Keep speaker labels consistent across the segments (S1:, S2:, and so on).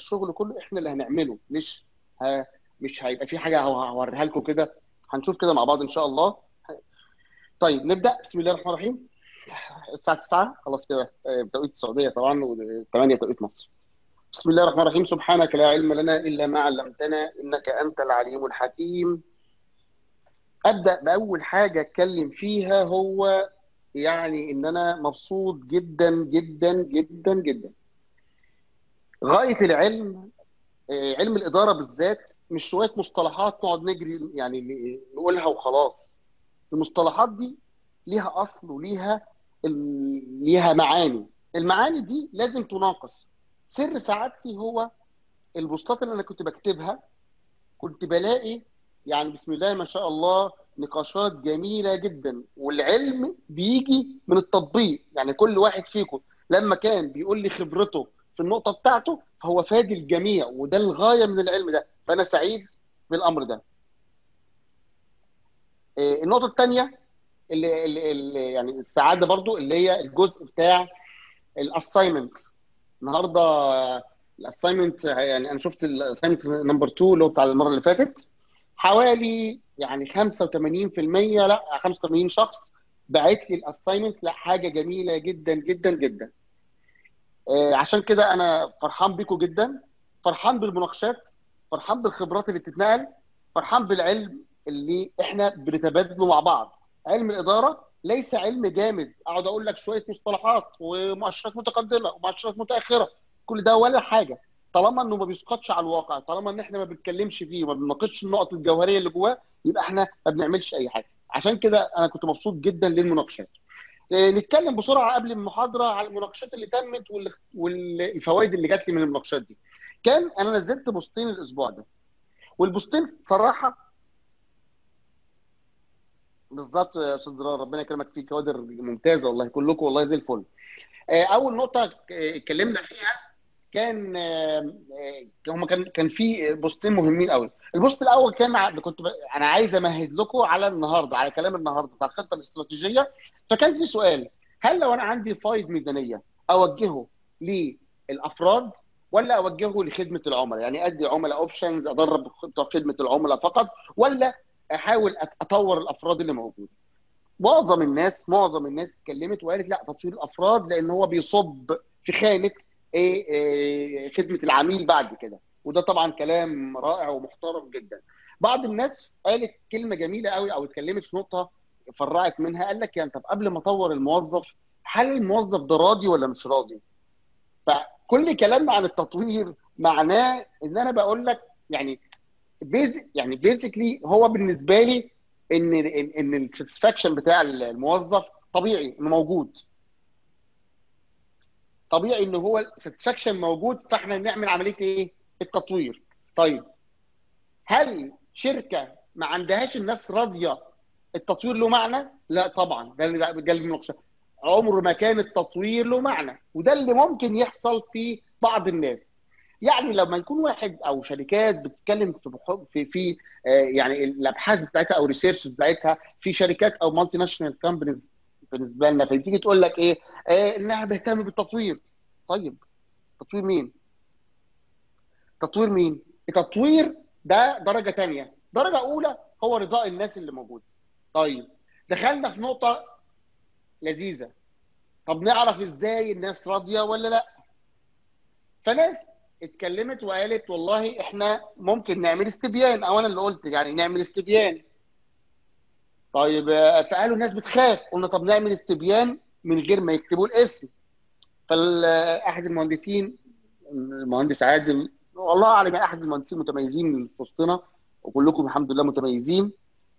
S1: الشغل كله احنا اللي هنعمله مش ها مش هيبقى في حاجه هوريها لكم كده هنشوف كده مع بعض ان شاء الله طيب نبدا بسم الله الرحمن الرحيم الساعه 9 خلاص كده بتوقيت السعوديه طبعا و8 توقيت مصر بسم الله الرحمن الرحيم سبحانك لا علم لنا الا ما علمتنا انك انت العليم الحكيم ابدا باول حاجه اتكلم فيها هو يعني ان انا مبسوط جدا جدا جدا جدا غايه العلم علم الاداره بالذات مش شويه مصطلحات نقعد نجري يعني نقولها وخلاص المصطلحات دي ليها اصل وليها ليها معاني المعاني دي لازم تناقش سر سعادتي هو البوستات اللي انا كنت بكتبها كنت بلاقي يعني بسم الله ما شاء الله نقاشات جميله جدا والعلم بيجي من التطبيق يعني كل واحد فيكم لما كان بيقول لي خبرته في النقطه بتاعته فهو فادي الجميع وده الغايه من العلم ده فانا سعيد بالامر ده النقطه الثانيه اللي, اللي, اللي يعني السعاده برضو اللي هي الجزء بتاع الاساينمنت النهارده الاساينمنت يعني انا شفت الاساينمنت نمبر 2 اللي هو بتاع المره اللي فاتت حوالي يعني 85% لا 85 شخص بعت لي الاساينمنت لا حاجه جميله جدا جدا جدا آه عشان كده انا فرحان بيكم جدا فرحان بالمناقشات فرحان بالخبرات اللي بتتنقل فرحان بالعلم اللي احنا بنتبادله مع بعض علم الاداره ليس علم جامد اقعد اقول لك شويه مصطلحات ومؤشرات متقدمه ومؤشرات متاخره كل ده ولا حاجه طالما انه ما بيسقطش على الواقع طالما ان احنا ما بنتكلمش فيه وما بنناقشش النقط الجوهريه اللي جواه يبقى احنا ما بنعملش اي حاجه عشان كده انا كنت مبسوط جدا للمناقشات نتكلم بسرعه قبل المحاضره على المناقشات اللي تمت والفوائد اللي جات لي من المناقشات دي كان انا نزلت بوستين الاسبوع ده والبوستين صراحه بالظبط يا استاذ درار ربنا يكرمك في كوادر ممتازه والله كلكم والله زي الفل اول نقطه اتكلمنا فيها كان هم كان كان في بوستين مهمين قوي البوست الاول كان كنت انا عايز امهد لكم على النهارده على كلام النهارده بتاع الخطه الاستراتيجيه فكان في سؤال هل لو انا عندي فايض ميزانيه اوجهه للافراد ولا اوجهه لخدمه العملاء يعني ادي عملاء اوبشنز ادرب بتوع خدمه العملاء فقط ولا احاول اطور الافراد اللي موجوده معظم الناس معظم الناس اتكلمت وقالت لا تطوير الافراد لان هو بيصب في خانه ايه, إيه خدمه العميل بعد كده وده طبعا كلام رائع ومحترم جدا بعض الناس قالت كلمه جميله قوي او اتكلمت في نقطه فرعت منها قال لك يعني طب قبل ما اطور الموظف هل الموظف ده راضي ولا مش راضي فكل كلامنا عن التطوير معناه ان انا بقول لك يعني بيزك يعني بيزيكلي هو بالنسبه لي ان ان الساتسفاكشن بتاع الموظف طبيعي انه موجود طبيعي ان هو الساتسفاكشن موجود فاحنا نعمل عمليه ايه؟ التطوير. طيب هل شركه ما عندهاش الناس راضيه التطوير له معنى؟ لا طبعا ده اللي ده المناقشه. عمر ما كان التطوير له معنى وده اللي ممكن يحصل في بعض الناس. يعني لما يكون واحد او شركات بتتكلم في في, في آه يعني الابحاث بتاعتها او الريسيرش بتاعتها في شركات او مالتي ناشونال كومبانيز بالنسبه لنا فتيجي تقول لك ايه؟ آه انها بتهتم بالتطوير. طيب تطوير مين؟ تطوير مين؟ التطوير ده درجه ثانيه، درجه اولى هو رضاء الناس اللي موجوده. طيب دخلنا في نقطه لذيذه. طب نعرف ازاي الناس راضيه ولا لا؟ فناس اتكلمت وقالت والله احنا ممكن نعمل استبيان او انا اللي قلت يعني نعمل استبيان طيب فقالوا الناس بتخاف قلنا طب نعمل استبيان من غير ما يكتبوا الاسم فاحد المهندسين المهندس عادل والله اعلم احد المهندسين المتميزين في وسطنا وكلكم الحمد لله متميزين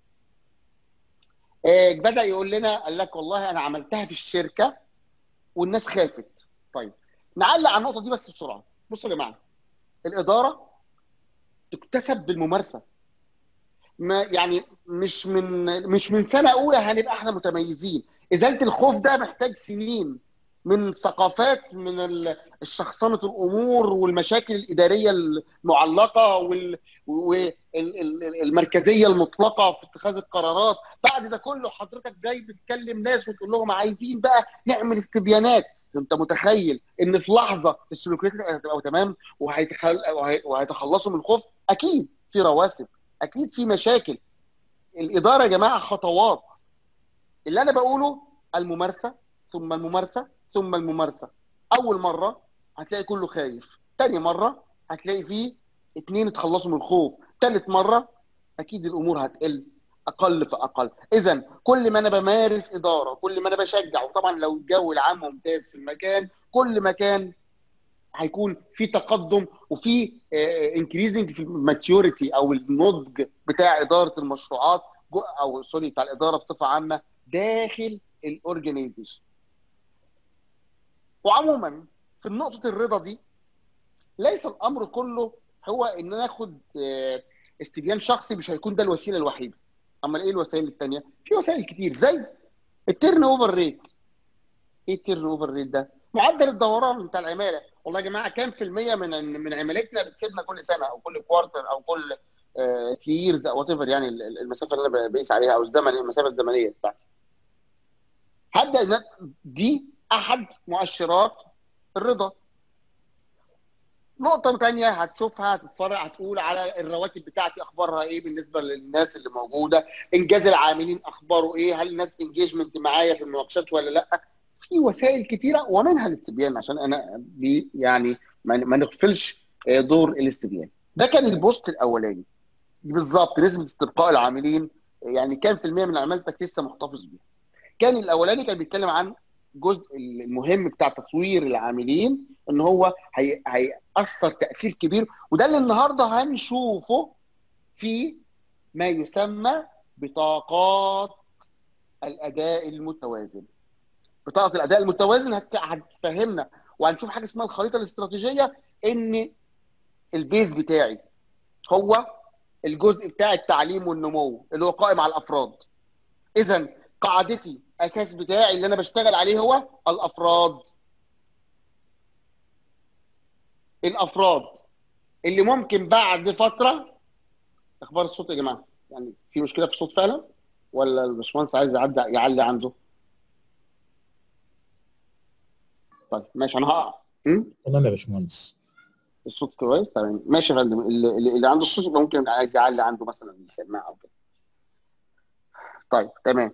S1: بدا يقول لنا قال لك والله انا عملتها في الشركه والناس خافت طيب نعلق على النقطه دي بس بسرعه بصوا يا جماعه الاداره تكتسب بالممارسه ما يعني مش من مش من سنه اولى هنبقى احنا متميزين ازاله الخوف ده محتاج سنين من ثقافات من الشخصنه الامور والمشاكل الاداريه المعلقه والمركزيه المطلقه في اتخاذ القرارات بعد ده كله حضرتك جاي بتكلم ناس وتقول لهم عايزين بقى نعمل استبيانات انت متخيل ان في لحظه السلوكيات هتبقى تمام وهيتخل... وهيتخلصوا من الخوف اكيد في رواسب اكيد في مشاكل الاداره يا جماعه خطوات اللي انا بقوله الممارسه ثم الممارسه ثم الممارسه اول مره هتلاقي كله خايف تاني مره هتلاقي فيه اتنين اتخلصوا من الخوف تالت مره اكيد الامور هتقل اقل فاقل اذا كل ما انا بمارس اداره كل ما انا بشجع وطبعا لو الجو العام ممتاز في المكان كل مكان هيكون في تقدم وفي انكريزنج في الماتيوريتي او النضج بتاع اداره المشروعات او سوري بتاع الاداره بصفه عامه داخل الاورجنايزيشن وعموما في نقطه الرضا دي ليس الامر كله هو ان ناخد استبيان شخصي مش هيكون ده الوسيله الوحيده اما ايه الوسائل الثانيه في وسائل كتير زي التيرن اوفر ريت ايه التيرن اوفر ريت ده معدل الدوران بتاع العماله والله يا جماعه كام في الميه من من عمالتنا بتسيبنا كل سنه او كل كوارتر او كل في ييرز او وات ايفر يعني المسافه اللي انا بقيس عليها او الزمن المسافه الزمنيه بتاعتي هبدا دي احد مؤشرات الرضا نقطة تانية هتشوفها هتتفرج هتقول على الرواتب بتاعتي اخبارها ايه بالنسبة للناس اللي موجودة، انجاز العاملين اخباره ايه؟ هل الناس انجيجمنت معايا في المناقشات ولا لا؟ في وسائل كثيرة ومنها الاستبيان عشان انا بي يعني ما نغفلش دور الاستبيان. ده كان البوست الاولاني. بالظبط نسبة استبقاء العاملين يعني كام في المية من عمالتك لسه محتفظ بيها. كان الاولاني كان بيتكلم عن الجزء المهم بتاع تطوير العاملين ان هو هي هيأثر تأثير كبير وده اللي النهارده هنشوفه في ما يسمى بطاقات الاداء المتوازن. بطاقه الاداء المتوازن هتفهمنا وهنشوف حاجه اسمها الخريطه الاستراتيجيه ان البيز بتاعي هو الجزء بتاع التعليم والنمو اللي هو قائم على الافراد. اذا قاعدتي اساس بتاعي اللي انا بشتغل عليه هو الافراد الافراد اللي ممكن بعد فتره اخبار الصوت يا جماعه يعني في مشكله في الصوت فعلا ولا الباشمهندس عايز يعدي يعلي عنده طيب ماشي انا هقع
S2: تمام يا باشمهندس
S1: الصوت كويس تمام ماشي يا فندم اللي, اللي عنده الصوت يبقى ممكن عايز يعلي عنده مثلا السماعه او كده طيب تمام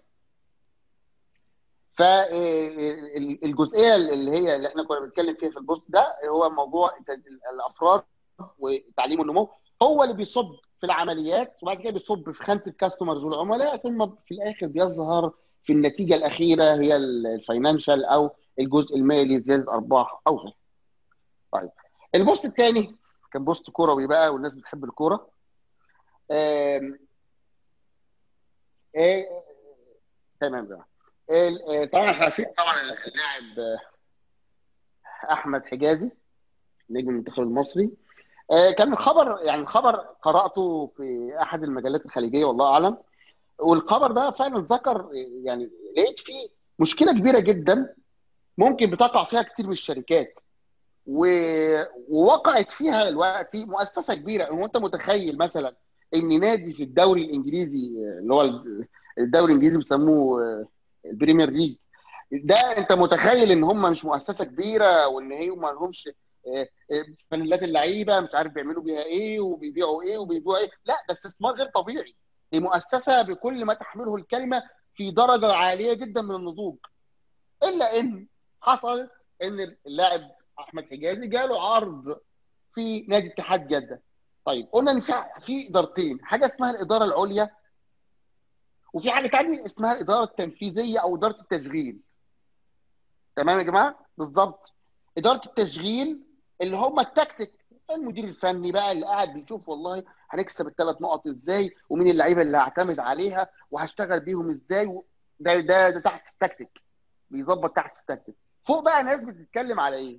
S1: فالجزئيه اللي هي اللي احنا كنا بنتكلم فيها في البوست ده هو موضوع الافراد وتعليم النمو هو اللي بيصب في العمليات وبعد كده بيصب في خانه الكاستمرز والعملاء ثم في الاخر بيظهر في النتيجه الاخيره هي الفاينانشال او الجزء المالي زياده ارباح او غيره. طيب البوست الثاني كان بوست كروي بقى والناس بتحب الكوره. تمام بقى. طبعا احنا عارفين طبعا اللاعب احمد حجازي نجم المنتخب المصري كان الخبر يعني الخبر قراته في احد المجلات الخليجيه والله اعلم والخبر ده فعلا ذكر يعني لقيت فيه مشكله كبيره جدا ممكن بتقع فيها كتير من الشركات و... ووقعت فيها دلوقتي مؤسسه كبيره هو انت متخيل مثلا ان نادي في الدوري الانجليزي اللي هو الدوري الانجليزي بيسموه البريمير ليج ده انت متخيل ان هم مش مؤسسه كبيره وان هي ما لهمش فانيلات اللعيبه مش عارف بيعملوا بيها ايه وبيبيعوا ايه وبيبيعوا ايه لا ده استثمار غير طبيعي دي مؤسسه بكل ما تحمله الكلمه في درجه عاليه جدا من النضوج الا ان حصلت ان اللاعب احمد حجازي جاله عرض في نادي اتحاد جده طيب قلنا ان في ادارتين حاجه اسمها الاداره العليا وفي حاجه ثانيه اسمها الاداره التنفيذيه او اداره التشغيل تمام يا جماعه بالظبط اداره التشغيل اللي هم التكتيك المدير الفني بقى اللي قاعد بيشوف والله هنكسب الثلاث نقط ازاي ومين اللعيبه اللي هعتمد عليها وهشتغل بيهم ازاي ده ده, ده تحت التكتيك بيظبط تحت التكتيك فوق بقى ناس بتتكلم على ايه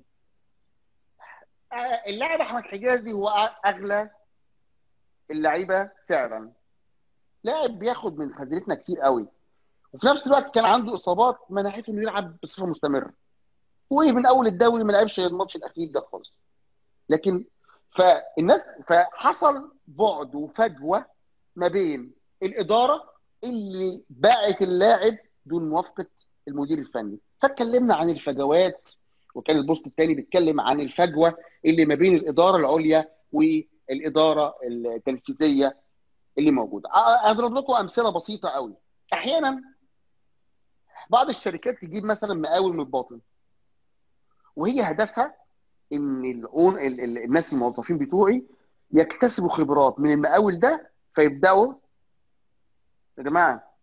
S1: اللاعب احمد حجازي هو اغلى اللعيبه سعرا لاعب بياخد من خزينتنا كتير قوي وفي نفس الوقت كان عنده اصابات منعته انه يلعب بصفه مستمره ومن اول الدوري ما لعبش الماتش الاخير ده خالص لكن فالناس فحصل بعد وفجوه ما بين الاداره اللي باعت اللاعب دون موافقه المدير الفني فاتكلمنا عن الفجوات وكان البوست الثاني بيتكلم عن الفجوه اللي ما بين الاداره العليا والاداره التنفيذيه اللي موجوده اضرب لكم امثله بسيطه قوي احيانا بعض الشركات تجيب مثلا مقاول من الباطن وهي هدفها ان الأون ال- ال- الناس الموظفين بتوعي يكتسبوا خبرات من المقاول ده فيبداوا يا جماعه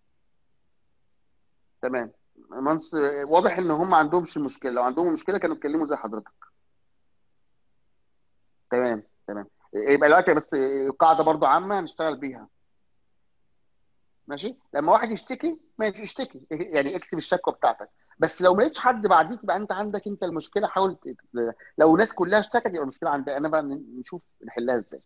S1: تمام منص... واضح ان هم ما عندهمش مشكله لو عندهم مشكله كانوا اتكلموا زي حضرتك تمام تمام يبقى دلوقتي بس قاعده برضو عامه هنشتغل بيها ماشي لما واحد يشتكي ماشي اشتكي يعني اكتب الشكوى بتاعتك بس لو ما لقيتش حد بعديك يبقى انت عندك انت المشكله حاول ت- لو الناس كلها اشتكت يبقى المشكله عندي انا بقى نشوف نحلها ازاي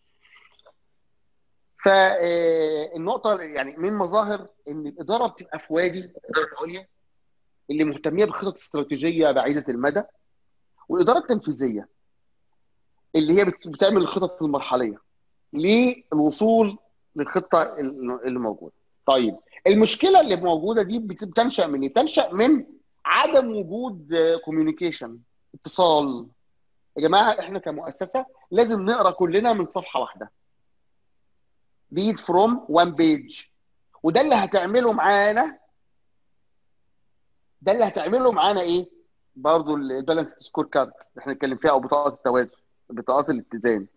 S1: فالنقطه يعني من مظاهر ان الاداره بتبقى في وادي الاداره العليا اللي مهتميه بخطط استراتيجيه بعيده المدى والاداره التنفيذيه اللي هي بت- بتعمل الخطط المرحليه للوصول للخطه اللي موجوده. طيب المشكله اللي موجوده دي بت- بتنشا من ايه؟ بتنشا من عدم وجود كوميونيكيشن اتصال يا جماعه احنا كمؤسسه لازم نقرا كلنا من صفحه واحده. read from one page وده اللي هتعمله معانا ده اللي هتعمله معانا ايه؟ برضه البالانس سكور كارد اللي احنا بنتكلم فيها او بطاقات التوازن بطاقات الاتزان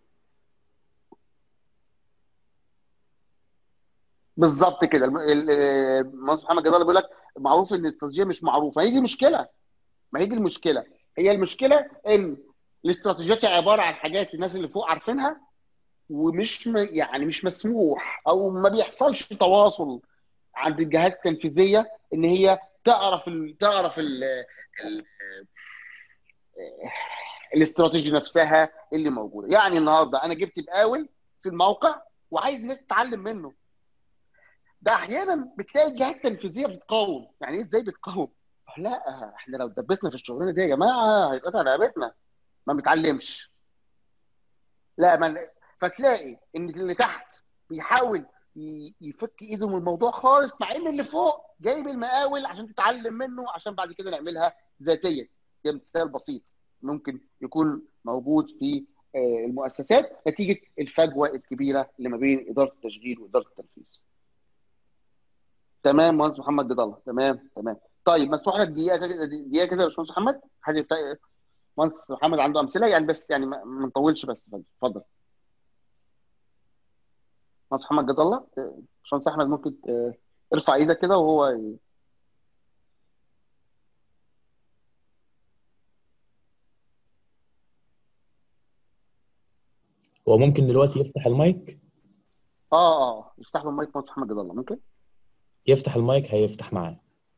S1: بالظبط كده الم- ال- المهندس محمد جلال بيقول لك معروف ان الاستراتيجيه مش معروفه هي دي مشكله ما هي دي المشكله هي المشكله ان الاستراتيجيات عباره عن حاجات الناس اللي فوق عارفينها ومش م... يعني مش مسموح او ما بيحصلش تواصل عند الجهات التنفيذيه ان هي تعرف ال... تعرف ال... ال... الاستراتيجي نفسها اللي موجوده يعني النهارده انا جبت مقاول في الموقع وعايز الناس تتعلم منه ده احيانا بتلاقي الجهات التنفيذيه بتقاوم يعني ايه ازاي بتقاوم لا احنا لو اتدبسنا في الشغلانه دي يا جماعه هيتقطع رقبتنا ما بنتعلمش لا ما فتلاقي ان اللي تحت بيحاول ي- يفك ايده من الموضوع خالص مع ان اللي فوق جايب المقاول عشان تتعلم منه عشان بعد كده نعملها ذاتيا ده مثال بسيط ممكن يكون موجود في آه، المؤسسات نتيجه الفجوه الكبيره اللي ما بين اداره التشغيل واداره التنفيذ. تمام مهندس محمد جد الله تمام تمام طيب مسموح لك دقيقه كده دقيقه كده يا باشمهندس محمد حد يفتح مهندس محمد عنده امثله يعني بس يعني ما ما نطولش بس اتفضل مهندس محمد جد الله باشمهندس احمد ممكن آه، ارفع ايدك كده وهو ي-
S2: هو ممكن دلوقتي يفتح المايك
S1: اه اه يفتح له المايك مهندس محمد جد الله ممكن
S2: يفتح المايك هيفتح معاه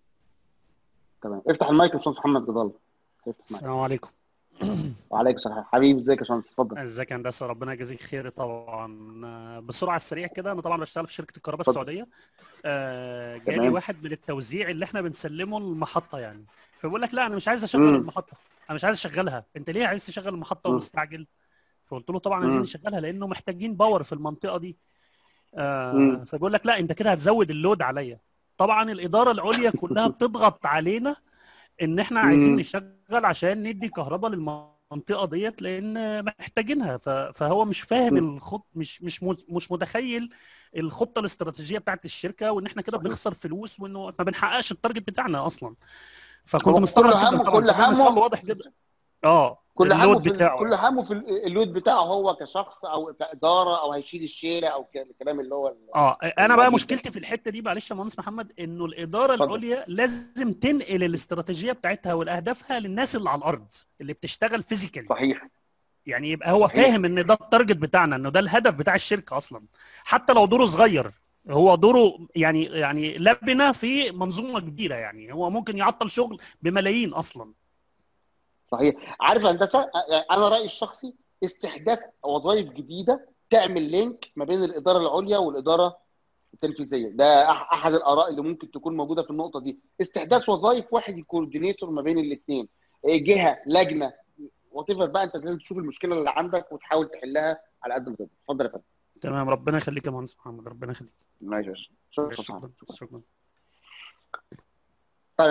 S1: تمام افتح المايك يا باشمهندس محمد جد الله افتح المايك
S3: السلام عليكم
S1: وعليكم السلام حبيبي ازيك يا باشمهندس اتفضل
S3: ازيك يا هندسه ربنا يجازيك خير طبعا آه، بسرعه السريع كده انا طبعا بشتغل في شركه الكهرباء
S1: اتفضل.
S3: السعوديه آه، جالي
S1: تمام.
S3: واحد من التوزيع اللي احنا بنسلمه المحطه يعني فبيقول لك لا انا مش عايز اشغل
S1: مم.
S3: المحطه انا مش عايز اشغلها انت ليه عايز تشغل المحطه
S1: مم.
S3: ومستعجل فقلت له طبعا عايزين
S1: مم.
S3: نشغلها لانه محتاجين باور في المنطقه دي آه
S1: مم.
S3: فبيقول لك لا انت كده هتزود اللود عليا طبعا الاداره العليا كلها بتضغط علينا ان احنا عايزين
S1: مم.
S3: نشغل عشان ندي كهرباء للمنطقه ديت لان محتاجينها ف- فهو مش فاهم
S1: مم.
S3: الخط مش مش مت- مش متخيل الخطه الاستراتيجيه بتاعت الشركه وان احنا كده
S1: صحيح.
S3: بنخسر فلوس وانه ما بنحققش التارجت بتاعنا اصلا فكنت
S1: هو
S3: مستغرب
S1: كل
S3: جدا
S1: همه-
S3: طبعا
S1: كل
S3: فده مثال
S1: همه-
S3: واضح جدا اه
S1: كل همه
S3: اللود
S1: في
S3: بتاعه
S1: كل همه في ال- اللود بتاعه هو كشخص او كاداره او هيشيل الشيله او ك- الكلام اللي هو ال-
S3: اه انا
S1: الوظيفة.
S3: بقى مشكلتي في الحته دي معلش يا مهندس محمد انه الاداره
S1: اتفضل.
S3: العليا لازم تنقل الاستراتيجيه بتاعتها والاهدافها للناس اللي على الارض اللي بتشتغل فيزيكالي
S1: صحيح
S3: يعني يبقى هو
S1: صحيح.
S3: فاهم ان ده التارجت بتاعنا انه ده الهدف بتاع الشركه اصلا حتى لو دوره صغير هو دوره يعني يعني لبنه في منظومه كبيره يعني هو ممكن يعطل شغل بملايين اصلا
S1: صحيح عارف يا هندسه أ- انا رايي الشخصي استحداث وظائف جديده تعمل لينك ما بين الاداره العليا والاداره التنفيذيه ده أح- احد الاراء اللي ممكن تكون موجوده في النقطه دي استحداث وظائف واحد يكوردينيتور ما بين الاثنين جهه لجنه وات بقى انت لازم تشوف المشكله اللي عندك وتحاول تحلها على قد ما تقدر اتفضل يا فندم
S3: تمام ربنا يخليك يا مهندس محمد ربنا يخليك
S1: ماشي يا باشا. شكرا
S3: شكرا شكرا
S1: تمام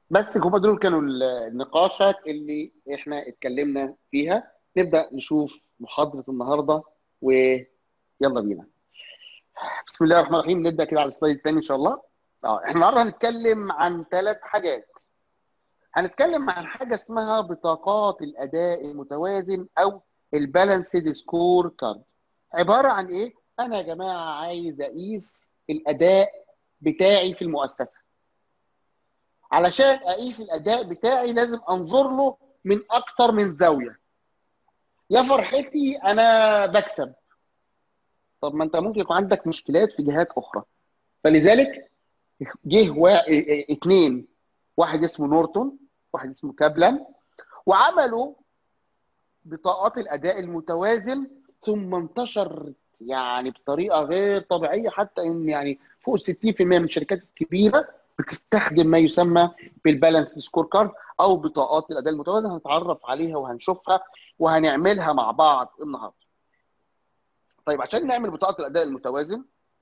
S1: بس هم دول كانوا النقاشات اللي احنا اتكلمنا فيها نبدا نشوف محاضره النهارده ويلا بينا بسم الله الرحمن الرحيم نبدا كده على السلايد الثاني ان شاء الله اه احنا النهارده هنتكلم عن ثلاث حاجات هنتكلم عن حاجه اسمها بطاقات الاداء المتوازن او البالانسد سكور كارد عباره عن ايه انا يا جماعه عايز اقيس الاداء بتاعي في المؤسسه علشان اقيس الاداء بتاعي لازم انظر له من اكتر من زاويه يا فرحتي انا بكسب طب ما انت ممكن يكون عندك مشكلات في جهات اخرى فلذلك جه وا... اتنين واحد اسمه نورتون واحد اسمه كابلان وعملوا بطاقات الاداء المتوازن ثم انتشر يعني بطريقه غير طبيعيه حتى ان يعني فوق 60% من الشركات الكبيره بتستخدم ما يسمى بالبالانس سكور كارد او بطاقات الاداء المتوازن هنتعرف عليها وهنشوفها وهنعملها مع بعض النهارده. طيب عشان نعمل بطاقه الاداء المتوازن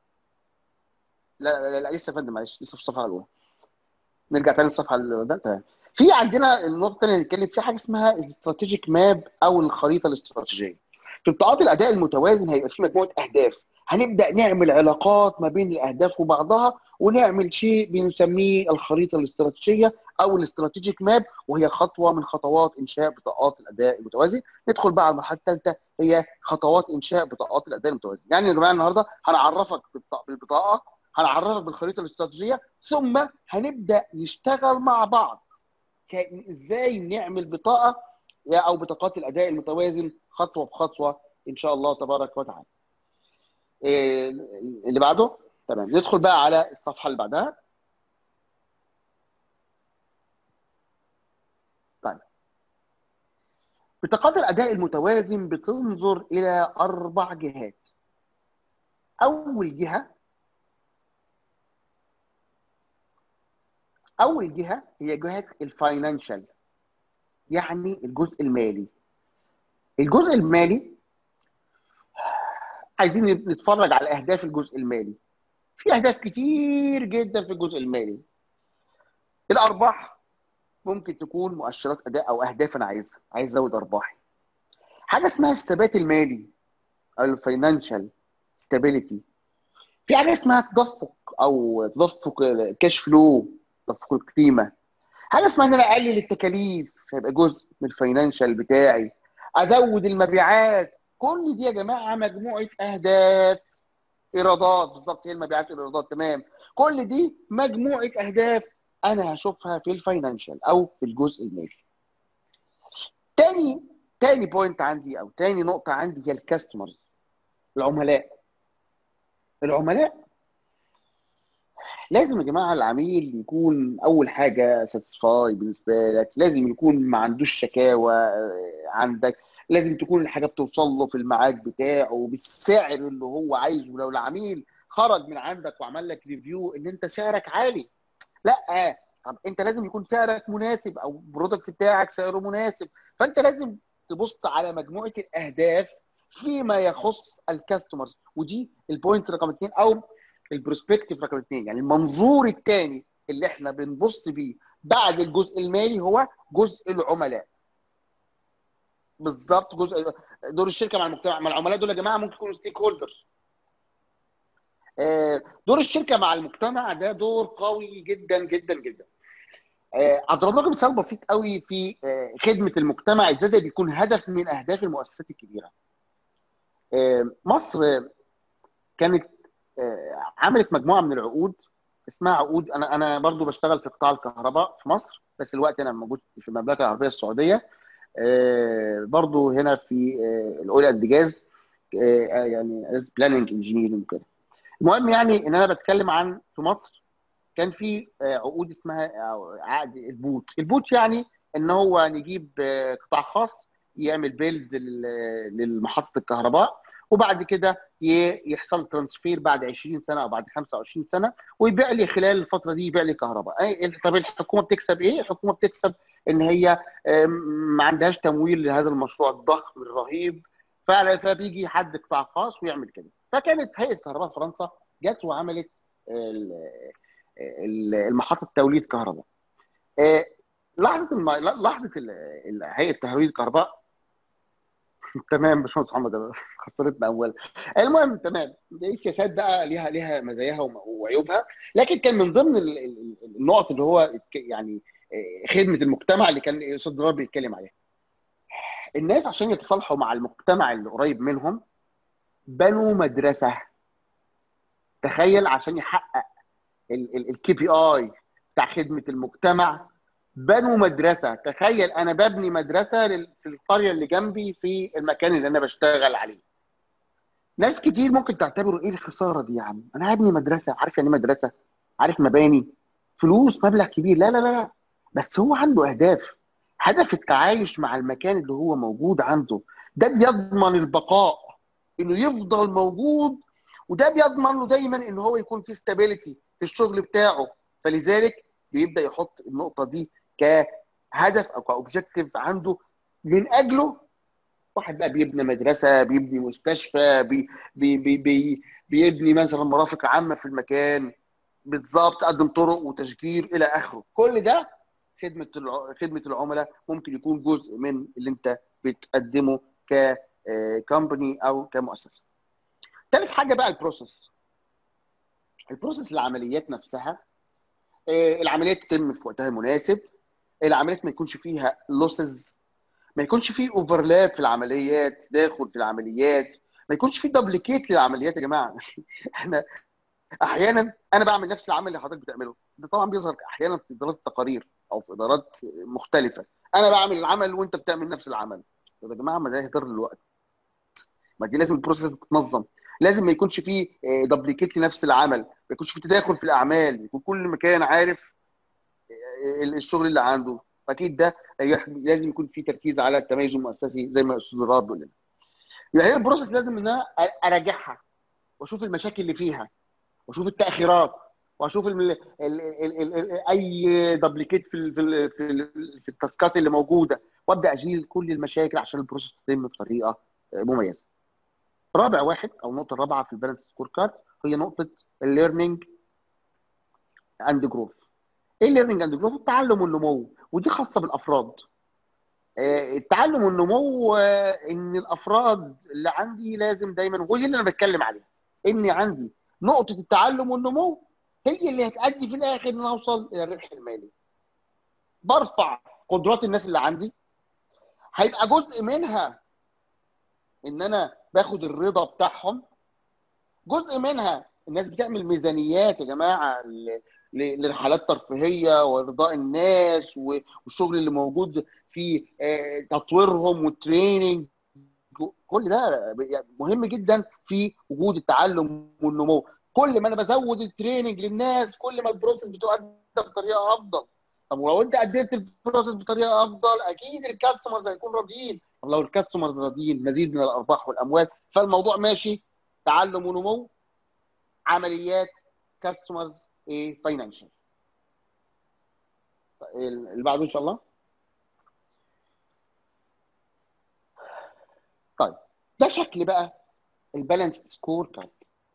S1: لا لا, لا لسه يا فندم معلش لسه في الصفحه الاولى. نرجع تاني للصفحه اللي تمام. في عندنا النقطه الثانيه اللي نتكلم فيها حاجه اسمها الاستراتيجيك ماب او الخريطه الاستراتيجيه. في بطاقات الاداء المتوازن هيبقى في مجموعه اهداف هنبدا نعمل علاقات ما بين الاهداف وبعضها ونعمل شيء بنسميه الخريطه الاستراتيجيه او الاستراتيجيك ماب وهي خطوه من خطوات انشاء بطاقات الاداء المتوازن ندخل بقى على المرحله الثالثه هي خطوات انشاء بطاقات الاداء المتوازن يعني يا جماعه النهارده هنعرفك بالبطاقه هنعرفك بالخريطه الاستراتيجيه ثم هنبدا نشتغل مع بعض ازاي نعمل بطاقه او بطاقات الاداء المتوازن خطوه بخطوه ان شاء الله تبارك وتعالى. إيه اللي بعده تمام ندخل بقى على الصفحه اللي بعدها. طيب بطاقات الاداء المتوازن بتنظر الى اربع جهات. اول جهه اول جهه هي جهه الفاينانشال يعني الجزء المالي الجزء المالي عايزين نتفرج على اهداف الجزء المالي في اهداف كتير جدا في الجزء المالي الارباح ممكن تكون مؤشرات اداء او اهداف انا عايزها عايز ازود ارباحي حاجه اسمها الثبات المالي او الفاينانشال ستابيليتي في حاجه اسمها تدفق او تدفق كاش فلو تدفق القيمه حاجه اسمها ان انا اقلل التكاليف هيبقى جزء من الفاينانشال بتاعي ازود المبيعات كل دي يا جماعه مجموعه اهداف ايرادات بالظبط هي المبيعات والايرادات تمام كل دي مجموعه اهداف انا هشوفها في الفاينانشال او في الجزء المالي تاني تاني بوينت عندي او تاني نقطه عندي هي الكاستمرز العملاء العملاء لازم يا جماعه العميل يكون اول حاجه ساتسفاي بالنسبه لك لازم يكون ما عندوش شكاوى عندك لازم تكون الحاجه بتوصل له في الميعاد بتاعه بالسعر اللي هو عايزه لو العميل خرج من عندك وعمل لك ريفيو ان انت سعرك عالي لا طب انت لازم يكون سعرك مناسب او البرودكت بتاعك سعره مناسب فانت لازم تبص على مجموعه الاهداف فيما يخص الكاستمرز ودي البوينت رقم اثنين او البروسبكتيف رقم اثنين يعني المنظور الثاني اللي احنا بنبص بيه بعد الجزء المالي هو جزء العملاء بالظبط جزء دور الشركه مع المجتمع مع العملاء دول يا جماعه ممكن يكونوا ستيك هولدرز دور الشركه مع المجتمع ده دور قوي جدا جدا جدا اضرب لكم مثال بسيط قوي في خدمه المجتمع ازاي ده بيكون هدف من اهداف المؤسسات الكبيره مصر كانت عملت مجموعه من العقود اسمها عقود انا انا برضو بشتغل في قطاع الكهرباء في مصر بس الوقت انا موجود في المملكه العربيه السعوديه برضو هنا في الاويل اند جاز يعني بلاننج انجينيرنج وكده المهم يعني ان انا بتكلم عن في مصر كان في عقود اسمها عقد البوت البوت يعني ان هو نجيب قطاع خاص يعمل بيلد للمحطه الكهرباء وبعد كده يحصل ترانسفير بعد 20 سنه او بعد 25 سنه ويبيع لي خلال الفتره دي يبيع لي كهرباء طب الحكومه بتكسب ايه؟ الحكومه بتكسب ان هي ما عندهاش تمويل لهذا المشروع الضخم الرهيب فبيجي حد قطاع خاص ويعمل كده فكانت هيئه كهرباء فرنسا جت وعملت المحطه توليد كهرباء آه، لحظه الم... لحظه ال... ال- هيئه تهويل الكهرباء تمام باشمهندس محمد خسرتنا اول المهم تمام دي سياسات بقى ليها ليها مزاياها وم- وعيوبها لكن كان من ضمن ال- ال- ال- النقط اللي هو اتك- يعني آه، خدمه المجتمع اللي كان الاستاذ ضرار بيتكلم عليها الناس عشان يتصالحوا مع المجتمع اللي قريب منهم بنوا مدرسه تخيل عشان يحقق الكي بي اي بتاع خدمه المجتمع بنوا مدرسه تخيل انا ببني مدرسه لل- في القريه اللي جنبي في المكان اللي انا بشتغل عليه ناس كتير ممكن تعتبروا ايه الخساره دي يا عم انا هبني مدرسه عارف يعني ايه مدرسه عارف مباني فلوس مبلغ كبير لا لا لا لا بس هو عنده اهداف هدف التعايش مع المكان اللي هو موجود عنده ده بيضمن البقاء انه يفضل موجود وده بيضمن له دايما ان هو يكون في ستابيليتي في الشغل بتاعه فلذلك بيبدا يحط النقطه دي كهدف او كاوبجيكتيف عنده من اجله واحد بقى بيبني مدرسه بيبني مستشفى بي بي بي بي بيبني مثلا مرافق عامه في المكان بالظبط تقدم طرق وتشجير الى اخره كل ده خدمه الع- خدمه العملاء ممكن يكون جزء من اللي انت بتقدمه ك كومباني او كمؤسسه ثالث حاجه بقى البروسيس البروسيس العمليات نفسها آه، العمليات تتم في وقتها المناسب العمليات ما يكونش فيها لوسز ما يكونش فيه اوفرلاب في العمليات تداخل في العمليات ما يكونش فيه دبليكيت للعمليات يا جماعه احنا احيانا انا بعمل نفس العمل اللي حضرتك بتعمله ده طبعا بيظهر احيانا في ادارات التقارير او في ادارات مختلفه انا بعمل العمل وانت بتعمل نفس العمل طب يا جماعه ما ده هيضر الوقت ما دي لازم البروسيس تتنظم لازم ما يكونش فيه دبليكيت لنفس العمل ما يكونش فيه تداخل في الاعمال يكون كل مكان عارف آه، الشغل اللي عنده اكيد ده يح- لازم يكون فيه تركيز على التميز المؤسسي زي ما الاستاذ راد بيقول لنا يعني هي البروسيس لازم ان انا اراجعها واشوف المشاكل اللي فيها واشوف التاخيرات واشوف ال ال ال ال ال اي دبليكيت في ال في ال في, ال في التاسكات اللي موجوده وابدا اشيل كل المشاكل عشان البروسيس تتم بطريقه مميزه. رابع واحد او النقطه الرابعه في البالانس سكور كارد هي نقطه الليرنينج اند جروث. ايه الليرنينج اند جروث؟ التعلم والنمو ودي خاصه بالافراد. آه، التعلم والنمو آه، ان الافراد اللي عندي لازم دايما ودي اللي انا بتكلم عليها اني عندي نقطه التعلم والنمو هي اللي هتأدي في الاخر ان أنا اوصل الى الربح المالي. برفع قدرات الناس اللي عندي هيبقى جزء منها ان انا باخد الرضا بتاعهم جزء منها الناس بتعمل ميزانيات يا جماعه ل- ل- لرحلات ترفيهيه وارضاء الناس و- والشغل اللي موجود في آه، تطويرهم والتريننج كل ده مهم جدا في وجود التعلم والنمو كل ما انا بزود التريننج للناس كل ما البروسيس بتؤدى بطريقه افضل طب ولو انت قدمت البروسيس بطريقه افضل اكيد الكاستمرز هيكونوا راضيين طب لو الكاستمرز راضيين مزيد من الارباح والاموال فالموضوع ماشي تعلم ونمو عمليات كاستمرز ايه فاينانشال اللي بعده ان شاء الله طيب ده شكل بقى البالانس سكور كارد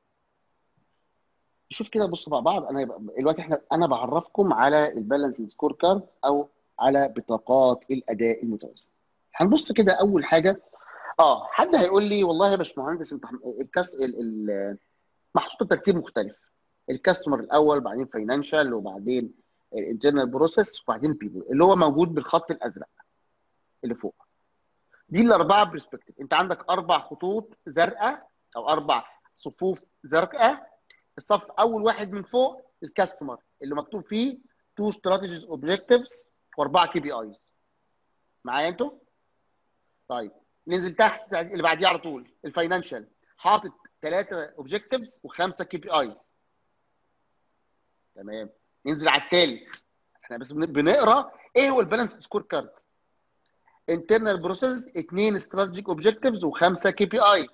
S1: شوف كده بص مع بعض انا يبقى دلوقتي احنا انا بعرفكم على البالانس سكور كارد او على بطاقات الاداء المتوازن هنبص كده اول حاجه اه حد هيقول لي والله يا باشمهندس انت الكاس ال- ال- محطوط بترتيب مختلف الكاستمر الاول بعدين فاينانشال وبعدين الانترنال بروسيس وبعدين بيبل اللي هو موجود بالخط الازرق اللي فوق دي الاربعه برسبكتيف انت عندك اربع خطوط زرقاء او اربع صفوف زرقاء الصف اول واحد من فوق الكاستمر اللي مكتوب فيه تو استراتيجيز اوبجكتيفز واربعه كي بي ايز معايا انتوا؟ طيب ننزل تحت اللي بعديه على طول الفاينانشال حاطط ثلاثه اوبجكتيفز وخمسه كي بي ايز تمام ننزل على الثالث احنا بس بن- بنقرا ايه هو البالانس سكور كارد انترنال بروسيس اثنين استراتيجيك اوبجكتيفز وخمسه كي بي ايز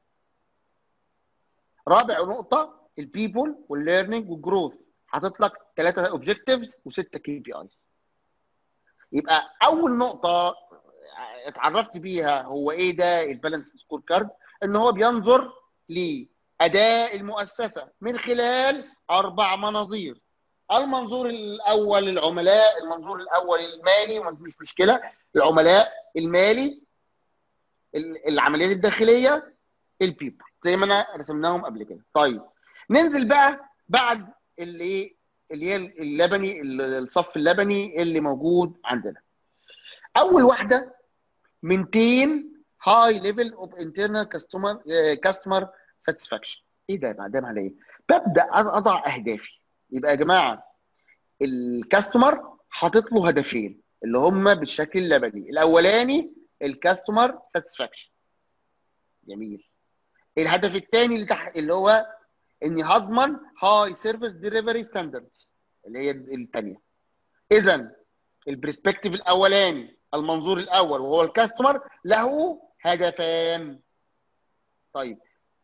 S1: رابع نقطه البيبول والليرنينج والجروث حاطط لك ثلاثه اوبجكتيفز وسته كي بي ايز يبقى اول نقطه اتعرفت بيها هو ايه ده البالانس سكور كارد ان هو بينظر لاداء المؤسسه من خلال اربع مناظير المنظور الاول العملاء المنظور الاول المالي مش مشكله العملاء المالي ال- العمليات الداخليه البيبل زي ما انا رسمناهم قبل كده طيب ننزل بقى بعد اللي اللي هي اللبني الصف اللبني اللي موجود عندنا اول واحده maintain high level of internal customer uh, customer satisfaction ايه ده بعدين على ايه ببدا اضع اهدافي يبقى يا جماعه الكاستمر حاطط له هدفين اللي هم بالشكل اللبني الاولاني الكاستمر ساتسفاكشن جميل الهدف الثاني اللي تحت اللي هو اني هضمن هاي سيرفيس ديليفري ستاندردز اللي هي الثانيه اذا البرسبكتيف الاولاني المنظور الاول وهو الكاستمر له هدفان طيب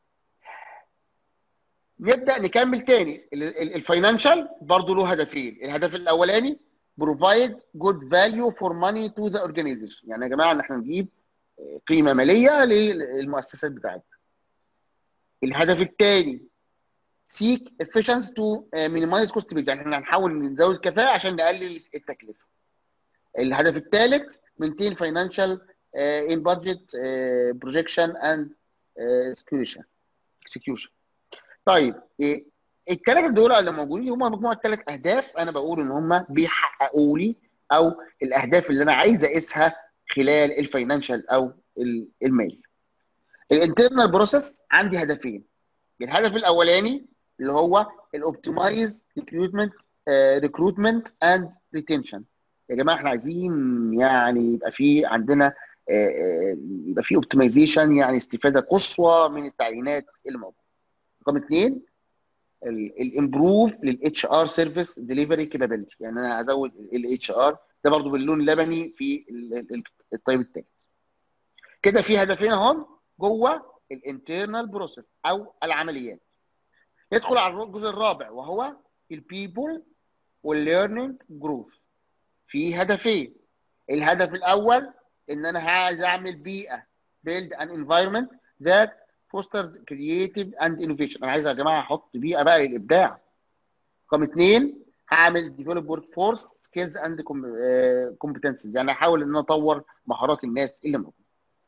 S1: نبدا نكمل تاني الفاينانشال برضه له هدفين الهدف الاولاني provide good value for money to the organization يعني يا جماعه ان احنا نجيب قيمه ماليه للمؤسسات بتاعتنا الهدف الثاني seek efficiency to minimize cost base يعني احنا هنحاول نزود الكفاءه عشان نقلل التكلفه الهدف الثالث maintain financial uh, in budget uh, projection and uh, execution execution طيب إيه الثلاثه دول اللي موجودين هم مجموعه ثلاث اهداف انا بقول ان هم بيحققوا لي او الاهداف اللي انا عايز اقيسها خلال الفاينانشال او المالي الانترنال بروسيس عندي هدفين الهدف الاولاني اللي هو الاوبتمايز ريكروتمنت ريكروتمنت اند ريتنشن يا جماعه احنا عايزين يعني يبقى في عندنا يبقى في اوبتمايزيشن يعني استفاده قصوى من التعيينات اللي موجوده رقم اثنين الامبروف للاتش ار سيرفيس ديليفري كابابيلتي يعني انا ازود الاتش ار ده برضو باللون اللبني في الطيب الثالث كده في هدفين اهم جوه الانترنال بروسيس او العمليات ندخل على الجزء الرابع وهو البيبل والليرنينج جروث في هدفين الهدف الاول ان انا عايز اعمل بيئه build an environment that fosters creative and innovation انا عايز يا جماعه احط بيئه بقى للابداع رقم اثنين هعمل develop workforce skills and competencies يعني احاول ان انا اطور مهارات الناس اللي موجوده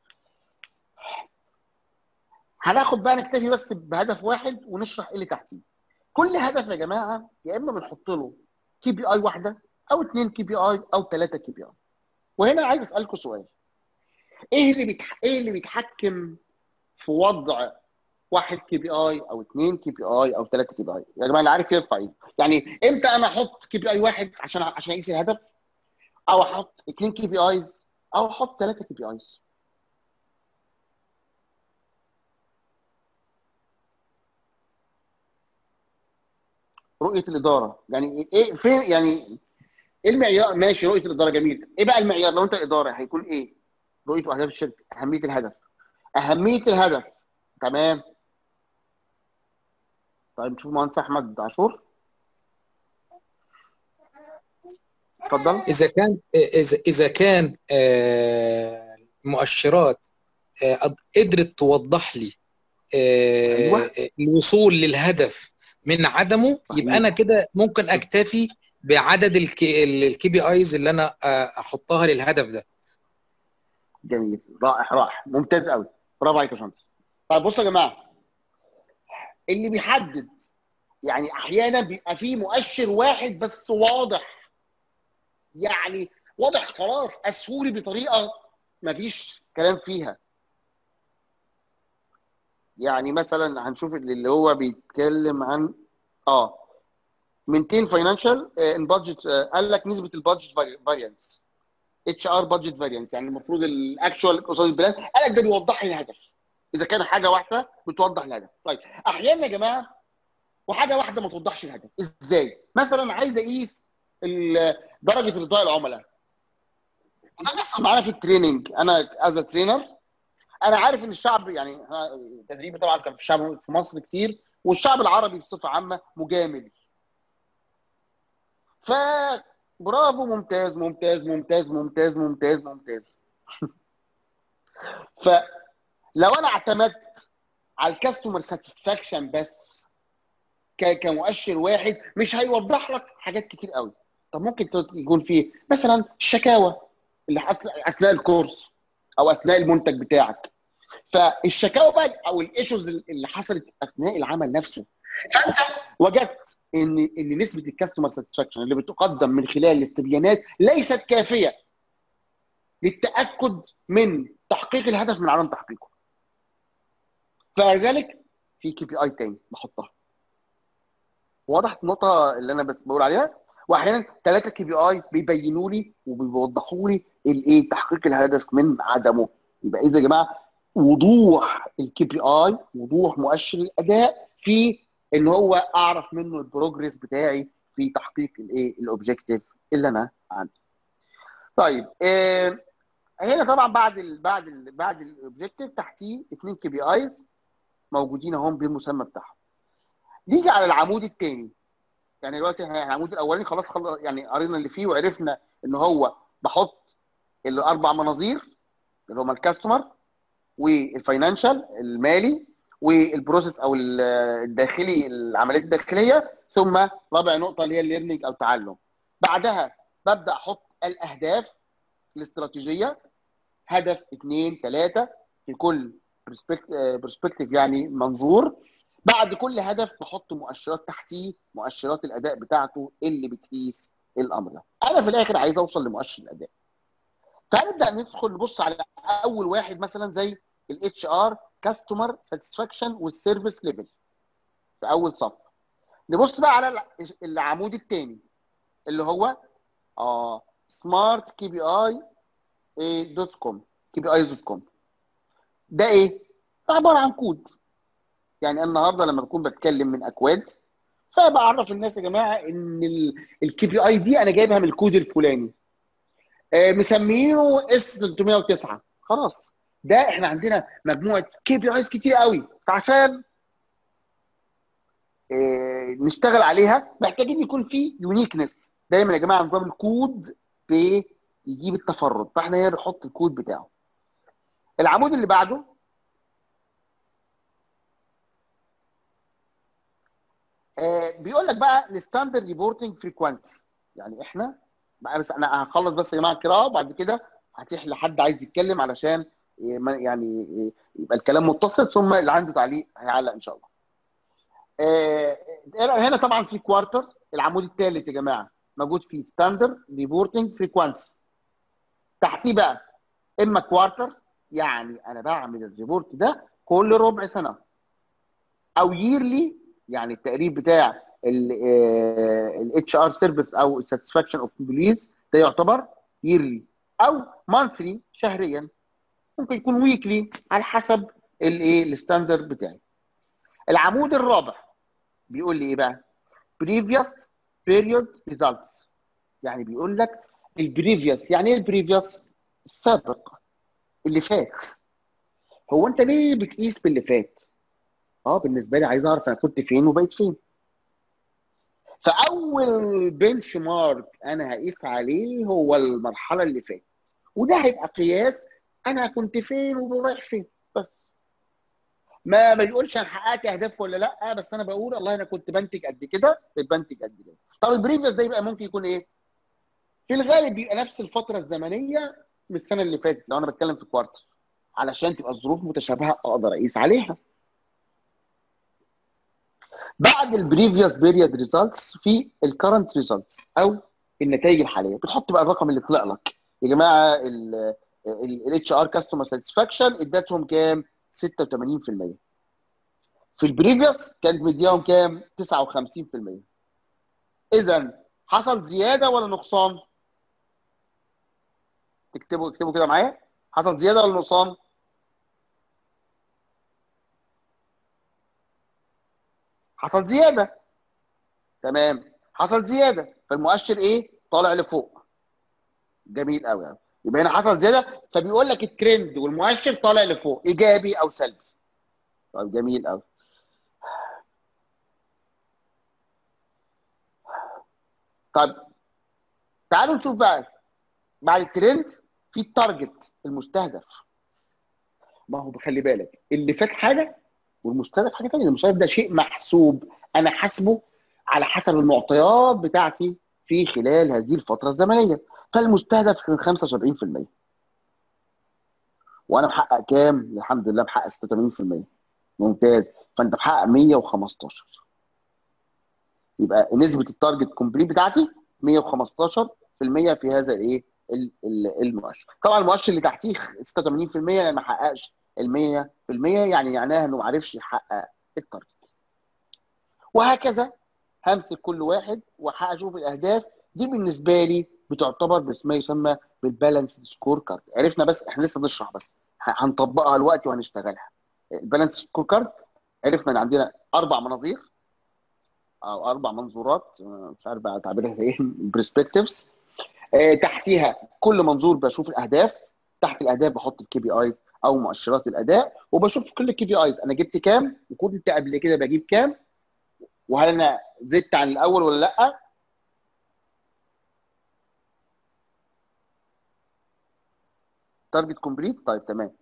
S1: هناخد بقى نكتفي بس بهدف واحد ونشرح ايه اللي تحتيه كل هدف يا جماعه يا اما بنحط له كي بي اي واحده او اثنين كي بي اي او ثلاثه كي بي اي وهنا عايز اسالكم سؤال ايه اللي بيتح... ايه اللي بيتحكم في وضع واحد كي بي اي او اثنين كي بي اي او ثلاثه كي بي اي يا جماعه اللي عارف يرفع ايده يعني امتى انا احط كي بي اي واحد عشان عشان اقيس الهدف او احط اثنين كي بي ايز او احط ثلاثه كي بي ايز رؤيه الاداره يعني ايه فين يعني ايه المعيار ماشي رؤيه الاداره جميل ايه بقى المعيار لو انت الاداره هيكون ايه رؤيه واهداف الشركه اهميه الهدف اهميه الهدف تمام طيب نشوف المهندس احمد عاشور اتفضل
S4: اذا كان اذا اذا كان المؤشرات قدرت توضح لي
S1: أيوة.
S4: الوصول للهدف من عدمه يبقى انا كده ممكن اكتفي بعدد الكي بي ايز اللي انا احطها للهدف ده
S1: جميل رائع رائع ممتاز قوي برافو عليك يا باشمهندس طيب بصوا يا جماعه اللي بيحدد يعني احيانا بيبقى فيه مؤشر واحد بس واضح يعني واضح خلاص اسهولي بطريقه مفيش كلام فيها يعني مثلا هنشوف اللي هو بيتكلم عن اه مينتين فاينانشال ان بادجت قال لك نسبه البادجت فاريانس اتش ار بادجت فاريانس يعني المفروض الاكشوال قصاد البلان قال لك ده بيوضح لي الهدف اذا كان حاجه واحده بتوضح الهدف طيب احيانا يا جماعه وحاجه واحده ما توضحش الهدف ازاي مثلا عايز اقيس درجه رضاء العملاء ده بيحصل معانا في التريننج انا از ترينر انا عارف ان الشعب يعني تدريبي طبعا كان في الشعب في مصر كتير والشعب العربي بصفه عامه مجامل ف برافو ممتاز ممتاز ممتاز ممتاز ممتاز ممتاز فلو انا اعتمدت على الكاستمر ساتسفاكشن بس ك- كمؤشر واحد مش هيوضح لك حاجات كتير قوي طب ممكن ت- يكون فيه مثلا الشكاوى اللي حصل اثناء الكورس او اثناء المنتج بتاعك فالشكاوى بقى او الايشوز اللي حصلت اثناء العمل نفسه فانت وجدت ان ان نسبه الكاستمر ساتسفاكشن اللي بتقدم من خلال الاستبيانات ليست كافيه للتاكد من تحقيق الهدف من عدم تحقيقه فلذلك في كي بي اي تاني بحطها وضحت النقطه اللي انا بس بقول عليها واحيانا ثلاثه كي بي اي بيبينوا لي وبيوضحوا لي الايه تحقيق الهدف من عدمه يبقى اذا يا جماعه وضوح الكي بي اي وضوح مؤشر الاداء في ان هو اعرف منه البروجريس بتاعي في تحقيق الايه الاوبجيكتيف اللي انا عندي طيب آه هنا طبعا بعد ال بعد ال بعد الاوبجيكتيف تحتيه اثنين كي بي ايز موجودين اهم بالمسمى بتاعهم نيجي على العمود الثاني يعني دلوقتي احنا العمود الاولاني خلاص خلص يعني قرينا اللي فيه وعرفنا ان هو بحط الاربع مناظير اللي هم الكاستمر والفاينانشال المالي والبروسيس او ال- الداخلي العمليات الداخليه ثم رابع نقطه اللي هي الليرنينج او التعلم بعدها ببدا احط الاهداف الاستراتيجيه هدف اثنين ثلاثه في كل برسبكتيف يعني منظور بعد كل هدف بحط مؤشرات تحتيه مؤشرات الاداء بتاعته اللي بتقيس الامر ده انا في الاخر عايز اوصل لمؤشر الاداء فهنبدا ندخل نبص على اول واحد مثلا زي الاتش ار كاستمر ساتسفاكشن والسيرفيس ليفل في اول صف نبص بقى على الع- العمود الثاني اللي هو اه سمارت كي بي اي دوت كوم كي بي اي دوت كوم ده ايه؟ ده عباره عن كود يعني النهارده لما بكون بتكلم من اكواد فبعرف الناس يا جماعه ان الكي بي اي دي انا جايبها من الكود الفلاني آه، مسمينه اس 309 خلاص ده احنا عندنا مجموعه كي بي ايز كتير قوي فعشان آه، نشتغل عليها محتاجين يكون في يونيكنس دايما يا جماعه نظام الكود بيجيب التفرد فاحنا هنا بنحط الكود بتاعه العمود اللي بعده آه، بيقول لك بقى الستاندرد ريبورتنج فريكوانسي يعني احنا بقى بس انا هخلص بس يا جماعه القراءه وبعد كده هتيح لحد عايز يتكلم علشان آه، ما- يعني آه، يبقى الكلام متصل ثم اللي عنده تعليق هيعلق ان شاء الله. آه، هنا طبعا في كوارتر العمود الثالث يا جماعه موجود فيه ستاندرد ريبورتنج فريكوانسي تحتيه بقى اما كوارتر يعني انا بعمل الريبورت ده كل ربع سنه او ييرلي يعني التقريب بتاع الاتش ار سيرفيس او الساتسفاكشن اوف امبلويز ده يعتبر ييرلي او مانثلي شهريا ممكن يكون ويكلي على حسب الايه الستاندرد بتاعي العمود الرابع بيقول لي ايه بقى previous period results يعني بيقول لك البريفيوس يعني ايه البريفيوس السابق اللي فات هو انت ليه بتقيس باللي فات اه بالنسبه لي عايز اعرف انا كنت فين وبقيت فين فاول بنش مارك انا هقيس عليه هو المرحله اللي فاتت وده هيبقى قياس انا كنت فين ورايح فين بس ما ما يقولش انا حققت اهداف ولا لا بس انا بقول والله انا كنت بنتج قد كده بقيت بنتج قد كده طب البريفيوس ده يبقى ممكن يكون ايه في الغالب بيبقى نفس الفتره الزمنيه من السنه اللي فاتت لو انا بتكلم في كوارتر علشان تبقى الظروف متشابهه اقدر اقيس عليها بعد البريفيوس بيريود ريزلتس في الكرنت ريزلتس او النتائج الحاليه بتحط بقى الرقم اللي طلع لك يا جماعه الاتش ار كاستمر ساتسفاكشن ادتهم كام 86% في البريفيوس كانت مدياهم كام 59% اذا حصل زياده ولا نقصان اكتبوا اكتبوا كده معايا حصل زياده ولا نقصان حصل زياده تمام حصل زياده فالمؤشر ايه طالع لفوق جميل قوي يعني. يبقى هنا حصل زياده فبيقول لك الترند والمؤشر طالع لفوق ايجابي او سلبي طيب جميل قوي طيب تعالوا نشوف بقى بعد الترند في التارجت المستهدف ما هو خلي بالك اللي فات حاجه والمستهدف حاجه ثانيه المستهدف ده شيء محسوب انا حاسبه على حسب المعطيات بتاعتي في خلال هذه الفتره الزمنيه فالمستهدف كان 75% وانا محقق كام؟ الحمد لله محقق 86% ممتاز فانت محقق 115 يبقى نسبه التارجت كومبليت بتاعتي 115% في هذا الايه ال- ال- المؤشر طبعا المؤشر اللي تحتيه 86% يعني ما حققش ال 100% يعني معناها انه ما عرفش يحقق التارجت وهكذا همسك كل واحد وهشوف الاهداف دي بالنسبه لي بتعتبر بما يسمى بالبالانس سكور كارد عرفنا بس احنا لسه بنشرح بس ه- هنطبقها دلوقتي وهنشتغلها البالانس سكور كارد عرفنا ان عندنا اربع مناظير او اربع منظورات آه، مش عارف بقى تعبيرها ايه برسبكتيفز تحتيها كل منظور بشوف الاهداف تحت الاهداف بحط الكي بي ايز او مؤشرات الاداء وبشوف كل الكي بي ايز انا جبت كام وكنت قبل كده بجيب كام وهل انا زدت عن الاول ولا لا تارجت كومبليت طيب تمام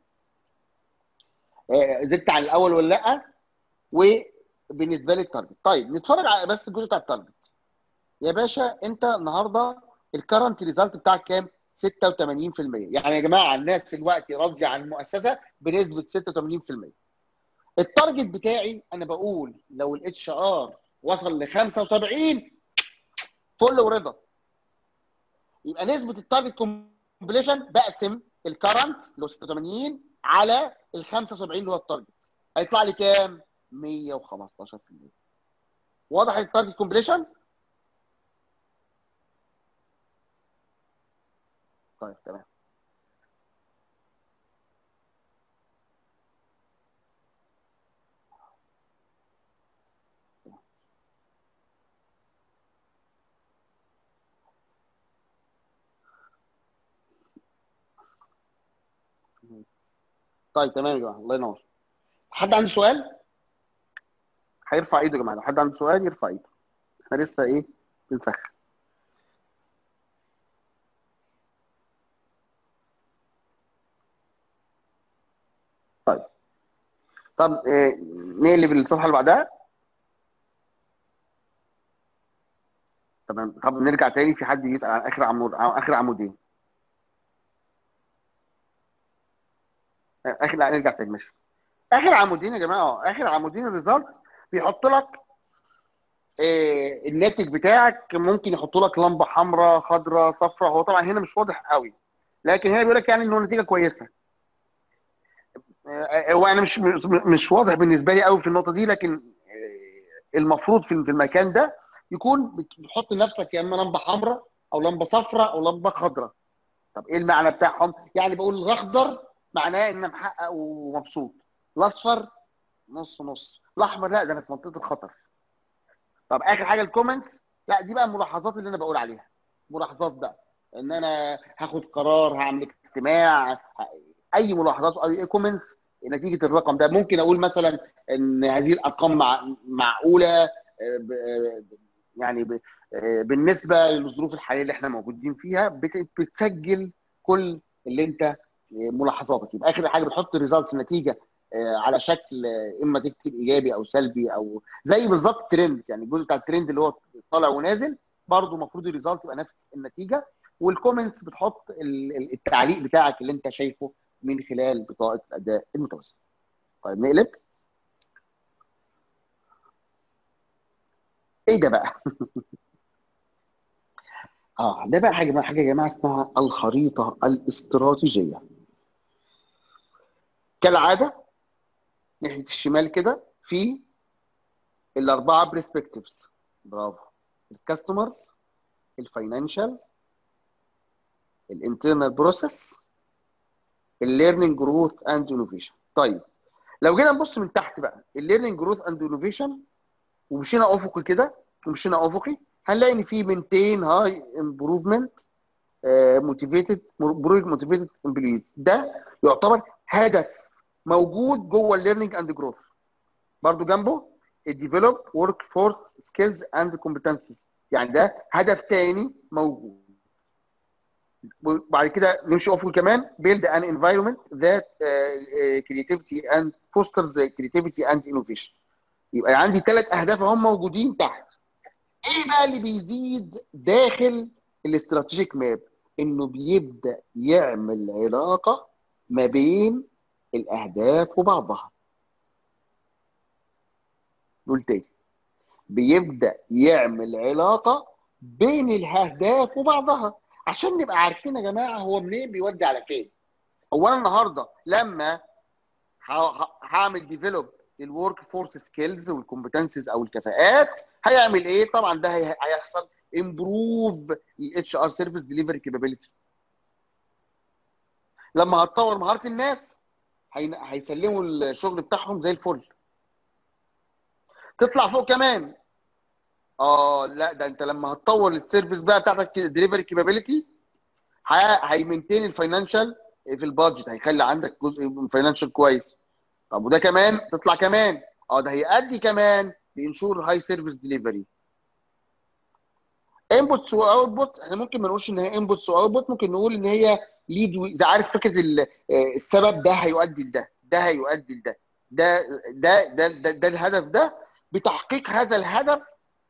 S1: آه، زدت عن الاول ولا لا وبالنسبه لي التارجت طيب نتفرج على بس الجزء بتاع التارجت يا باشا انت النهارده الكرنت ريزلت بتاعك كام 86% يعني يا جماعه الناس دلوقتي راضيه عن المؤسسه بنسبه 86% التارجت بتاعي انا بقول لو الاتش ار وصل ل 75 فل ورضا يبقى نسبه التارجت كومبليشن بقسم الكرنت اللي هو 86 على ال 75 اللي هو التارجت هيطلع لي كام 115% واضح التارجت كومبليشن طيب تمام طيب تمام يا جماعه الله ينور حد عنده سؤال هيرفع ايده يا جماعه لو حد عنده سؤال يرفع ايده احنا لسه ايه بنسخن طيب طب إيه نقلب الصفحه اللي بعدها تمام طب نرجع تاني في حد يسال عن اخر عمود عن اخر عمودين اخر لا نرجع تاني ماشي اخر عمودين يا جماعه اه اخر عمودين الريزلت بيحط لك إيه الناتج بتاعك ممكن يحط لك لمبه حمراء خضراء صفراء هو طبعا هنا مش واضح قوي لكن هنا بيقول لك يعني انه نتيجه كويسه آه، هو انا مش مش واضح بالنسبه لي قوي في النقطه دي لكن آه، المفروض في في المكان ده يكون بتحط لنفسك يا اما لمبه حمراء او لمبه صفراء او لمبه خضراء طب ايه المعنى بتاعهم يعني بقول الاخضر معناه ان أنا محقق ومبسوط الاصفر نص نص الاحمر لا ده انا في منطقه الخطر طب اخر حاجه الكومنت لا دي بقى الملاحظات اللي انا بقول عليها ملاحظات بقى ان انا هاخد قرار هعمل اجتماع ه- اي ملاحظات او اي كومنتس نتيجه الرقم ده ممكن اقول مثلا ان هذه الارقام مع معقوله آه، ب- آه، يعني ب- آه، بالنسبه للظروف الحاليه اللي احنا موجودين فيها بت- بتسجل كل اللي انت آه، ملاحظاتك يبقى اخر حاجه بتحط ريزلتس نتيجه آه، على شكل آه، اما تكتب ايجابي او سلبي او زي بالظبط الترند يعني الجزء بتاع الترند اللي هو طالع ونازل برضه المفروض الريزلت يبقى نفس النتيجه والكومنتس بتحط ال- ال- التعليق بتاعك اللي انت شايفه من خلال بطاقه الاداء المتوسط. طيب نقلب. ايه ده بقى؟ اه ده بقى حاجه حاجه يا جماعه اسمها الخريطه الاستراتيجيه. كالعاده ناحيه الشمال كده في الاربعه برسبكتيفز برافو الكاستمرز الفاينانشال الانترنال بروسيس الليرنينج جروث اند انوفيشن طيب لو جينا نبص من تحت بقى الليرنينج جروث اند انوفيشن ومشينا افقي كده ومشينا افقي هنلاقي ان في مينتين هاي امبروفمنت موتيفيتد بروجكت موتيفيتد امبلويز ده يعتبر هدف موجود جوه الليرنينج اند جروث برضو جنبه الديفلوب ورك فورس سكيلز اند كومبتنسز يعني ده هدف تاني موجود وبعد كده نمشي افقي كمان build an environment that uh, uh, creativity and fosters the creativity and innovation يبقى عندي ثلاث اهداف هم موجودين تحت ايه بقى اللي بيزيد داخل الاستراتيجيك ماب انه بيبدا يعمل علاقه ما بين الاهداف وبعضها نقول تاني بيبدا يعمل علاقه بين الاهداف وبعضها عشان نبقى عارفين يا جماعه هو منين بيودي على فين هو انا النهارده لما ه- ه- هعمل ديفلوب للورك فورس سكيلز والكومبتنسز او الكفاءات هيعمل ايه طبعا ده هي- هيحصل امبروف الاتش ار سيرفيس ديليفري كابابيلتي لما هتطور مهاره الناس هين- هيسلموا الشغل بتاعهم زي الفل تطلع فوق كمان اه لا ده انت لما هتطور السيرفيس بقى بتاعتك ديليفري كابابيلتي هيمنتين الفاينانشال في البادجت هيخلي عندك جزء من فاينانشال كويس طب وده كمان تطلع كمان اه ده هيأدي كمان لانشور هاي سيرفيس ديليفري انبوتس واوتبوت احنا ممكن ما نقولش ان هي انبوتس واوتبوت ممكن نقول ان هي ليد اذا عارف فكره ال- آه، السبب ده هيؤدي لده ده هيؤدي لده ده ده ده ده, ده الهدف ده بتحقيق هذا الهدف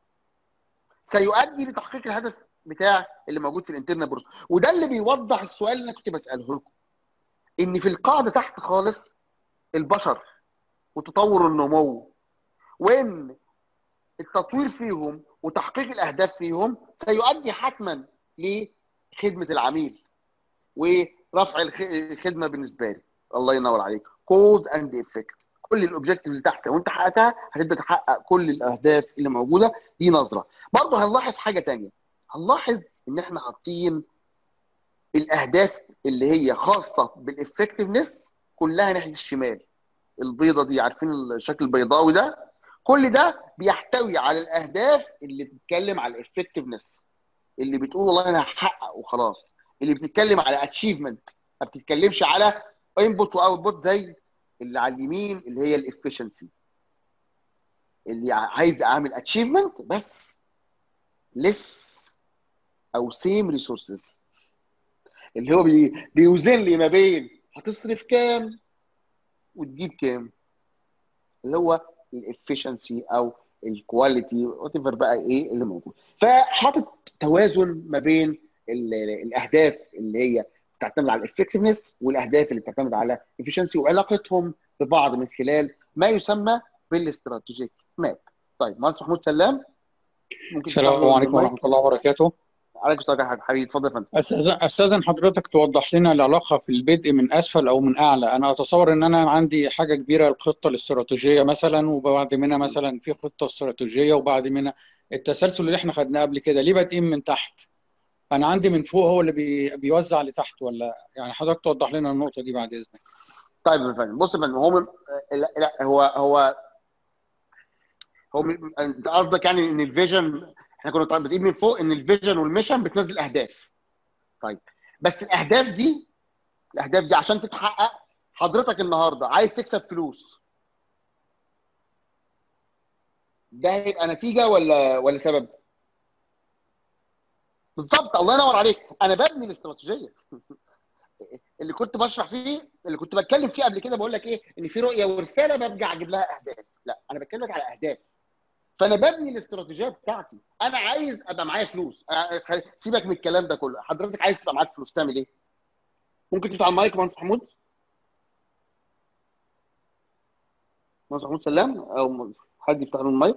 S1: سيؤدي لتحقيق الهدف بتاع اللي موجود في الانترنال بروس وده اللي بيوضح السؤال اللي انا كنت بساله لكم ان في القاعده تحت خالص البشر وتطور النمو وان التطوير فيهم وتحقيق الاهداف فيهم سيؤدي حتما لخدمه العميل ورفع الخ- الخدمه بالنسبه لي الله ينور عليك كوز اند افكت كل الاوبجيكتيف اللي تحت لو انت حققتها هتبدا تحقق كل الاهداف اللي موجوده دي نظره برضه هنلاحظ حاجه تانية هنلاحظ ان احنا حاطين الاهداف اللي هي خاصه بالافكتفنس كلها ناحيه الشمال البيضه دي عارفين الشكل البيضاوي ده كل ده بيحتوي على الاهداف اللي بتتكلم على الافكتفنس اللي بتقول والله انا هحقق وخلاص اللي بتتكلم على اتشيفمنت ما بتتكلمش على انبوت واوتبوت زي اللي على اليمين اللي هي الافشنسي اللي عايز اعمل اتشيفمنت بس لس او سيم ريسورسز اللي هو بي بيوزن لي ما بين هتصرف كام وتجيب كام اللي هو الافشنسي او الكواليتي وات بقى ايه اللي موجود فحاطط توازن ما بين ال- الاهداف اللي هي بتعتمد على الافكتفنس والاهداف اللي بتعتمد على efficiency وعلاقتهم ببعض من خلال ما يسمى بالاستراتيجيك ماب طيب مهندس محمود سلام ممكن
S5: السلام
S1: تستخدم
S5: عليكم
S1: المايك؟
S5: ورحمة الله وبركاته
S1: عليكم السلام يا حبيبي اتفضل يا فندم
S5: أستاذن أستاذن حضرتك توضح لنا العلاقة في البدء من أسفل أو من أعلى أنا أتصور إن أنا عندي حاجة كبيرة الخطة الاستراتيجية مثلا وبعد منها مثلا في خطة استراتيجية وبعد منها التسلسل اللي احنا خدناه قبل كده ليه بادئين من تحت أنا عندي من فوق هو اللي بي بيوزع لتحت ولا يعني حضرتك توضح لنا النقطة دي بعد إذنك
S1: طيب يا فندم بص يا فندم هو من... لا, لا هو هو هو من... انت قصدك يعني ان الفيجن احنا كنا طيب بادئين من فوق ان الفيجن والميشن بتنزل اهداف طيب بس الاهداف دي الاهداف دي عشان تتحقق حضرتك النهارده عايز تكسب فلوس ده هيبقى نتيجه ولا ولا سبب؟ بالظبط الله ينور عليك انا ببني الاستراتيجيه اللي كنت بشرح فيه اللي كنت بتكلم فيه قبل كده بقول لك ايه ان في رؤيه ورساله برجع اجيب لها اهداف لا انا بتكلم على اهداف فانا ببني الاستراتيجيه بتاعتي انا عايز ابقى معايا فلوس أه، خل- سيبك من الكلام ده كله حضرتك عايز تبقى معاك فلوس تعمل ايه ممكن تفتح المايك مهندس محمود مهندس محمود سلام او حد يفتح له المايك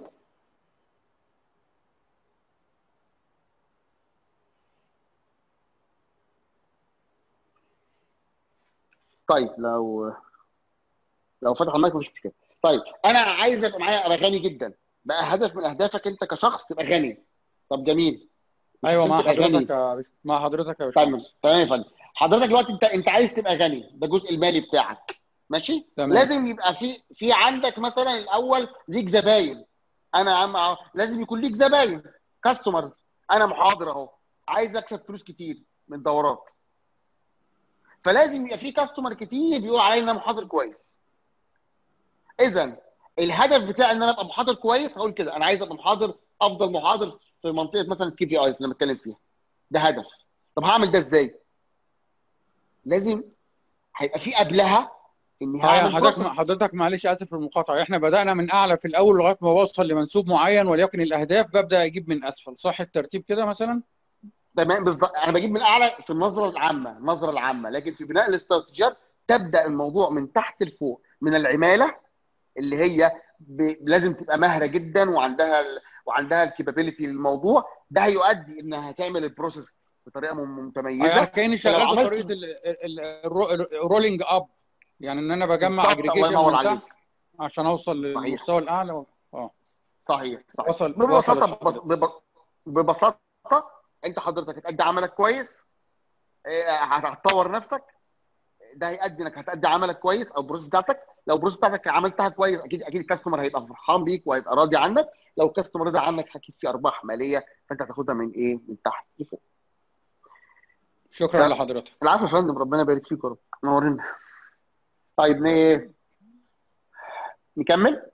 S1: طيب لو لو فتح المايك مفيش مشكله طيب انا عايز ابقى معايا ابقى غني جدا بقى هدف من اهدافك انت كشخص تبقى غني طب جميل مش
S5: أيوه
S1: لازم
S5: مع
S1: تبقى غني.
S5: حضرتك يا بش- مع حضرتك يا
S1: تمام
S5: باشمهندس
S1: تمام يا فندم حضرتك دلوقتي انت انت عايز تبقى غني ده الجزء المالي بتاعك ماشي
S5: تمام.
S1: لازم يبقى في في عندك مثلا الاول ليك زباين انا يا عم أهو، لازم يكون ليك زباين كاستمرز انا محاضر اهو عايز اكسب فلوس كتير من دورات فلازم يبقى في كاستمر كتير بيقول عليا ان انا محاضر كويس اذا الهدف بتاعي ان انا ابقى محاضر كويس هقول كده انا عايز ابقى محاضر افضل محاضر في منطقه مثلا الكي بي ايز اللي بتكلم فيها ده هدف طب هعمل ده ازاي لازم هيبقى في قبلها اني
S5: اه يعني
S1: هعمل
S5: حضرتك
S1: بروسيس
S5: حضرتك معلش اسف في المقاطعه احنا بدانا من اعلى في الاول لغايه ما بوصل لمنسوب معين وليكن الاهداف ببدا اجيب من اسفل صح الترتيب كده مثلا
S1: تمام بالظبط انا بجيب من الاعلى في النظره العامه النظره العامه لكن في بناء الاستراتيجيات تبدا الموضوع من تحت لفوق من العماله اللي هي ب... لازم تبقى ماهره جدا وعندها ال... وعندها الكابابيلتي للموضوع ده هيؤدي انها تعمل البروسيس بطريقه م-
S5: اه
S1: متميزه
S5: يعني كاني شغال
S1: عملت-
S5: بطريقه ال- ال- ال- الرولينج اب يعني ان انا بجمع
S1: بالظبط، الله
S5: اجريجيشن
S1: ينور
S5: من
S1: عليك
S5: تحت عشان اوصل
S1: صحيح.
S5: للمستوى الاعلى و- اه
S1: صحيح صحيح
S5: وصل
S1: ببساطه
S5: وصل
S1: ببس- بب- ببساطه انت حضرتك هتأدي عملك كويس آه، هتطور نفسك ده هيأدي انك هتأدي عملك كويس او البروسيس بتاعتك لو البروسيس بتاعتك عملتها كويس اكيد اكيد الكاستمر هيبقى فرحان بيك وهيبقى راضي عنك لو الكاستمر رضي عنك اكيد في ارباح ماليه فانت هتاخدها من ايه؟ من تحت لفوق.
S5: شكرا
S1: لا.
S5: لحضرتك
S1: العفو يا فندم ربنا يبارك فيك يا رب نورنا. طيب ن- نكمل؟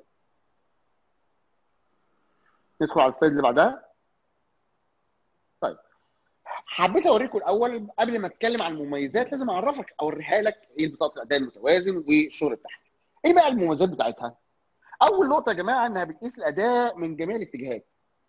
S1: ندخل على السلايد اللي بعدها. طيب حبيت اوريكم الاول قبل ما اتكلم عن المميزات لازم اعرفك اوريها لك ايه بطاقه الاداء المتوازن والشغل بتاعها. ايه بقى المميزات بتاعتها؟ اول نقطه يا جماعه انها بتقيس الاداء من جميع الاتجاهات.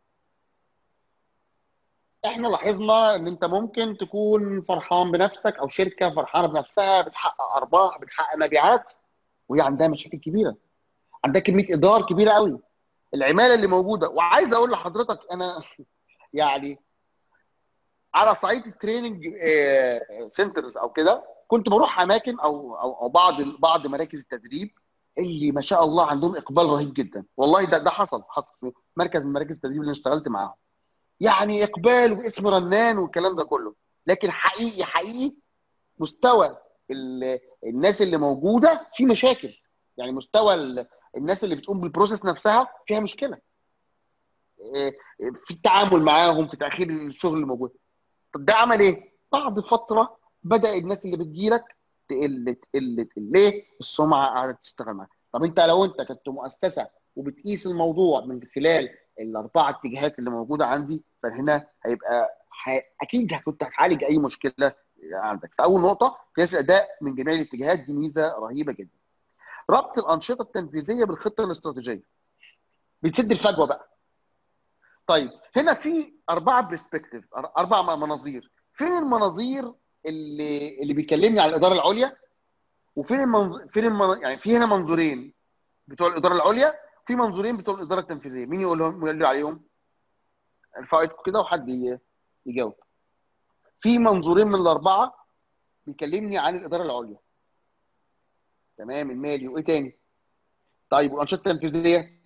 S1: احنا لاحظنا ان انت ممكن تكون فرحان بنفسك او شركه فرحانه بنفسها بتحقق ارباح بتحقق مبيعات وهي عندها مشاكل كبيره. عندها كميه ادار كبيره قوي. العماله اللي موجوده وعايز اقول لحضرتك انا يعني على صعيد التريننج سنترز او كده كنت بروح اماكن او او, أو بعض بعض مراكز التدريب اللي ما شاء الله عندهم اقبال رهيب جدا والله ده ده حصل حصل في مركز من مراكز التدريب اللي أنا اشتغلت معاهم يعني اقبال واسم رنان والكلام ده كله لكن حقيقي حقيقي مستوى ال- الناس اللي موجوده في مشاكل يعني مستوى ال- الناس اللي بتقوم بالبروسيس نفسها فيها مشكله إيه، في التعامل معاهم في تاخير الشغل اللي موجود طب ده عمل ايه؟ بعد فتره بدا الناس اللي بتجيلك تقل تقل تقل ليه؟ السمعه قاعده تشتغل معاك طب انت لو انت كنت مؤسسه وبتقيس الموضوع من خلال الاربعه اتجاهات اللي موجوده عندي فهنا هيبقى ح- اكيد كنت هتعالج اي مشكله عندك فاول نقطه قياس الاداء من جميع الاتجاهات دي ميزه رهيبه جدا ربط الانشطه التنفيذيه بالخطه الاستراتيجيه بتسد الفجوه بقى طيب هنا في اربعه برسبكتيف اربع مناظير فين المناظير اللي اللي بيكلمني على الاداره العليا وفين المنظ... فين المن... يعني في هنا منظورين بتوع الاداره العليا في منظورين بتوع الاداره التنفيذيه مين يقول لهم يقول لي عليهم ارفعوا ايدكم كده وحد ي- يجاوب في منظورين من الاربعه بيكلمني عن الاداره العليا تمام المالي وايه تاني طيب والانشطه التنفيذيه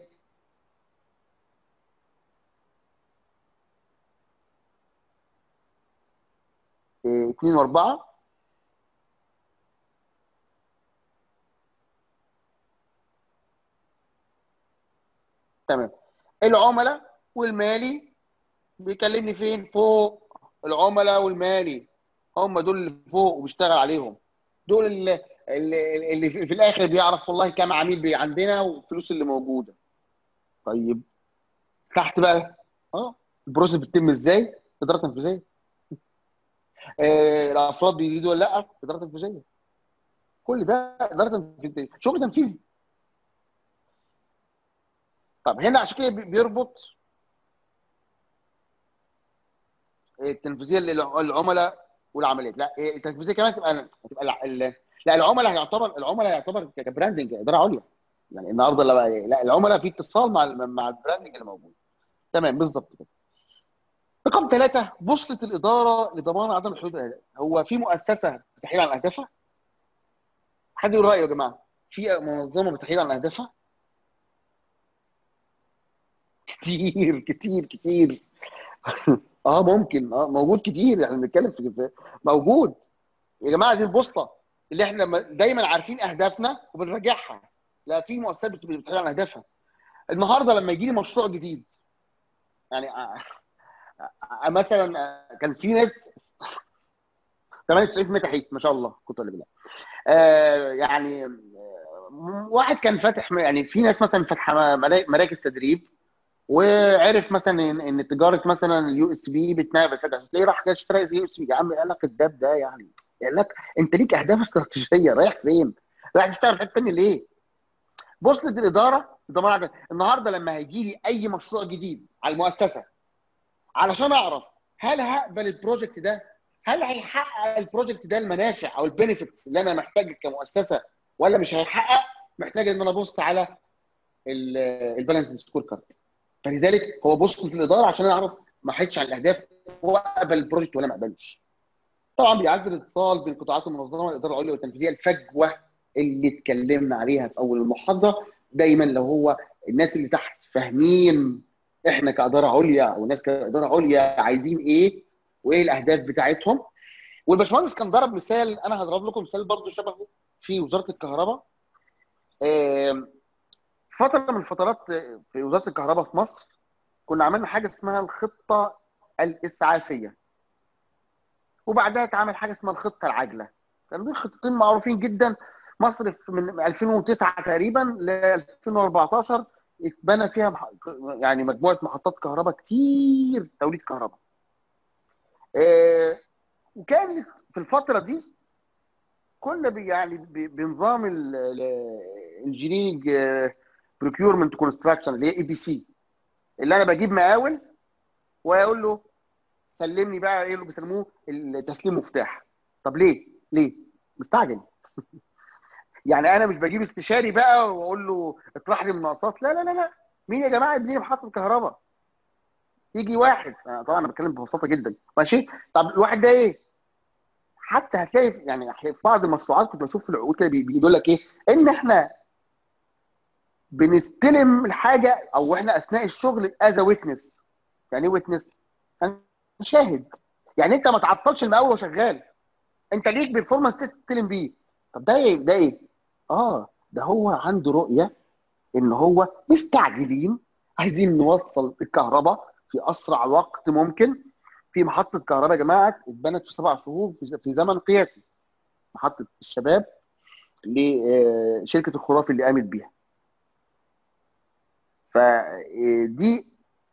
S1: إيه، اثنين واربعه تمام العملاء والمالي بيكلمني فين فوق العملاء والمالي هم دول اللي فوق وبيشتغل عليهم دول اللي, اللي, اللي في في الاخر بيعرف والله كام عميل بي عندنا والفلوس اللي موجوده طيب تحت بقى اه البروسيس بتتم ازاي اداره تنفيذيه آه الافراد بيزيدوا ولا لا اداره تنفيذيه كل ده اداره تنفيذيه شغل تنفيذي طب هنا عشان كده بي- بيربط التنفيذيه للعملاء والعمليات لا إيه، التنفيذيه كمان تبقى تبقى الع- ال- لا العملاء هيعتبر العملاء هيعتبر كبراندنج اداره عليا يعني النهارده لا لا العملاء في اتصال مع ال- مع البراندنج اللي موجود تمام بالظبط كده رقم ثلاثة بوصلة الإدارة لضمان عدم حدوث الأهداف هو في مؤسسة بتحيل عن أهدافها؟ حد يقول رأيه يا جماعة في منظمة بتحيل عن أهدافها؟ كتير كتير كتير اه ممكن اه موجود كتير احنا بنتكلم في كده موجود يا جماعه دي البوصله اللي احنا لما دايما عارفين اهدافنا وبنراجعها لا في مؤسسات بت- بتحيل عن اهدافها النهارده لما يجي لي مشروع جديد يعني آه، آه، مثلا آه، كان في ناس 98 نجحت ما شاء الله كنت ولا بالله آه يعني آه، واحد كان فاتح يعني في ناس مثلا فاتحه مرا- مراكز تدريب وعرف مثلا ان إن تجاره مثلا اليو اس بي بتنافس تلاقيه راح كده اشترى يو اس بي يا عم قال لك الدب ده يعني قال لك انت ليك اهداف استراتيجيه رايح فين؟ رايح تشتغل في حته ثانيه ليه؟ بص للاداره الاداره عندك. النهارده لما هيجي لي اي مشروع جديد على المؤسسه علشان اعرف هل هقبل البروجكت ده هل هيحقق البروجكت ده المنافع او البينيفيتس اللي انا محتاج كمؤسسه ولا مش هيحقق محتاج ان انا ابص على البالانس سكور كارد فلذلك هو بص في الاداره عشان اعرف ما حدش على الاهداف هو قبل البروجكت ولا ما قبلش طبعا بيعزز الاتصال بين قطاعات المنظمه والاداره العليا والتنفيذيه الفجوه اللي اتكلمنا عليها في اول المحاضره دايما لو هو الناس اللي تحت فاهمين احنا كاداره عليا او الناس كاداره عليا عايزين ايه وايه الاهداف بتاعتهم والباشمهندس كان ضرب مثال انا هضرب لكم مثال برضو شبهه في وزاره الكهرباء آم، فتره من الفترات في وزاره الكهرباء في مصر كنا عملنا حاجه اسمها الخطه الاسعافيه وبعدها اتعمل حاجه اسمها الخطه العاجله كانوا دول خطتين معروفين جدا مصر في- من 2009 تقريبا ل 2014 اتبنى فيها مح... يعني مجموعه محطات كهرباء كتير توليد كهرباء آه، وكان في الفتره دي كنا بي يعني ب- بنظام الانجينيرنج بروكيورمنت كونستراكشن اللي هي اي بي سي اللي انا بجيب مقاول واقول له سلمني بقى ايه اللي بيسموه التسليم مفتاح طب ليه؟ ليه؟ مستعجل يعني انا مش بجيب استشاري بقى واقول له اطرح لي مناقصات لا لا لا لا مين يا جماعه يبني لي محطه كهرباء؟ يجي واحد آه، طبعا انا بتكلم ببساطه جدا ماشي طب الواحد ده ايه؟ حتى هتلاقي يعني في بعض المشروعات كنت بشوف في العقود كده بي- بيقول لك ايه؟ ان احنا بنستلم الحاجه او احنا اثناء الشغل از ويتنس يعني ايه ويتنس؟ شاهد يعني انت ما تعطلش المقاول وهو شغال انت ليك بيرفورمانس تستلم بيه طب ده ايه ده ايه؟ اه ده هو عنده رؤيه ان هو مستعجلين عايزين نوصل الكهرباء في اسرع وقت ممكن في محطه كهرباء يا جماعه اتبنت في سبع شهور في في زمن قياسي محطه الشباب لشركه الخرافي اللي قامت بيها فدي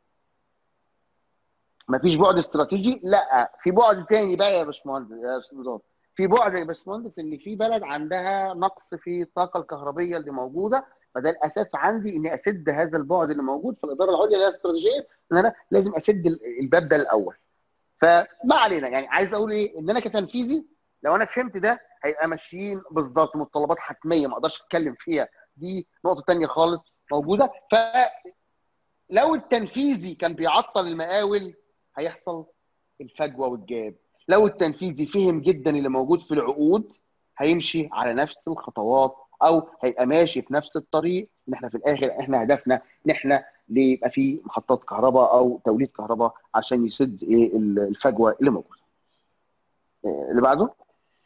S1: مفيش بعد استراتيجي لا في بعد تاني بقى يا باشمهندس يا استاذ نزار في بعد يا باشمهندس ان في بلد عندها نقص في الطاقه الكهربيه اللي موجوده فده الاساس عندي اني اسد هذا البعد اللي موجود في الاداره العليا اللي هي الاستراتيجيه ان انا لازم اسد ال- الباب ده الاول فما علينا يعني عايز اقول ايه ان انا كتنفيذي لو انا فهمت ده هيبقى ماشيين بالظبط متطلبات حتميه ما اقدرش اتكلم فيها دي نقطه تانية خالص موجوده فلو التنفيذي كان بيعطل المقاول هيحصل الفجوه والجاب لو التنفيذي فهم جدا اللي موجود في العقود هيمشي على نفس الخطوات او هيبقى ماشي في نفس الطريق ان احنا في الاخر احنا هدفنا ان احنا ليه يبقى في محطات كهرباء او توليد كهرباء عشان يسد ايه الفجوه اللي موجوده. إيه اللي بعده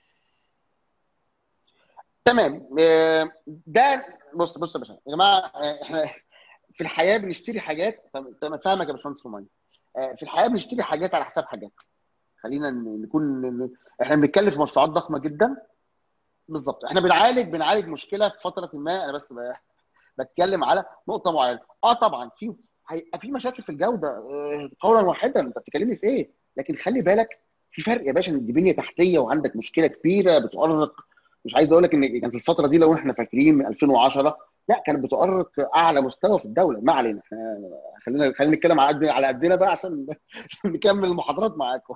S1: تمام إيه ده بص بص يا باشا يا جماعه إيه، احنا في الحياه بنشتري حاجات تمام فاهمك يا باشمهندس روماني آه، في الحياه بنشتري حاجات على حساب حاجات خلينا ن- نكون احنا بنتكلم في مشروعات ضخمه جدا بالظبط احنا بنعالج بنعالج مشكله في فتره ما انا بس ب- بتكلم على نقطه معينه اه طبعا في هيبقى في مشاكل في الجوده آه، قولا واحدا انت بتتكلمي في ايه لكن خلي بالك في فرق يا باشا ان دي بنيه تحتيه وعندك مشكله كبيره بتؤرق مش عايز اقول لك ان كان في الفتره دي لو احنا فاكرين من 2010 لا كانت بتؤرق اعلى مستوى في الدوله ما علينا احنا خلينا خلينا نتكلم على قد على قدنا بقى عشان نكمل المحاضرات معاكم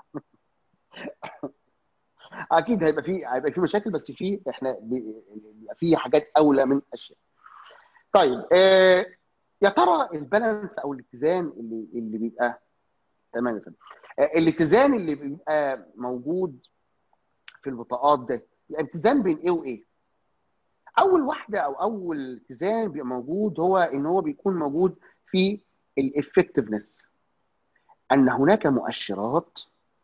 S1: اكيد هيبقى في هيبقى في مشاكل بس في احنا بي- بيبقى في حاجات اولى من اشياء طيب آه يا ترى البالانس او الاتزان اللي اللي بيبقى تمام يا فندم آه الاتزان اللي بيبقى موجود في البطاقات ده يبقى اتزان بين ايه وايه اول واحده او اول اتزان بيبقى موجود هو ان هو بيكون موجود في الافكتفنس ان هناك مؤشرات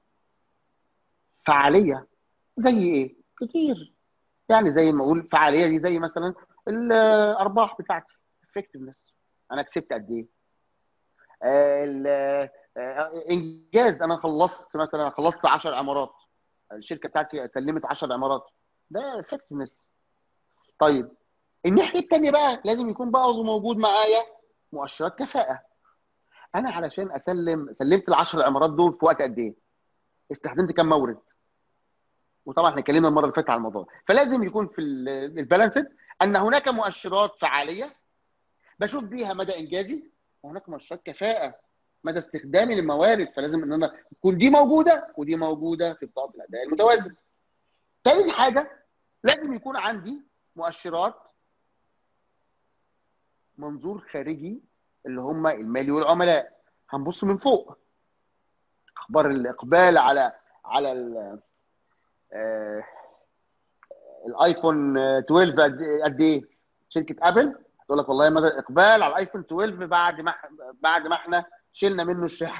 S1: فعاليه زي ايه؟ كتير يعني زي ما اقول فعاليه دي زي مثلا الارباح بتاعتي افكتفنس انا كسبت قد ايه؟ آه، ال- آه، انجاز انا خلصت مثلا خلصت 10 عمارات الشركه بتاعتي سلمت 10 عمارات ده افكتفنس طيب الناحيه الثانيه بقى لازم يكون برضه موجود معايا مؤشرات كفاءه انا علشان اسلم سلمت ال 10 عمارات دول في وقت قد ايه؟ استخدمت كام مورد؟ وطبعا احنا اتكلمنا المره اللي فاتت على الموضوع ده. فلازم يكون في البالانسد ان هناك مؤشرات فعاليه بشوف بيها مدى انجازي وهناك مؤشرات كفاءه مدى استخدامي للموارد فلازم ان انا تكون دي موجوده ودي موجوده في بطاقه الاداء المتوازن. ثالث حاجه لازم يكون عندي مؤشرات منظور خارجي اللي هم المالي والعملاء هنبص من فوق اخبار الاقبال على على ال- آه، الايفون 12 قد قد ايه شركه ابل تقول لك والله مدى الاقبال على الايفون 12 بعد ما بعد ما احنا شلنا منه الشحن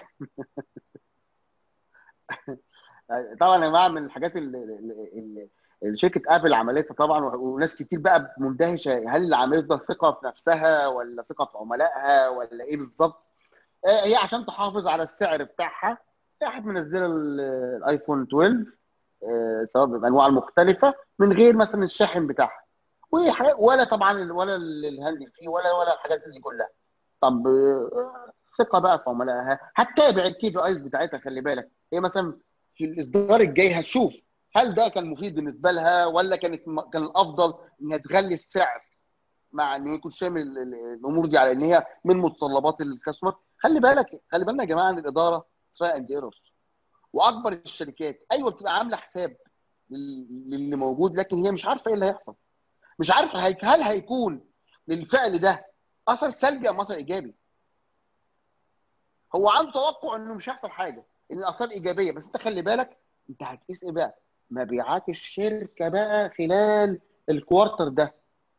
S1: طبعا يا جماعه من الحاجات اللي, اللي اللي شركه ابل عملتها طبعا وناس كتير بقى مندهشه هل اللي عملته ده ثقه في نفسها ولا ثقه في عملائها ولا ايه بالظبط آه، هي عشان تحافظ على السعر بتاعها راحت منزله ال- الايفون 12 آه، سواء بانواع المختلفه من غير مثلا الشاحن بتاعها وحاجات- ولا طبعا ولا الهاند فري ولا ولا الحاجات دي كلها طب آه، ثقه بقى في عملائها هتتابع الكي بي ايز بتاعتها خلي بالك هي مثلا في الاصدار الجاي هتشوف هل ده كان مفيد بالنسبه لها ولا كانت كان الافضل انها تغلي السعر مع ان يكون شامل ال- ال- الامور دي على ان هي من متطلبات الكاستمر خلي بالك خلي بالنا يا جماعه ان الاداره تراي اند ايرور واكبر الشركات ايوه بتبقى عامله حساب لل- للي موجود لكن هي مش عارفه ايه اللي هيحصل مش عارفه هي- هل هيكون للفعل ده اثر سلبي ام اثر ايجابي هو عنده توقع انه مش هيحصل حاجه ان الاثار ايجابيه بس انت خلي بالك انت هتقيس ايه بقى مبيعات الشركه بقى خلال الكوارتر ده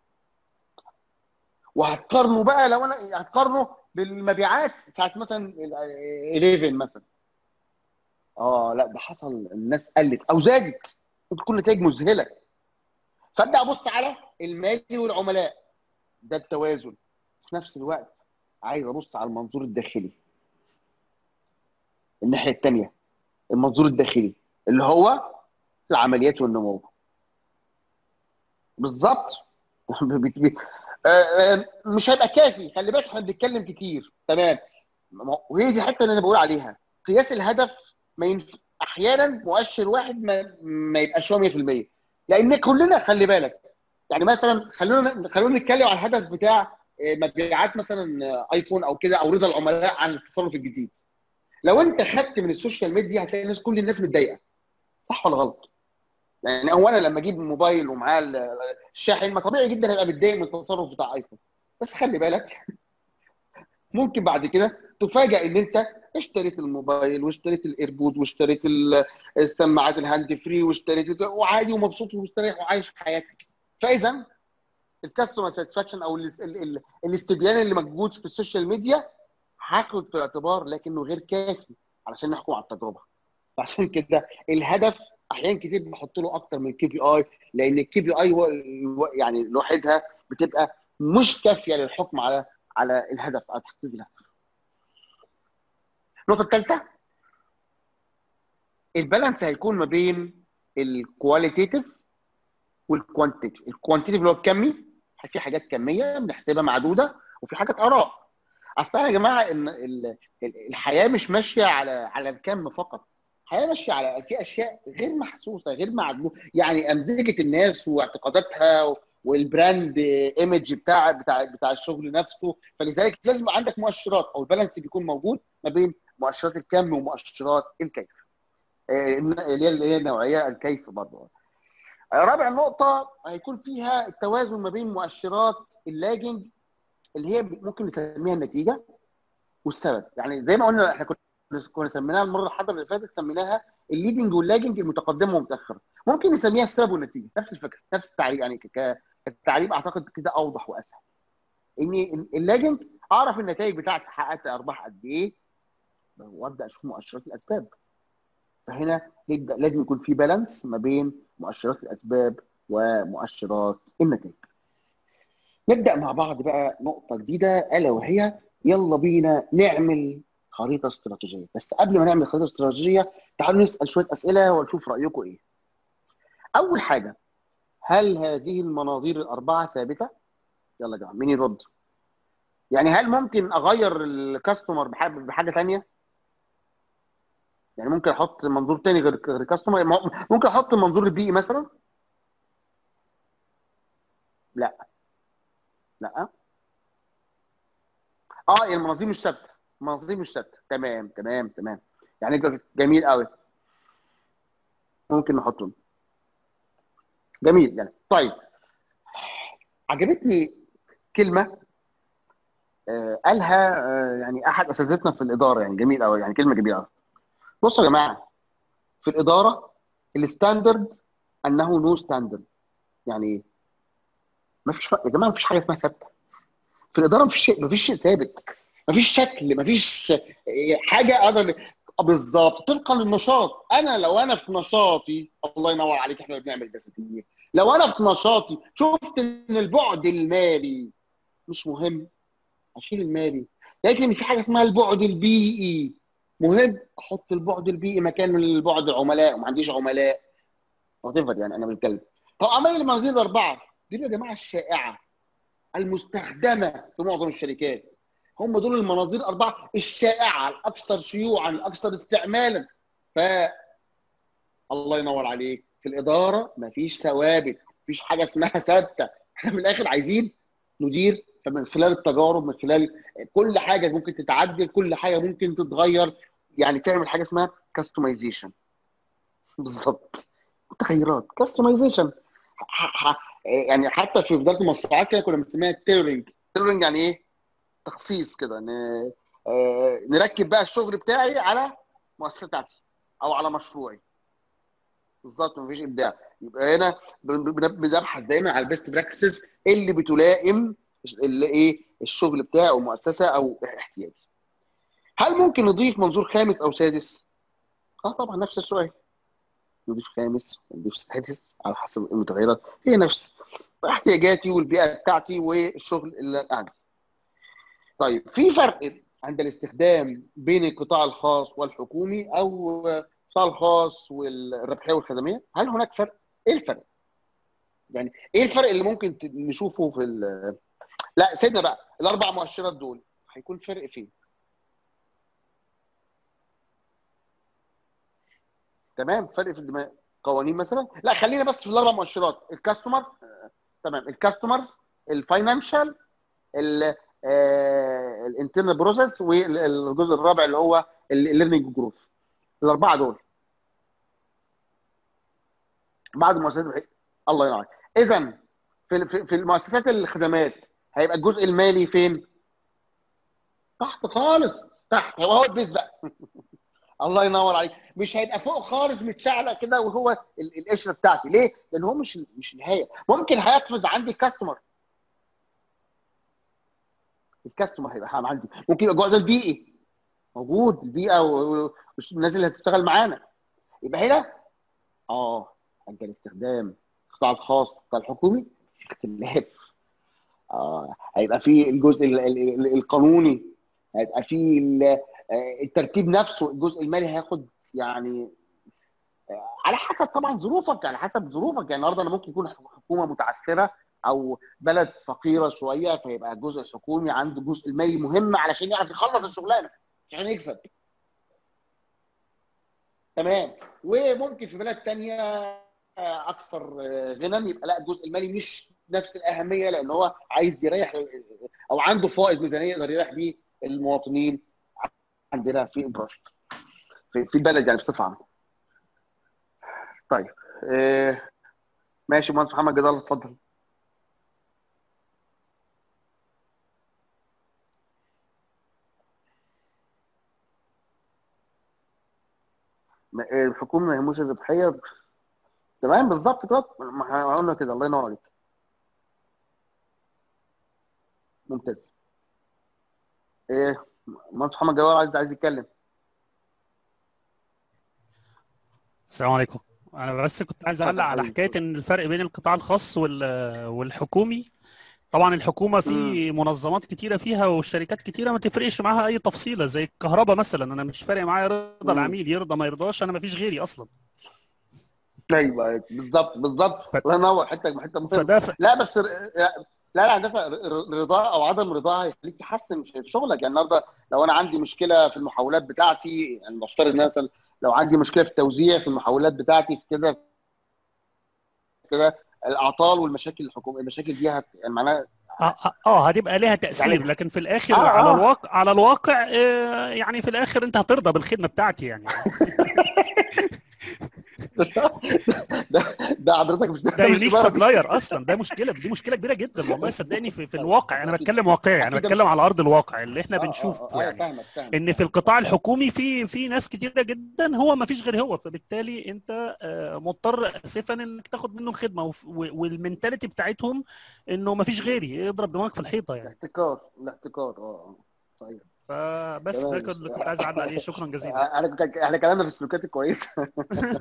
S1: وهتقارنه بقى لو انا هتقارنه بالمبيعات ساعه مثلا ال 11 مثلا اه لا ده حصل الناس قلت او زادت ممكن تكون نتائج مذهله فابدا ابص على المالي والعملاء ده التوازن في نفس الوقت عايز ابص على المنظور الداخلي الناحيه الثانيه المنظور الداخلي اللي هو العمليات والنمو بالظبط بت- بت- آه، آه، مش هيبقى كافي خلي بالك احنا بنتكلم كتير تمام ما- وهي دي الحته اللي انا بقول عليها قياس الهدف ما ينف... احيانا مؤشر واحد ما, ما يبقاش هو 100% لان كلنا خلي بالك يعني مثلا خلونا خلونا نتكلم على الهدف بتاع آه، مبيعات مثلا آه، ايفون او كده او رضا العملاء عن التصرف الجديد لو انت خدت من السوشيال ميديا هتلاقي الناس كل الناس متضايقه صح ولا غلط؟ يعني هو انا لما اجيب موبايل ومعاه ال- الشاحن ما طبيعي جدا هيبقى متضايق من التصرف بتاع ايفون بس خلي بالك ممكن بعد كده تفاجئ ان انت اشتريت الموبايل واشتريت الايربود واشتريت ال- السماعات الهاند فري واشتريت وعادي ومبسوط ومستريح وعايش حياتك فاذا الكاستمر ساتسفاكشن او ال- ال- ال- الاستبيان اللي موجود في السوشيال ميديا هاخد في الاعتبار لكنه غير كافي علشان نحكم على التجربه فعشان كده الهدف احيانا كتير بنحط له اكتر من كي بي اي لان الكي بي اي يعني لوحدها بتبقى مش كافيه للحكم على على الهدف او تحقيق الهدف. النقطه الثالثه البالانس هيكون ما بين الكواليتيتيف والكوانتيتيف الكوانتيتيف اللي هو الكمي في حاجات كميه بنحسبها معدوده وفي حاجات اراء اصل يا جماعه ان ال- ال- الحياه مش ماشيه على على الكم فقط الحياه ماشيه على في اشياء غير محسوسه غير معدوده يعني امزجه الناس واعتقاداتها والبراند ايمج بتاع بتاع بتاع الشغل نفسه فلذلك لازم يبقى عندك مؤشرات او البالانس بيكون موجود ما بين مؤشرات الكم ومؤشرات الكيف آه، اللي هي اللي هي النوعيه الكيف برضه آه، رابع نقطه هيكون فيها التوازن ما بين مؤشرات اللاجنج اللي هي ممكن نسميها النتيجه والسبب يعني زي ما قلنا احنا كنا كنا سميناها المره الحضر اللي فاتت سميناها الليدنج واللاجنج المتقدمه والمتاخره ممكن نسميها السبب والنتيجه نفس الفكره نفس التعريف يعني ك- كالتعريف اعتقد كده اوضح واسهل ان اللاجنج اعرف النتائج بتاعتي حققت ارباح قد ايه وابدا اشوف مؤشرات الاسباب فهنا نبدا لازم يكون في بالانس ما بين مؤشرات الاسباب ومؤشرات النتائج نبدا مع بعض بقى نقطه جديده الا وهي يلا بينا نعمل خريطه استراتيجيه بس قبل ما نعمل خريطه استراتيجيه تعالوا نسال شويه اسئله ونشوف رايكم ايه اول حاجه هل هذه المناظير الاربعه ثابته يلا يا جماعه مين يرد يعني هل ممكن اغير الكاستمر بحاجه بحاجه ثانيه يعني ممكن احط منظور تاني غير غير كاستمر ممكن احط المنظور البيئي مثلا لا لا اه المناظير مش ثابته المناظير مش ثابته تمام تمام تمام يعني ج- جميل قوي ممكن نحطهم جميل يعني طيب عجبتني كلمه آه، قالها آه، يعني احد اساتذتنا في الاداره يعني جميل قوي يعني كلمه جميله قوي بصوا يا جماعه في الاداره الستاندرد انه نو ستاندرد يعني ايه؟ ما فيش يا جماعه ما فيش حاجه اسمها ثابته في الاداره ما فيش شيء ما فيش شيء ثابت ما فيش شكل ما فيش حاجه اقدر بالظبط طبقا للنشاط انا لو انا في نشاطي الله ينور عليك احنا بنعمل دساتير لو انا في نشاطي شفت ان البعد المالي مش مهم اشيل المالي لقيت ان في حاجه اسمها البعد البيئي مهم احط البعد البيئي مكان البعد العملاء وما عنديش عملاء وتفر يعني انا بتكلم طب عمال المنازل الاربعه دي يا جماعه الشائعه المستخدمه في معظم الشركات هم دول المناظير الاربعه الشائعه الاكثر شيوعا الاكثر استعمالا ف الله ينور عليك في الاداره مفيش ثوابت مفيش حاجه اسمها ثابته احنا من الاخر عايزين ندير فمن خلال التجارب من خلال كل حاجه ممكن تتعدل كل حاجه ممكن تتغير يعني تعمل حاجه اسمها كاستمايزيشن بالظبط متغيرات كاستمايزيشن يعني حتى في بدايه المشروعات كده كنا بنسميها تيرنج تيرنج يعني ايه تخصيص كده ن- آه، نركب بقى الشغل بتاعي على المؤسسه بتاعتي او على مشروعي بالظبط مفيش ابداع يبقى هنا بن- بن- بنبحث دايما على البيست براكتسز اللي بتلائم اللي ايه الشغل بتاعي او مؤسسه او احتياجي هل ممكن نضيف منظور خامس او سادس اه طبعا نفس السؤال نضيف خامس ونضيف سادس على حسب المتغيرات هي نفس احتياجاتي والبيئه بتاعتي والشغل اللي أنا عندي طيب في فرق عند الاستخدام بين القطاع الخاص والحكومي او القطاع الخاص والربحيه والخدميه هل هناك فرق ايه الفرق يعني ايه الفرق اللي ممكن ت- نشوفه في ال- لا سيبنا بقى الاربع مؤشرات دول هيكون فرق فين تمام فرق في الدماغ قوانين مثلا لا خلينا بس في الاربع مؤشرات الكاستمر آه، تمام الكاستمر الفاينانشال الانترنال بروسيس والجزء الرابع اللي هو الليرنينج جروث الاربعه دول بعد المؤسسات الوحيدة. الله ينور عليك اذا في في- في المؤسسات الخدمات هيبقى الجزء المالي فين؟ تحت خالص تحت هو هو البيز بقى الله ينور عليك مش هيبقى فوق خالص متشعلق كده وهو ال- القشره بتاعتي ليه؟ لان هو مش مش النهايه ممكن هيقفز عندي الكاستمر الكاستمر هيبقى عندي ممكن يبقى جوه ده البيئي موجود البيئه و- و- والناس اللي هتشتغل معانا يبقى هنا اه عند الاستخدام القطاع الخاص القطاع الحكومي في اختلاف اه هيبقى في الجزء ال- ال- ال- القانوني هيبقى في ال- آه، الترتيب نفسه الجزء المالي هياخد يعني آه، على حسب طبعا ظروفك على حسب ظروفك يعني النهارده انا ممكن يكون حكومه متعثره او بلد فقيره شويه فيبقى الجزء الحكومي عنده الجزء المالي مهم علشان يعرف يخلص الشغلانه عشان يكسب تمام وممكن في بلد تانية آه، اكثر آه، غنى يبقى لا الجزء المالي مش نفس الاهميه لان هو عايز يريح او عنده فائض ميزانيه يقدر يريح بيه المواطنين عندنا في البروجكت في في البلد يعني بصفه عامه. طيب آه، ماشي مهندس محمد جدال اتفضل. ما- آه، الحكومه ما يهموش الربحيه تمام بالظبط كده ما احنا قلنا كده الله ينور عليك ممتاز ايه مهندس محمد جواد عايز عايز يتكلم
S3: السلام عليكم انا بس كنت عايز اعلق على
S1: حبيبي.
S3: حكايه ان الفرق بين القطاع الخاص وال- والحكومي طبعا الحكومه في منظمات كتيره فيها والشركات كتيره ما تفرقش معاها اي تفصيله زي الكهرباء مثلا انا مش فارق معايا رضا
S1: مم.
S3: العميل يرضى ما يرضاش انا ما فيش غيري اصلا
S1: ايوه بالظبط بالظبط
S3: ف-
S1: الله ينور حته حته مهمه
S3: فده ف...
S1: لا بس ر- لا لا هندسه ر- رضا او عدم رضا هيخليك تحسن في شغلك يعني النهارده لو انا عندي مشكله في المحاولات بتاعتي يعني نفترض مثلا لو عندي مشكله في التوزيع في المحولات بتاعتي في كده كده الاعطال والمشاكل الحكوميه المشاكل دي هت... يعني معناها
S3: اه اه آه، هتبقى ليها تاثير
S1: يعني-
S3: لكن في الاخر
S1: آه،
S3: على
S1: آه.
S3: الواقع على الواقع آه، يعني في الاخر انت هترضى بالخدمه بتاعتي يعني
S1: ده ده حضرتك مش
S3: ده
S1: مش
S3: يونيك
S1: مرض.
S3: سبلاير اصلا ده مشكله دي مشكله كبيره جدا والله صدقني في, في الواقع انا بتكلم واقعي انا
S1: أكيد ده
S3: بتكلم
S1: مش-
S3: على ارض الواقع اللي احنا
S1: آه، آه،
S3: بنشوفه
S1: آه،
S3: يعني
S1: فاهمك فاهمك
S3: ان في القطاع الحكومي في في ناس كتيره جدا هو ما فيش غير هو فبالتالي انت آه، مضطر اسفا انك تاخد منه الخدمه وف- و- والمنتاليتي بتاعتهم انه ما فيش غيري اضرب دماغك في الحيطه يعني
S1: الاحتكار الاحتكار اه اه صحيح
S3: فبس ده
S1: تمام.
S3: كنت اللي كنت عايز اعدل عليه شكرا جزيلا
S1: انا كنت- احنا كلامنا في السلوكيات الكويسه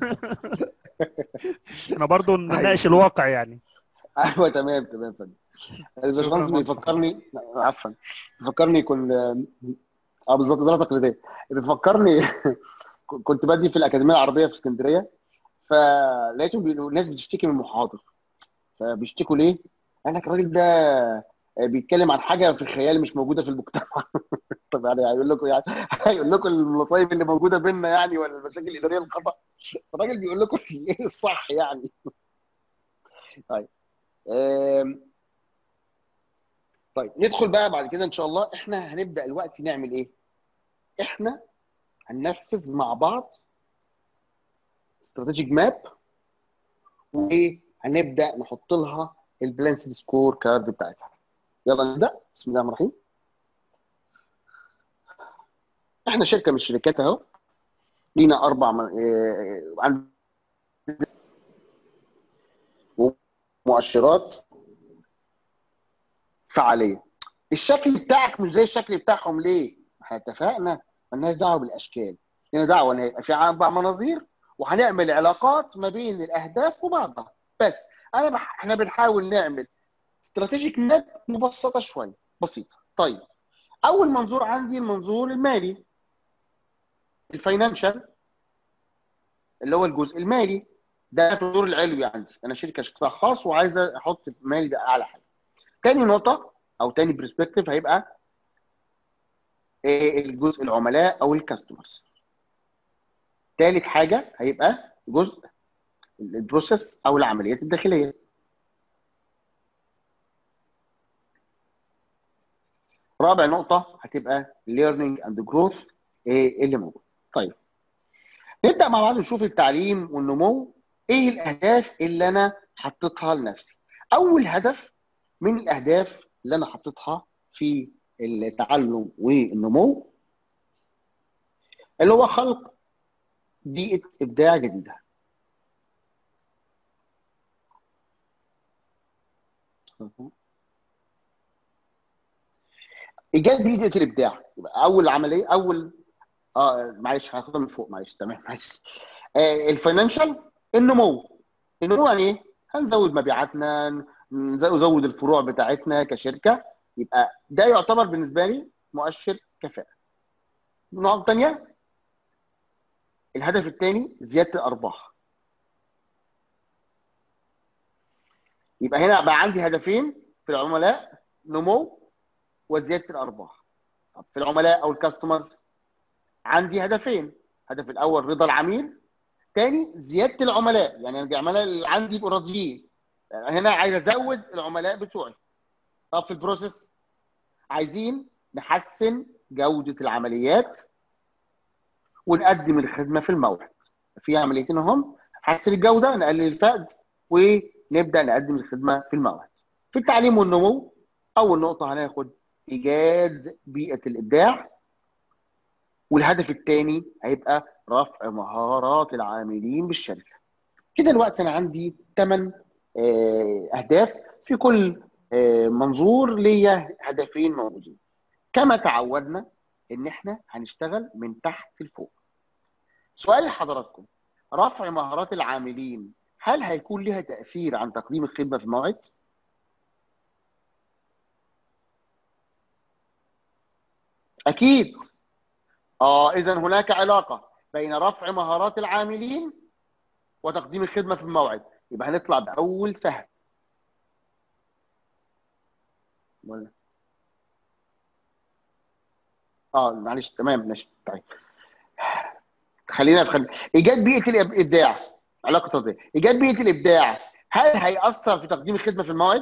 S3: احنا برضو نناقش الواقع يعني
S1: ايوه تمام تمام فندم الباشمهندس
S3: مهندس
S1: بيفكرني لا، عفوا بيفكرني كل اه بالظبط ده تقليديه بيفكرني كنت بدي في الاكاديميه العربيه في اسكندريه فلقيتهم بيقولوا الناس بتشتكي من المحاضر فبيشتكوا ليه؟ قال لك الراجل ده بيتكلم عن حاجه في الخيال مش موجوده في المجتمع طب يعني هيقول لكم يعني هيقول لكم المصايب اللي موجوده بيننا يعني ولا المشاكل الاداريه الخطا الراجل بيقول لكم ايه الصح يعني طيب آم، طيب ندخل بقى بعد كده ان شاء الله احنا هنبدا الوقت نعمل ايه؟ احنا هننفذ مع بعض استراتيجيك ماب وهنبدا نحط لها البلانس سكور كارد بتاعتها يلا نبدا بسم الله الرحمن الرحيم احنا شركه من الشركات اهو لينا اربع م- آه، عند مؤشرات فعاليه الشكل بتاعك مش زي الشكل بتاعهم ليه؟ احنا اتفقنا مالناش دعوه بالاشكال لنا دعوه ان هيبقى في اربع مناظير وهنعمل علاقات ما بين الاهداف وبعضها بس انا بح... احنا بنحاول نعمل استراتيجيك ماب مبسطه شويه بسيطه طيب اول منظور عندي المنظور المالي الفاينانشال اللي هو الجزء المالي ده الدور العلوي عندي انا شركه قطاع خاص وعايزه احط مالي ده اعلى حاجه تاني نقطه او تاني برسبكتيف هيبقى إيه الجزء العملاء او الكاستمرز تالت حاجه هيبقى جزء البروسيس او العمليات الداخليه رابع نقطه هتبقى learning and growth ايه اللي موجود طيب نبدا مع بعض نشوف التعليم والنمو ايه الاهداف اللي انا حطيتها لنفسي اول هدف من الاهداف اللي انا حطيتها في التعلم والنمو اللي هو خلق بيئه ابداع جديده ايجاد بيئه الابداع يبقى اول عمليه اول اه معلش هاخدها من فوق معلش تمام معلش آه الفاينانشال النمو النمو يعني ايه؟ هنزود مبيعاتنا نزود الفروع بتاعتنا كشركه يبقى ده يعتبر بالنسبه لي مؤشر كفاءه. النقطه الثانيه الهدف الثاني زياده الارباح. يبقى هنا بقى عندي هدفين في العملاء نمو وزياده الارباح. طب في العملاء او الكاستمرز عندي هدفين، الهدف الاول رضا العميل تاني زياده العملاء يعني العملاء اللي عندي يبقوا راضيين يعني هنا عايز ازود العملاء بتوعي طب في البروسيس عايزين نحسن جوده العمليات ونقدم الخدمه في الموعد في عمليتين هم نحسن الجوده نقلل الفقد ونبدا نقدم الخدمه في الموعد في التعليم والنمو اول نقطه هناخد ايجاد بيئه الابداع والهدف الثاني هيبقى رفع مهارات العاملين بالشركه. كده الوقت انا عندي ثمان اهداف في كل آه، منظور ليا هدفين موجودين. كما تعودنا ان احنا هنشتغل من تحت لفوق. سؤال لحضراتكم رفع مهارات العاملين هل هيكون لها تاثير عن تقديم الخدمه في الموعد؟ اكيد اه اذا هناك علاقه بين رفع مهارات العاملين وتقديم الخدمه في الموعد يبقى هنطلع باول سهم ولا اه معلش تمام ماشي طيب خلينا في خل... ايجاد بيئه الابداع علاقه طرديه ايجاد بيئه الابداع هل هيأثر في تقديم الخدمه في الموعد؟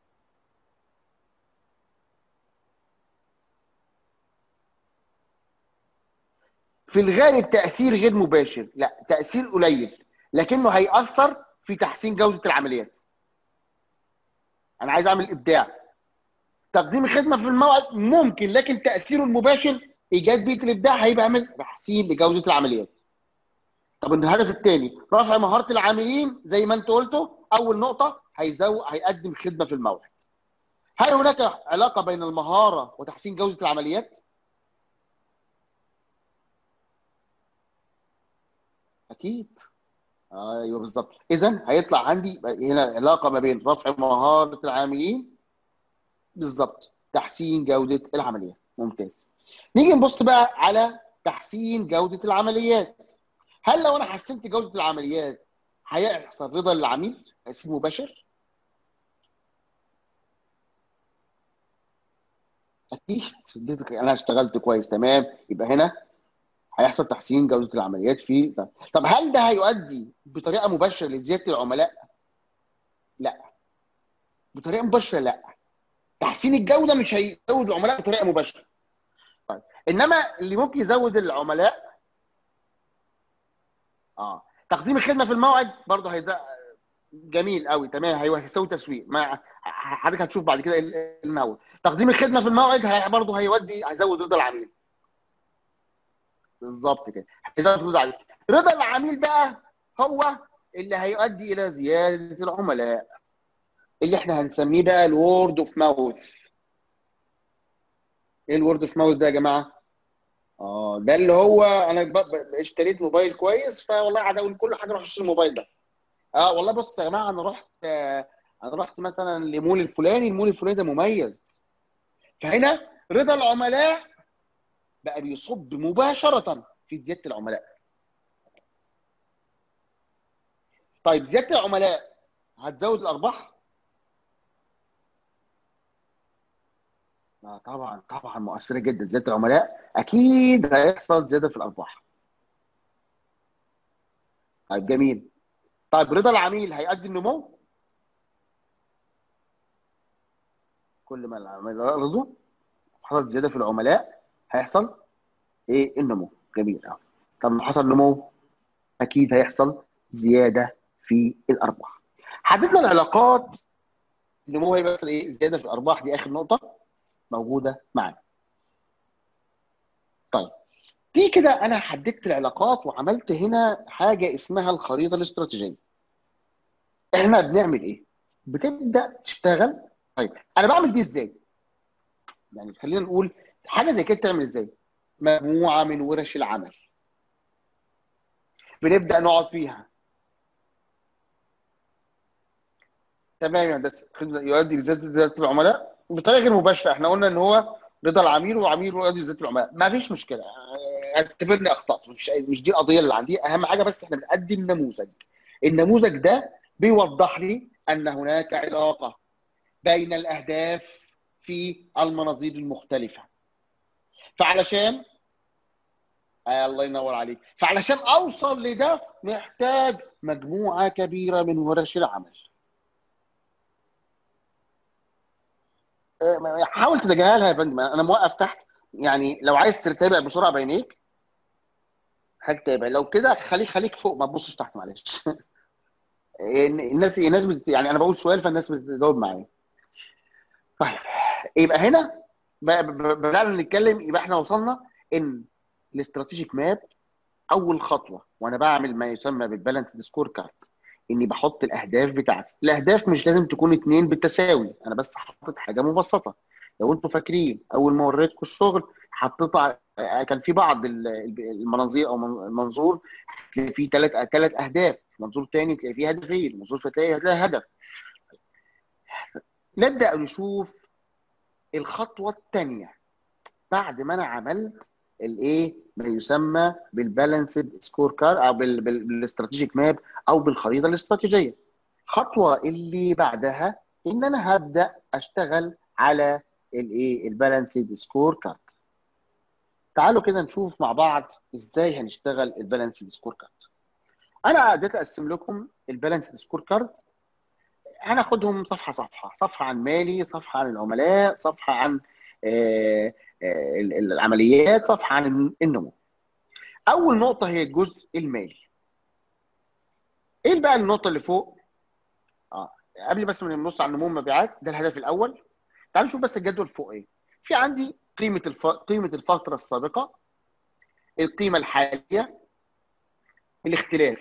S1: في الغالب تأثير غير مباشر لا تأثير قليل لكنه هيأثر في تحسين جودة العمليات أنا عايز أعمل إبداع تقديم الخدمة في الموعد ممكن لكن تأثيره المباشر إيجاد بيئة الإبداع هيبقى عامل تحسين لجودة العمليات طب الهدف الثاني رفع مهارة العاملين زي ما أنت قلته أول نقطة هيزو هيقدم خدمة في الموعد هل هناك علاقة بين المهارة وتحسين جودة العمليات؟ اكيد ايوه بالظبط اذا هيطلع عندي هنا علاقه ما بين رفع مهاره العاملين بالظبط تحسين جوده العمليات ممتاز نيجي نبص بقى على تحسين جوده العمليات هل لو انا حسنت جوده العمليات هيحصل رضا للعميل تاثير مباشر اكيد انا اشتغلت كويس تمام يبقى هنا هيحصل تحسين جوده العمليات في طب هل ده هيؤدي بطريقه مباشره لزياده العملاء؟ لا بطريقه مباشره لا تحسين الجوده مش هيزود العملاء بطريقه مباشره طيب انما اللي ممكن يزود العملاء اه تقديم الخدمه في الموعد برضه هيزود جميل قوي تمام هيسوي تسويق ما حضرتك هتشوف بعد كده النهو تقديم الخدمه في الموعد هي برضه هيودي هيزود رضا العميل بالظبط كده هيزود عليه رضا العميل بقى هو اللي هيؤدي الى زياده العملاء اللي احنا هنسميه بقى الورد اوف ماوث ايه الورد اوف ماوث ده يا جماعه اه ده اللي هو انا ب... ب... اشتريت موبايل كويس فوالله قاعد اقول كل حاجه اروح اشتري الموبايل ده اه والله بص يا جماعه انا رحت آه انا رحت مثلا لمول الفلاني المول الفلاني ده مميز فهنا رضا العملاء بقى بيصب مباشره في زياده العملاء طيب زياده العملاء هتزود الارباح آه طبعا طبعا مؤثره جدا زياده العملاء اكيد هيحصل زياده في الارباح طيب جميل طيب رضا العميل هيؤدي النمو كل ما العميل رضوا حصل زياده في العملاء هيحصل ايه النمو جميل قوي طب لو حصل نمو اكيد هيحصل زياده في الارباح حددنا العلاقات النمو هيبقى مثلا ايه زياده في الارباح دي اخر نقطه موجوده معانا طيب دي كده انا حددت العلاقات وعملت هنا حاجه اسمها الخريطه الاستراتيجيه احنا بنعمل ايه بتبدا تشتغل طيب انا بعمل دي ازاي يعني خلينا نقول حاجه زي كده تعمل ازاي مجموعه من ورش العمل بنبدا نقعد فيها تمام يا هندسه يؤدي لزياده العملاء بطريقه غير مباشره احنا قلنا ان هو رضا العميل وعميل يؤدي لزياده العملاء ما فيش مشكله اعتبرني اخطات مش مش دي القضيه اللي عندي اهم حاجه بس احنا بنقدم نموذج النموذج ده بيوضح لي ان هناك علاقه بين الاهداف في المناظير المختلفه فعلشان آه الله ينور عليك فعلشان اوصل لده محتاج مجموعه كبيره من ورش العمل آه حاول تتجاهلها يا فندم انا موقف تحت يعني لو عايز تتابع بسرعه بعينيك هتتابع لو كده خليك خليك فوق ما تبصش تحت معلش الناس الناس بت... يعني انا بقول سؤال فالناس بتجاوب معايا طيب يبقى هنا بدانا نتكلم يبقى احنا وصلنا ان الاستراتيجيك ماب اول خطوه وانا بعمل ما يسمى بالبالانس سكور كارد اني بحط الاهداف بتاعتي الاهداف مش لازم تكون اتنين بالتساوي انا بس حاطط حاجه مبسطه لو انتوا فاكرين اول ما وريتكم الشغل حطيت كان في بعض المناظير او المنظور تلاقي فيه ثلاث ثلاث اهداف منظور ثاني تلاقي فيه هدفين منظور تلاقي هتلاقي هدف نبدا نشوف الخطوه الثانيه بعد ما انا عملت الايه ما يسمى بالبالانسد سكور كار او بالاستراتيجيك ماب او بالخريطه الاستراتيجيه الخطوه اللي بعدها ان انا هبدا اشتغل على الايه البالانسد سكور كارد تعالوا كده نشوف مع بعض ازاي هنشتغل البالانس سكور كارد انا قدرت اقسم لكم البالانس سكور كارد هناخدهم صفحه صفحه صفحه عن مالي صفحه عن العملاء صفحه عن آه، آه، ال- ال- العمليات صفحه عن النمو اول نقطه هي الجزء المالي ايه بقى النقطه اللي فوق اه قبل بس ما نبص على نمو المبيعات ده الهدف الاول تعالوا نشوف بس الجدول فوق ايه في عندي قيمه الف... قيمه الفتره السابقه القيمه الحاليه الاختلاف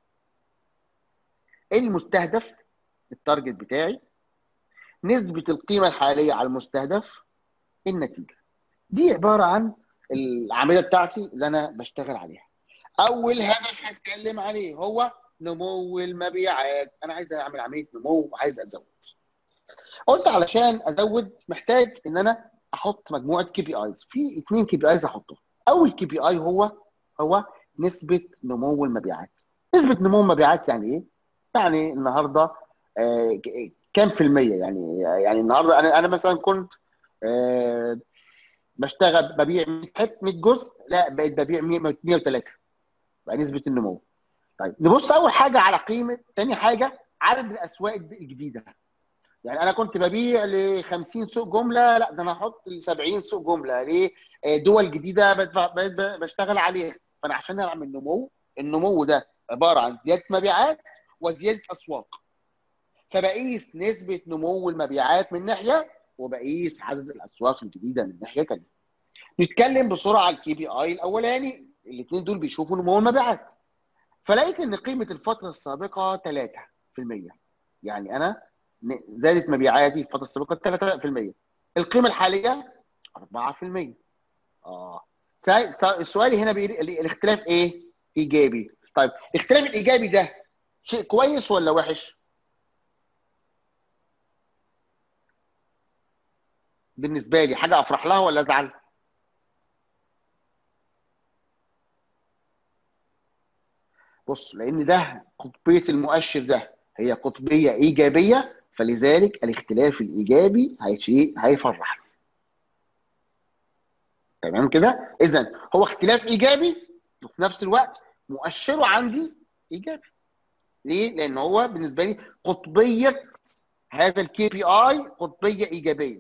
S1: المستهدف التارجت بتاعي نسبه القيمه الحاليه على المستهدف النتيجه دي عباره عن العمليه بتاعتي اللي انا بشتغل عليها اول هدف هتكلم عليه هو نمو المبيعات انا عايز اعمل عمليه نمو وعايز ازود قلت علشان ازود محتاج ان انا احط مجموعه كي بي ايز في اثنين كي بي ايز احطهم اول كي بي اي هو هو نسبه نمو المبيعات نسبه نمو المبيعات يعني ايه يعني النهارده آه، ك- كام في الميه يعني يعني النهارده انا انا مثلا كنت آه، بشتغل ببيع 100 حت 100 جزء لا بقيت ببيع 100 103 بقى نسبه النمو طيب نبص اول حاجه على قيمه ثاني حاجه عدد الاسواق الجديده يعني انا كنت ببيع ل 50 سوق جمله لا ده انا هحط ل 70 سوق جمله ليه آه، دول جديده بت- بقيت ب- بشتغل عليها فانا عشان اعمل نمو النمو ده عباره عن زياده مبيعات وزياده اسواق فبقيس نسبه نمو المبيعات من ناحيه وبقيس عدد الاسواق الجديده من ناحيه ثانيه نتكلم بسرعه على الكي بي اي الاولاني الاثنين دول بيشوفوا نمو المبيعات فلقيت ان قيمه الفتره السابقه 3% يعني انا ن- زادت مبيعاتي في الفتره السابقه 3% القيمه الحاليه 4% اه سا- سا- السؤال هنا بيقول ال- الاختلاف ايه؟ ايجابي طيب الاختلاف الايجابي ده شيء كويس ولا وحش؟ بالنسبه لي حاجه افرح لها ولا ازعل؟ بص لان ده قطبيه المؤشر ده هي قطبيه ايجابيه فلذلك الاختلاف الايجابي هي شيء هيفرح تمام كده اذا هو اختلاف ايجابي وفي نفس الوقت مؤشره عندي ايجابي ليه لان هو بالنسبه لي قطبيه هذا الكي بي اي قطبيه ايجابيه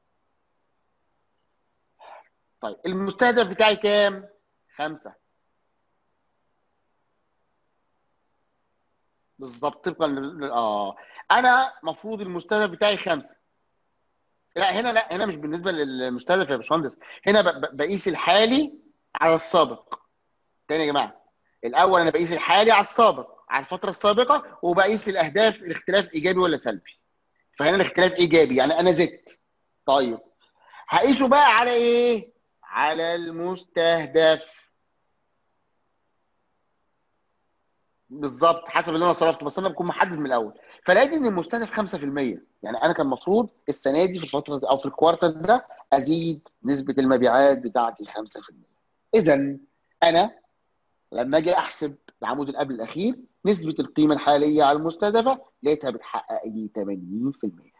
S1: طيب المستهدف بتاعي كام خمسة بالظبط طبقا لل- اه انا المفروض المستهدف بتاعي خمسه لا هنا لا هنا مش بالنسبه للمستهدف يا باشمهندس هنا ب- ب- بقيس الحالي على السابق تاني يا جماعه الاول انا بقيس الحالي على السابق على الفتره السابقه وبقيس الاهداف الاختلاف ايجابي ولا سلبي فهنا الاختلاف ايجابي يعني انا زدت طيب هقيسه بقى على ايه على المستهدف بالظبط حسب اللي انا صرفته بس انا بكون محدد من الاول فلقيت ان المستهدف 5% يعني انا كان المفروض السنه دي في الفتره دي او في الكوارتر ده ازيد نسبه المبيعات بتاعتي 5% اذا انا لما اجي احسب العمود اللي قبل الاخير نسبه القيمه الحاليه على المستهدفه لقيتها بتحقق لي 80%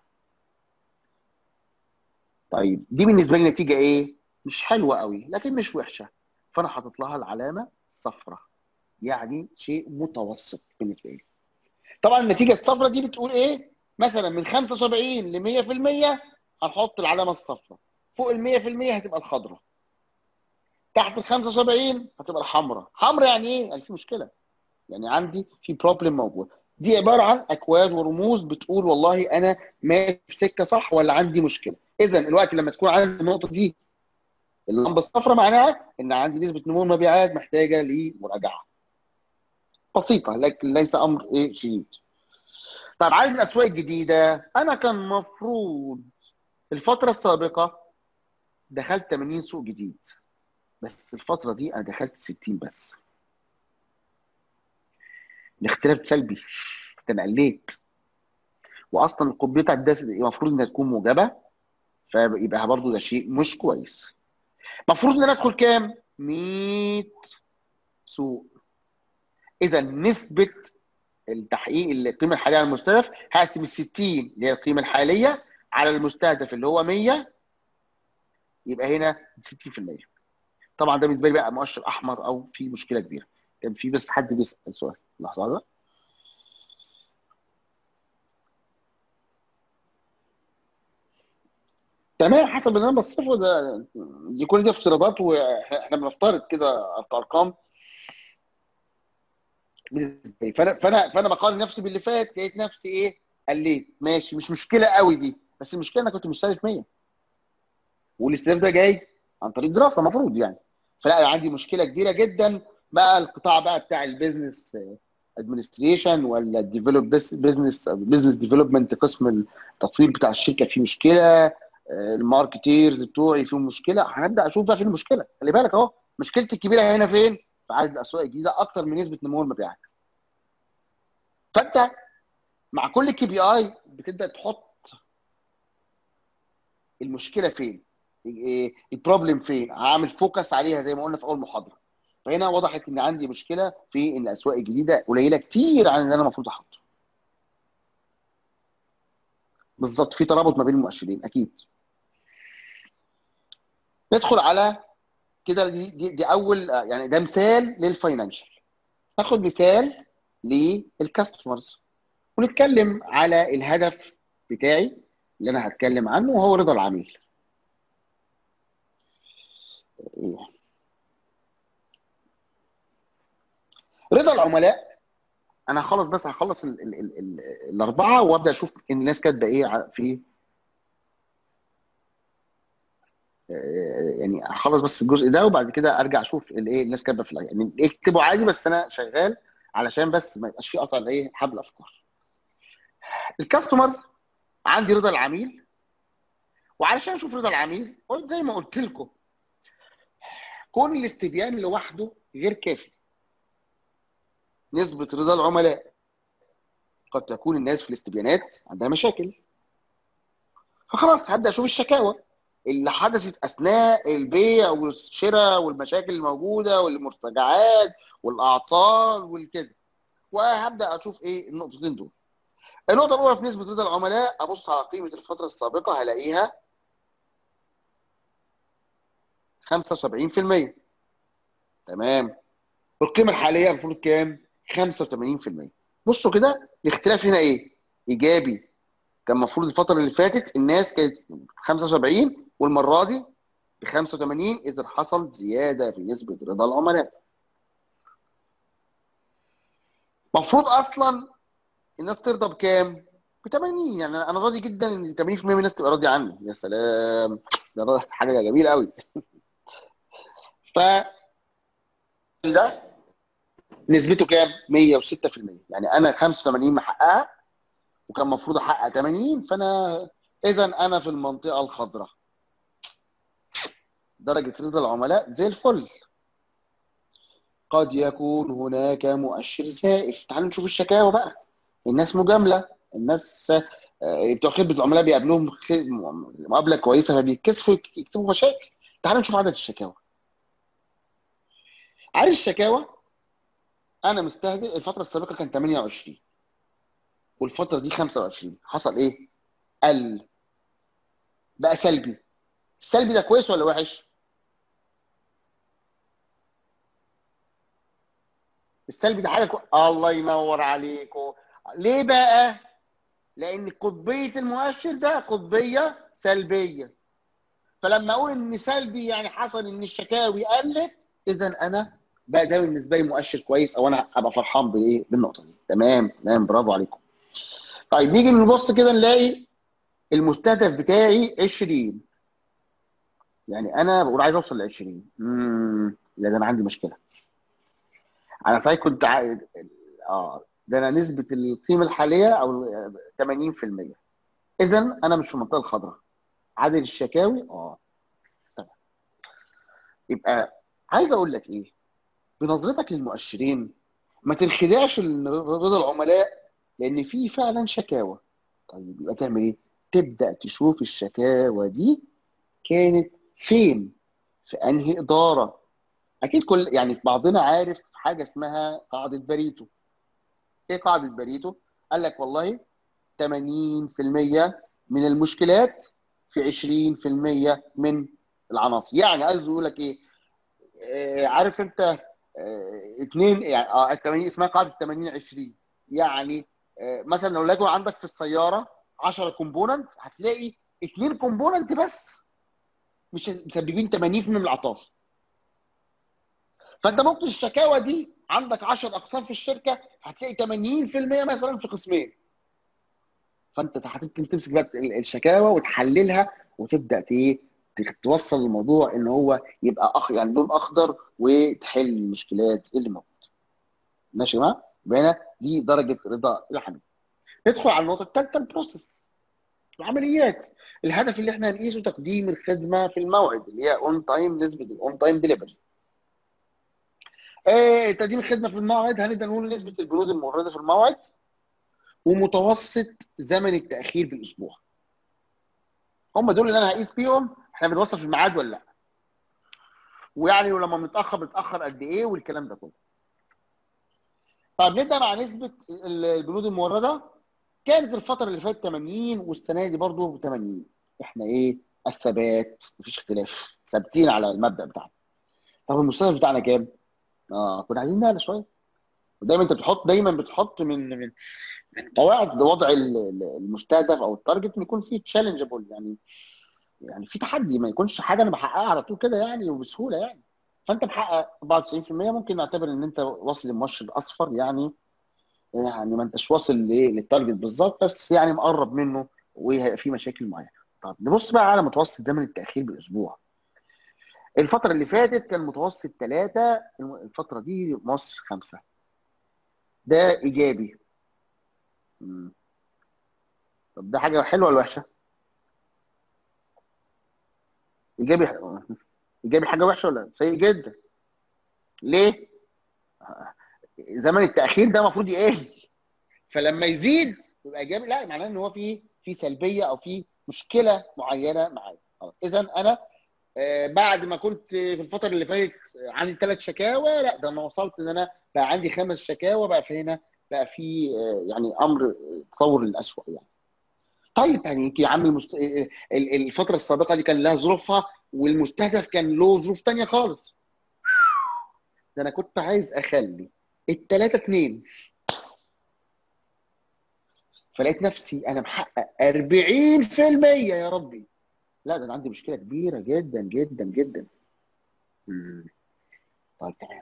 S1: طيب دي بالنسبه لي نتيجه ايه؟ مش حلوه قوي لكن مش وحشه فانا حاطط لها العلامه الصفراء يعني شيء متوسط بالنسبه لي طبعا النتيجه الصفراء دي بتقول ايه مثلا من 75 ل 100% هنحط العلامه الصفراء فوق ال 100% هتبقى الخضراء تحت ال 75 هتبقى الحمراء حمراء يعني ايه يعني في مشكله يعني عندي في بروبلم موجود دي عباره عن اكواد ورموز بتقول والله انا ماشي في سكه صح ولا عندي مشكله اذا الوقت لما تكون عندي النقطه دي اللمبه الصفراء معناها ان عندي نسبه نمو المبيعات محتاجه لمراجعه بسيطه لكن ليس امر ايه شديد طيب عايز الاسواق الجديده انا كان مفروض الفتره السابقه دخلت 80 سوق جديد بس الفتره دي انا دخلت 60 بس الاختلاف سلبي انا قليت واصلا القطبيه بتاعت ده المفروض انها تكون موجبه فيبقى برضو ده شيء مش كويس المفروض ان انا ادخل كام 100 سوق اذا نسبه التحقيق القيمه الحاليه على المستهدف هقسم ال 60 اللي هي القيمه الحاليه على المستهدف اللي هو 100 يبقى هنا 60% طبعا ده بالنسبه لي بقى مؤشر احمر او في مشكله كبيره كان في بس حد بيسال سؤال لحظه واحدة. تمام حسب اللي انا بصفه ده دي كل دي افتراضات واحنا بنفترض كده ارقام بالنسبه لي فانا فانا فانا بقارن نفسي باللي فات لقيت نفسي ايه قليت ماشي مش مشكله قوي دي بس المشكله انا كنت مستهدف 100 والاستهداف ده جاي عن طريق دراسه المفروض يعني فلا عندي مشكله كبيره جدا بقى القطاع بقى بتاع البيزنس ادمنستريشن ولا الديفلوب بزنس بزنس ديفلوبمنت قسم التطوير بتاع الشركه فيه مشكله الماركتيرز بتوعي فيهم مشكله هنبدا اشوف بقى فين المشكله خلي بالك اهو مشكلتي الكبيره هنا فين؟ في عدد الاسواق الجديده اكتر من نسبه نمو المبيعات فانت مع كل كي بي اي بتبدا تحط المشكله فين؟ البروبلم فين؟ هعمل فوكس عليها زي ما قلنا في اول محاضره فهنا وضحت ان عندي مشكله في ان الاسواق الجديده قليله كتير عن اللي انا المفروض احطه بالظبط في ترابط ما بين المؤشرين اكيد ندخل على كده دي, دي, دي اول يعني ده مثال للفاينانشال ناخد مثال للكاستمرز ونتكلم على الهدف بتاعي اللي انا هتكلم عنه وهو رضا العميل رضا العملاء انا هخلص بس هخلص ال ال ال ال الاربعه وابدا اشوف ان الناس كاتبه ايه في يعني هخلص بس الجزء ده وبعد كده ارجع اشوف الايه الناس كاتبه في يعني اكتبوا عادي بس انا شغال علشان بس ما يبقاش في قطع الايه حبل الافكار الكاستمرز عندي رضا العميل وعلشان اشوف رضا العميل قلت زي ما قلت لكم كون الاستبيان لوحده غير كافي نسبة رضا العملاء قد تكون الناس في الاستبيانات عندها مشاكل فخلاص هبدا اشوف الشكاوى اللي حدثت اثناء البيع والشراء والمشاكل الموجوده والمرتجعات والاعطال والكده وهبدا اشوف ايه النقطتين دول النقطه الاولى في نسبه رضا العملاء ابص على قيمه الفتره السابقه هلاقيها 75% تمام القيمه الحاليه المفروض كام 85% بصوا كده الاختلاف هنا ايه ايجابي كان المفروض الفتره اللي فاتت الناس كانت 75 والمره دي ب 85 اذا حصل زياده في نسبه رضا العملاء المفروض اصلا الناس ترضى بكام ب 80 يعني انا راضي جدا ان 80% من الناس تبقى راضيه عني يا سلام ده حاجه جميله قوي ف ده نسبته كام 106% يعني انا 85 محققها وكان المفروض احقق 80 فانا اذا انا في المنطقه الخضراء درجه رضا العملاء زي الفل قد يكون هناك مؤشر زائف تعالوا نشوف الشكاوى بقى الناس مجامله الناس بتوع خدمه العملاء بيقابلوهم مقابله كويسه فبيتكسفوا يكتبوا مشاكل تعالوا نشوف عدد الشكاوى عدد الشكاوى انا مستهدف الفتره السابقه كان 28 والفتره دي 25 حصل ايه قل بقى سلبي السلبي ده كويس ولا وحش السلبي ده حاجه كو... الله ينور عليكم ليه بقى لان قطبيه المؤشر ده قطبيه سلبيه فلما اقول ان سلبي يعني حصل ان الشكاوي قلت اذا انا بقى ده بالنسبه لي مؤشر كويس او انا ابقى فرحان بايه بالنقطه دي تمام تمام برافو عليكم طيب نيجي نبص كده نلاقي المستهدف بتاعي 20 يعني انا بقول عايز اوصل ل 20 امم لا ده انا عندي مشكله انا صحيح كنت عايز اه ده انا نسبه القيمه الحاليه او 80% اذا انا مش في المنطقه الخضراء عدد الشكاوي اه تمام يبقى عايز اقول لك ايه بنظرتك للمؤشرين ما تنخدعش رضا العملاء لان في فعلا شكاوى طيب يبقى تعمل ايه تبدا تشوف الشكاوى دي كانت فين في انهي اداره اكيد كل يعني بعضنا عارف حاجه اسمها قاعده بريتو ايه قاعده بريتو قال لك والله 80% من المشكلات في 20% من العناصر يعني عايز يقول لك ايه آه، عارف انت آه، اتنين يعني اه التمانين اسمها قاعده 80 20 يعني آه، مثلا لو لقوا عندك في السياره 10 كومبوننت هتلاقي اتنين كومبوننت بس مش مسببين 80% من الاعطال فانت ممكن الشكاوى دي عندك 10 اقسام في الشركه هتلاقي 80% مثلا في قسمين فانت هتبتدي تمسك بقى الشكاوى وتحللها وتبدا ت- ايه توصل الموضوع ان هو يبقى أخ يعني لون اخضر وتحل المشكلات اللي موجوده ماشي يا جماعه يبقى هنا دي درجه رضا العميل ندخل على النقطه الثالثه البروسيس العمليات الهدف اللي احنا هنقيسه تقديم الخدمه في الموعد اللي هي اون تايم نسبه الاون تايم ديليفري آه تقديم الخدمه في الموعد هنبدا نقول نسبه البنود المورده في الموعد ومتوسط زمن التاخير بالاسبوع هم دول اللي انا هقيس بيهم احنا بنوصل في الميعاد ولا لا ويعني ولما بنتاخر بنتاخر قد ايه والكلام ده كله طيب نبدا مع نسبه البنود المورده كانت الفتره اللي فاتت 80 والسنه دي برضه 80 احنا ايه الثبات مفيش اختلاف ثابتين على المبدا بتاعنا طب المستهدف بتاعنا كام؟ اه كنا عايزين نعلى شويه ودايما انت بتحط دايما بتحط من من من قواعد وضع ال- ال- المستهدف او التارجت ان يكون فيه تشالنجبل يعني يعني في تحدي ما يكونش حاجه انا بحققها على طول كده يعني وبسهوله يعني فانت محقق 94% ممكن نعتبر ان انت واصل للمؤشر الاصفر يعني يعني ما انتش واصل ل- للتارجت بالظبط بس يعني مقرب منه وهيبقى في مشاكل معينه طب نبص بقى على متوسط زمن التاخير بالاسبوع الفتره اللي فاتت كان متوسط ثلاثة الفتره دي مصر خمسة ده ايجابي مم. طب ده حاجه حلوه ولا وحشه ايجابي ايجابي حاجه وحشه ولا سيء جدا ليه زمن التاخير ده المفروض يقل فلما يزيد يبقى ايجابي لا معناه ان هو في في سلبيه او في مشكله معينه معايا اذا انا آه، بعد ما كنت في الفتره اللي فاتت عندي ثلاث شكاوى لا ده انا وصلت ان انا بقى عندي خمس شكاوى بقى في هنا بقى في آه، يعني امر تطور للاسوء يعني طيب يعني يمكن يا عم المست... ال- ال- الفتره السابقه دي كان لها ظروفها والمستهدف كان له ظروف تانية خالص ده انا كنت عايز اخلي الثلاثه اتنين فلقيت نفسي انا محقق 40% يا ربي لا ده انا عندي مشكله كبيره جدا جدا جدا مم. طيب تمام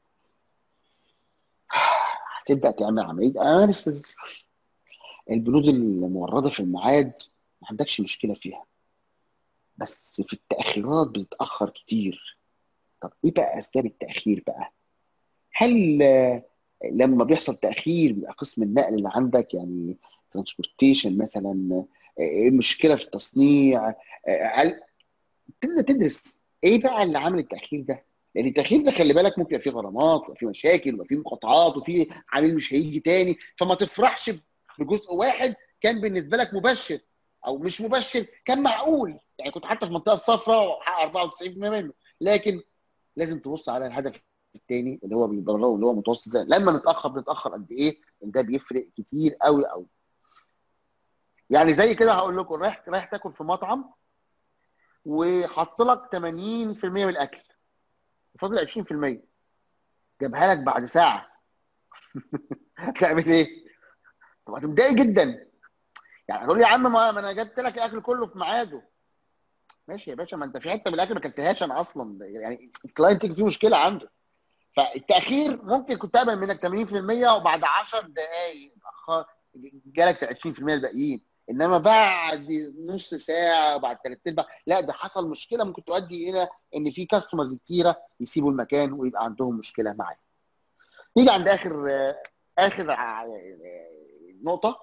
S1: هتبدا تعمل عمليه اناليسيز البنود المورده في الميعاد ما عندكش مشكله فيها بس في التاخيرات بتتاخر كتير طب ايه بقى اسباب التاخير بقى هل آه، لما بيحصل تاخير بيبقى قسم النقل اللي عندك يعني ترانسبورتيشن مثلا آه، مشكله في التصنيع آه، هل تبدا تدرس ايه بقى اللي عامل التاخير ده لان التاخير ده خلي بالك ممكن يبقى فيه غرامات ويبقى فيه مشاكل ويبقى فيه مقاطعات وفي عميل مش هيجي تاني فما تفرحش بجزء واحد كان بالنسبه لك مبشر او مش مبشر كان معقول يعني كنت حتى في المنطقه الصفراء وحقق 94% منه لكن لازم تبص على الهدف الثاني اللي هو بيبقى اللي هو متوسط زي لما نتاخر بنتاخر قد ايه ده بيفرق كتير قوي قوي يعني زي كده هقول لكم رايح رايح تاكل في مطعم وحط لك 80% من الاكل وفاضل 20% جابها لك بعد ساعه هتعمل ايه؟ طب هتتضايق جدا يعني هتقول لي يا عم ما ما انا جبت لك الاكل كله في ميعاده ماشي يا باشا ما انت في حته من الاكل ما اكلتهاش انا اصلا يعني الكلاينت فيه مشكله عنده فالتاخير ممكن كنت اقبل منك 80% وبعد 10 دقائق اتاخر جالك 20% الباقيين انما بعد نص ساعه بعد ثلاث ارباع لا ده حصل مشكله ممكن تؤدي الى ان في كاستمرز كتيره يسيبوا المكان ويبقى عندهم مشكله معاه. نيجي عند اخر اخر ع- نقطه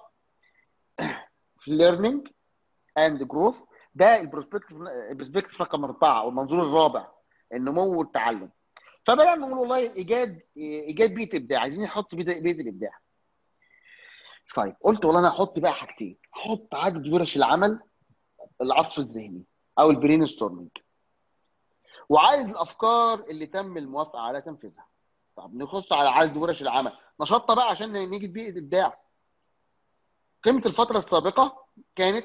S1: في الليرنينج اند جروث ده البروسبكتيف البروسبكتيف رقم اربعه او المنظور الرابع النمو والتعلم. فبدانا نقول والله ايجاد ايجاد بيئه ابداع عايزين نحط بيئه بيئة الابداع. طيب قلت والله انا هحط بقى حاجتين احط عدد ورش العمل العصف الذهني او البرين ستورمنج وعدد الافكار اللي تم الموافقه على تنفيذها طب نخش على عدد ورش العمل نشاطنا بقى عشان نيجي بيئه ابداع قيمه الفتره السابقه كانت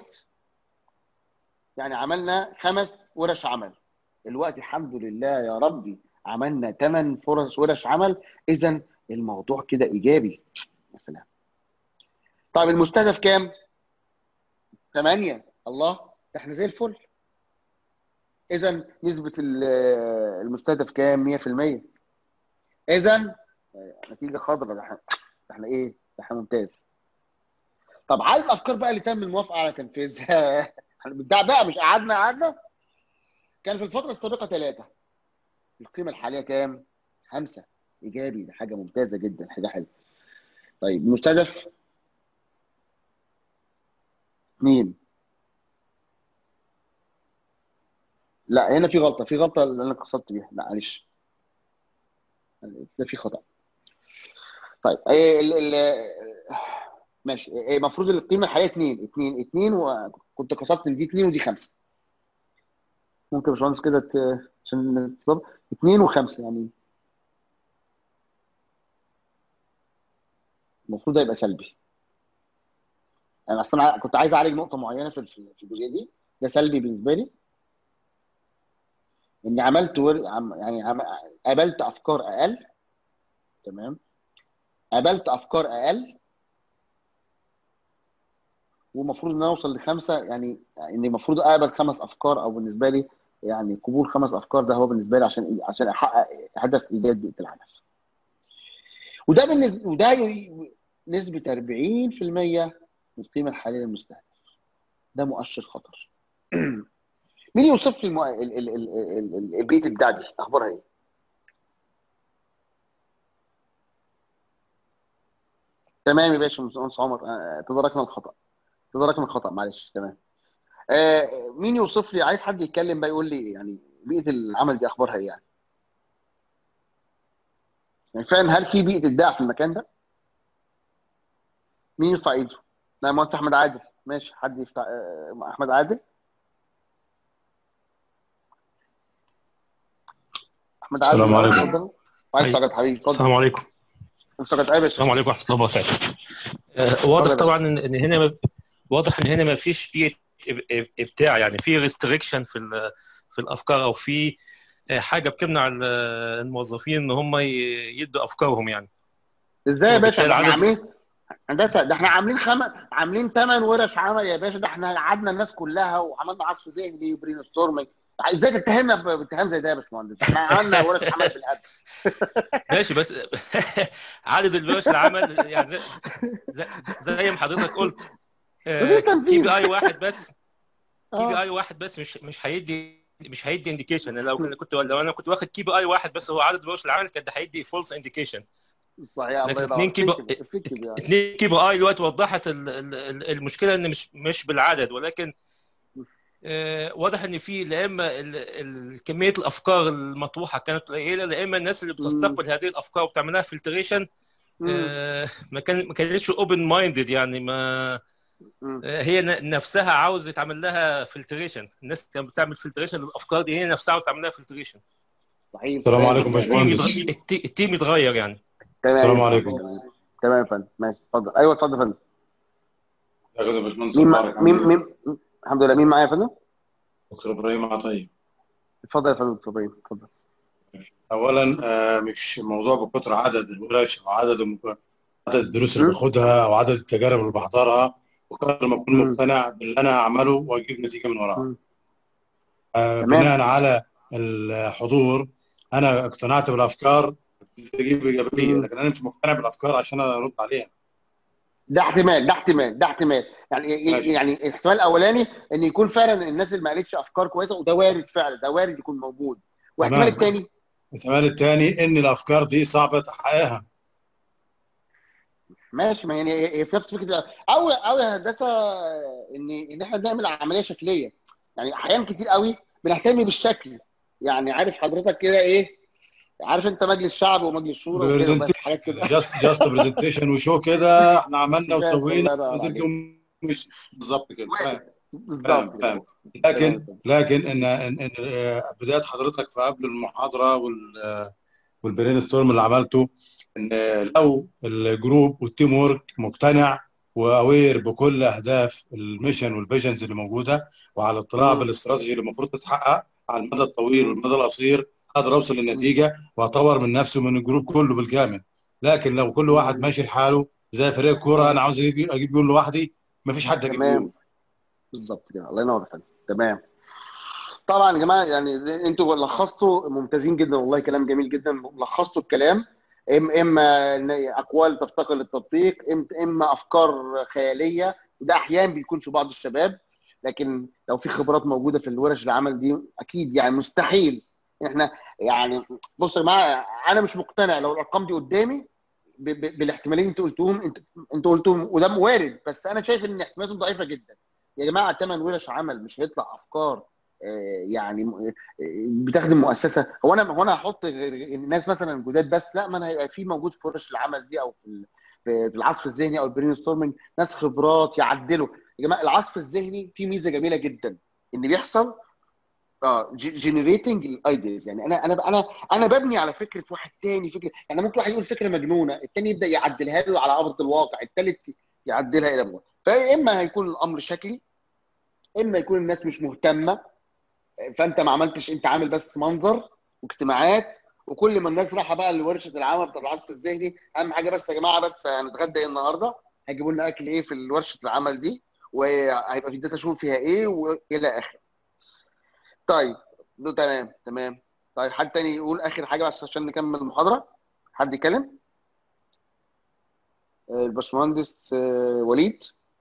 S1: يعني عملنا خمس ورش عمل الوقت الحمد لله يا ربي عملنا 8 فرص ورش عمل اذا الموضوع كده ايجابي يا سلام طيب المستهدف كام 8 الله ده احنا زي الفل اذا نسبه ال- المستهدف كام 100% اذا نتيجه خضراء ده احنا ده احنا ايه ده احنا ممتاز طب عايز الافكار بقى اللي تم الموافقه على تنفيذها احنا بنبدع بقى مش قعدنا قعدنا كان في الفتره السابقه ثلاثه القيمه الحاليه كام؟ خمسه ايجابي ده حاجه ممتازه جدا حاجه حلوه طيب المستهدف اثنين لا هنا في غلطه في غلطه اللي انا قصدت بيها لا معلش ده في خطا طيب إيه ال ال ماشي إيه المفروض القيمه الحاليه 2 2 2 وكنت قصدت ان دي 2 ودي 5 ممكن يا باشمهندس كده ت- عشان تصب 2 و5 يعني المفروض ده يبقى سلبي انا اصلا كنت عايز اعالج نقطه معينه في في في الجزئيه دي ده سلبي بالنسبه لي اني عملت ور... عم... يعني عم... قابلت افكار اقل تمام قابلت افكار اقل ومفروض ان انا اوصل لخمسه يعني ان المفروض اقبل خمس افكار او بالنسبه لي يعني قبول خمس افكار ده هو بالنسبه لي عشان عشان احقق هدف ايجاد بيئه العمل. وده بالنسبه وده ي- نسبه 40% من القيمه الحاليه للمستهدف. ده مؤشر خطر. مين يوصف لي المو... ال... ال... ال... ال... ال... البيئه الابداع دي اخبارها ايه؟ تمام يا باشا مهندس عمر آه، تداركنا الخطا تداركنا الخطا معلش تمام آه، مين يوصف لي عايز حد يتكلم بقى يقول لي يعني بيئه العمل دي اخبارها ايه يعني؟ يعني فعلا هل في بيئه ابداع في المكان ده؟ مين يرفع ايده؟ لا مهندس احمد عادل ماشي حد يفتح آه، احمد عادل احمد عادل
S6: السلام عليكم.
S1: اتفضل وعليكم السلام حبيبي اتفضل
S6: السلام عليكم
S1: اتفضل يا باشا
S6: السلام عليكم ورحمه الله وبركاته آه، واضح
S1: اتفضل.
S6: طبعا ان إن هنا ما- واضح ان هنا ما فيش بيئه إب- إب- ابداع يعني في ريستريكشن في ال- في الافكار او في آه، حاجه بتمنع ال- الموظفين ان هم ي- يدوا افكارهم يعني
S1: ازاي يا باشا
S6: وبالتالي
S1: ده احنا
S6: عدد-
S1: عاملين هندسه ده احنا عاملين خم... عاملين ثمان ورش عمل يا باشا ده احنا قعدنا الناس كلها وعملنا عصف ذهني وبرين ستورمنج ازاي تتهمنا ب- باتهام زي ده يا باشمهندس احنا عملنا ورش عمل بالقد
S6: ماشي بس عدد الورش العمل يعني زي, زي, زي ما حضرتك قلت
S1: مفيش تنفيذ.
S6: كي بي اي واحد بس كي بي
S1: آه.
S6: اي واحد بس مش مش هيدي مش هيدي انديكيشن لو أنا كنت لو انا كنت واخد كي بي اي واحد بس هو عدد ورش العمل كان ده هيدي فولس انديكيشن
S1: صحيح الله
S6: لكن
S1: ينور
S6: اتنين كيبو-
S1: فكر- فكر يعني.
S6: اثنين كي بي اي دلوقتي وضحت ال- ال- ال- المشكله ان مش مش بالعدد ولكن آه، واضح ان في لا اما ال- ال- كميه الافكار المطروحه كانت قليله لا اما الناس اللي بتستقبل هذه الافكار وبتعملها فلتريشن
S1: مم.
S6: ما كان ما كانتش اوبن مايندد يعني ما
S1: مم.
S6: آه، هي ن- نفسها عاوز يتعمل لها فلتريشن الناس كانت بتعمل فلتريشن للافكار دي هي نفسها وتعمل لها فلتريشن
S1: صحيح
S2: السلام
S1: صحيح.
S2: عليكم
S6: التيم
S2: باشمهندس
S6: يتغ- التي- التيم يتغير يعني
S1: تمام
S2: السلام عليكم.
S1: تمام يا فندم ماشي اتفضل ايوه اتفضل يا فندم
S2: يا جزا باشمهندس
S1: مين
S2: مبارك
S1: مع... مين
S2: عامل إيه؟
S1: مين الحمد لله مين معايا يا فندم؟
S2: دكتور ابراهيم عطيه
S1: اتفضل يا فندم دكتور ابراهيم اتفضل
S2: اولا آه، مش موضوع بكثر عدد الورش او عدد المك- عدد الدروس اللي
S1: مم.
S2: باخدها او عدد التجارب اللي بحضرها وقدر ما اكون
S1: مم.
S2: مقتنع باللي انا هعمله واجيب نتيجه من وراها
S1: مم.
S2: آه،
S1: تمام.
S2: بناء على الحضور انا اقتنعت بالافكار تجيب ايجابيه
S1: مم.
S2: لكن انا مش مقتنع بالافكار عشان ارد عليها
S1: ده احتمال ده احتمال ده احتمال يعني
S2: ماشي.
S1: يعني الاحتمال الاولاني ان يكون فعلا الناس اللي ما قالتش افكار كويسه وده وارد فعلا ده وارد يكون موجود واحتمال
S2: تمام.
S1: الثاني
S2: الاحتمال الثاني ان الافكار دي صعبه تحقيقها
S1: ماشي ما يعني هي في نفس فكره او او يا هندسه ان ان احنا بنعمل عمليه شكليه يعني احيانا كتير قوي بنهتم بالشكل يعني عارف حضرتك كده ايه عارف انت مجلس شعب ومجلس شورى وكده بس حاجات كده
S2: جاست جاست برزنتيشن وشو كده احنا عملنا
S1: بس
S2: وسوينا
S1: الله ينور
S2: نزل
S1: عليك.
S2: يوم مش بالظبط كده فاهم
S1: بالظبط
S2: فاهم
S1: كده.
S2: فاهم لكن لكن ان ان إن، آه، بدايه حضرتك في قبل المحاضره وال آه، والبرين ستورم اللي عملته ان لو الجروب والتيم وورك مقتنع واوير بكل اهداف الميشن والفيجنز اللي موجوده وعلى اطلاع
S1: مم.
S2: بالاستراتيجي اللي المفروض تتحقق على المدى الطويل والمدى القصير اقدر اوصل للنتيجه واطور من نفسي ومن الجروب كله بالكامل لكن لو كل واحد ماشي لحاله زي فريق كوره انا عاوز اجيب اجيب جول لوحدي مفيش حد هيجيب
S1: تمام
S2: جول
S1: بالظبط كده الله ينور يا فندم تمام طبعا يا جماعه يعني انتوا لخصتوا ممتازين جدا والله كلام جميل جدا لخصتوا الكلام إم- اما إن اقوال تفتقر للتطبيق إم- اما افكار خياليه وده احيانا بيكون في بعض الشباب لكن لو في خبرات موجوده في الورش العمل دي اكيد يعني مستحيل احنا يعني بصوا يا جماعه انا مش مقتنع لو الارقام دي قدامي ب- ب- بالاحتمالين اللي انتوا قلتوهم انت انتوا قلتوهم وده وارد بس انا شايف ان احتمالاتهم ضعيفه جدا يا جماعه ثمان ورش عمل مش هيطلع افكار آه، يعني م- آه، بتخدم مؤسسه هو انا هو انا هحط غير- الناس مثلا جداد بس لا ما انا هيبقى في موجود في ورش العمل دي او في ال- في في العصف الذهني او البرين ستورمنج ناس خبرات يعدلوا يا جماعه العصف الذهني فيه ميزه جميله جدا ان بيحصل اه جنريتنج الايديز يعني انا انا انا انا ببني على فكره واحد تاني فكره يعني ممكن واحد يقول فكره مجنونه التاني يبدا يعدلها له على ارض الواقع التالت يعدلها الى الواقع فاما هيكون الامر شكلي اما يكون الناس مش مهتمه فانت ما عملتش انت عامل بس منظر واجتماعات وكل ما الناس رايحه بقى لورشه العمل بتاع العصف الذهني اهم حاجه بس يا جماعه بس هنتغدى ايه النهارده هيجيبوا لنا اكل ايه في ورشه العمل دي وهيبقى في داتا شو فيها ايه والى اخره طيب ده تمام تمام طيب حد تاني يقول اخر حاجه بس عشان نكمل المحاضره حد يتكلم آه، الباشمهندس آه، وليد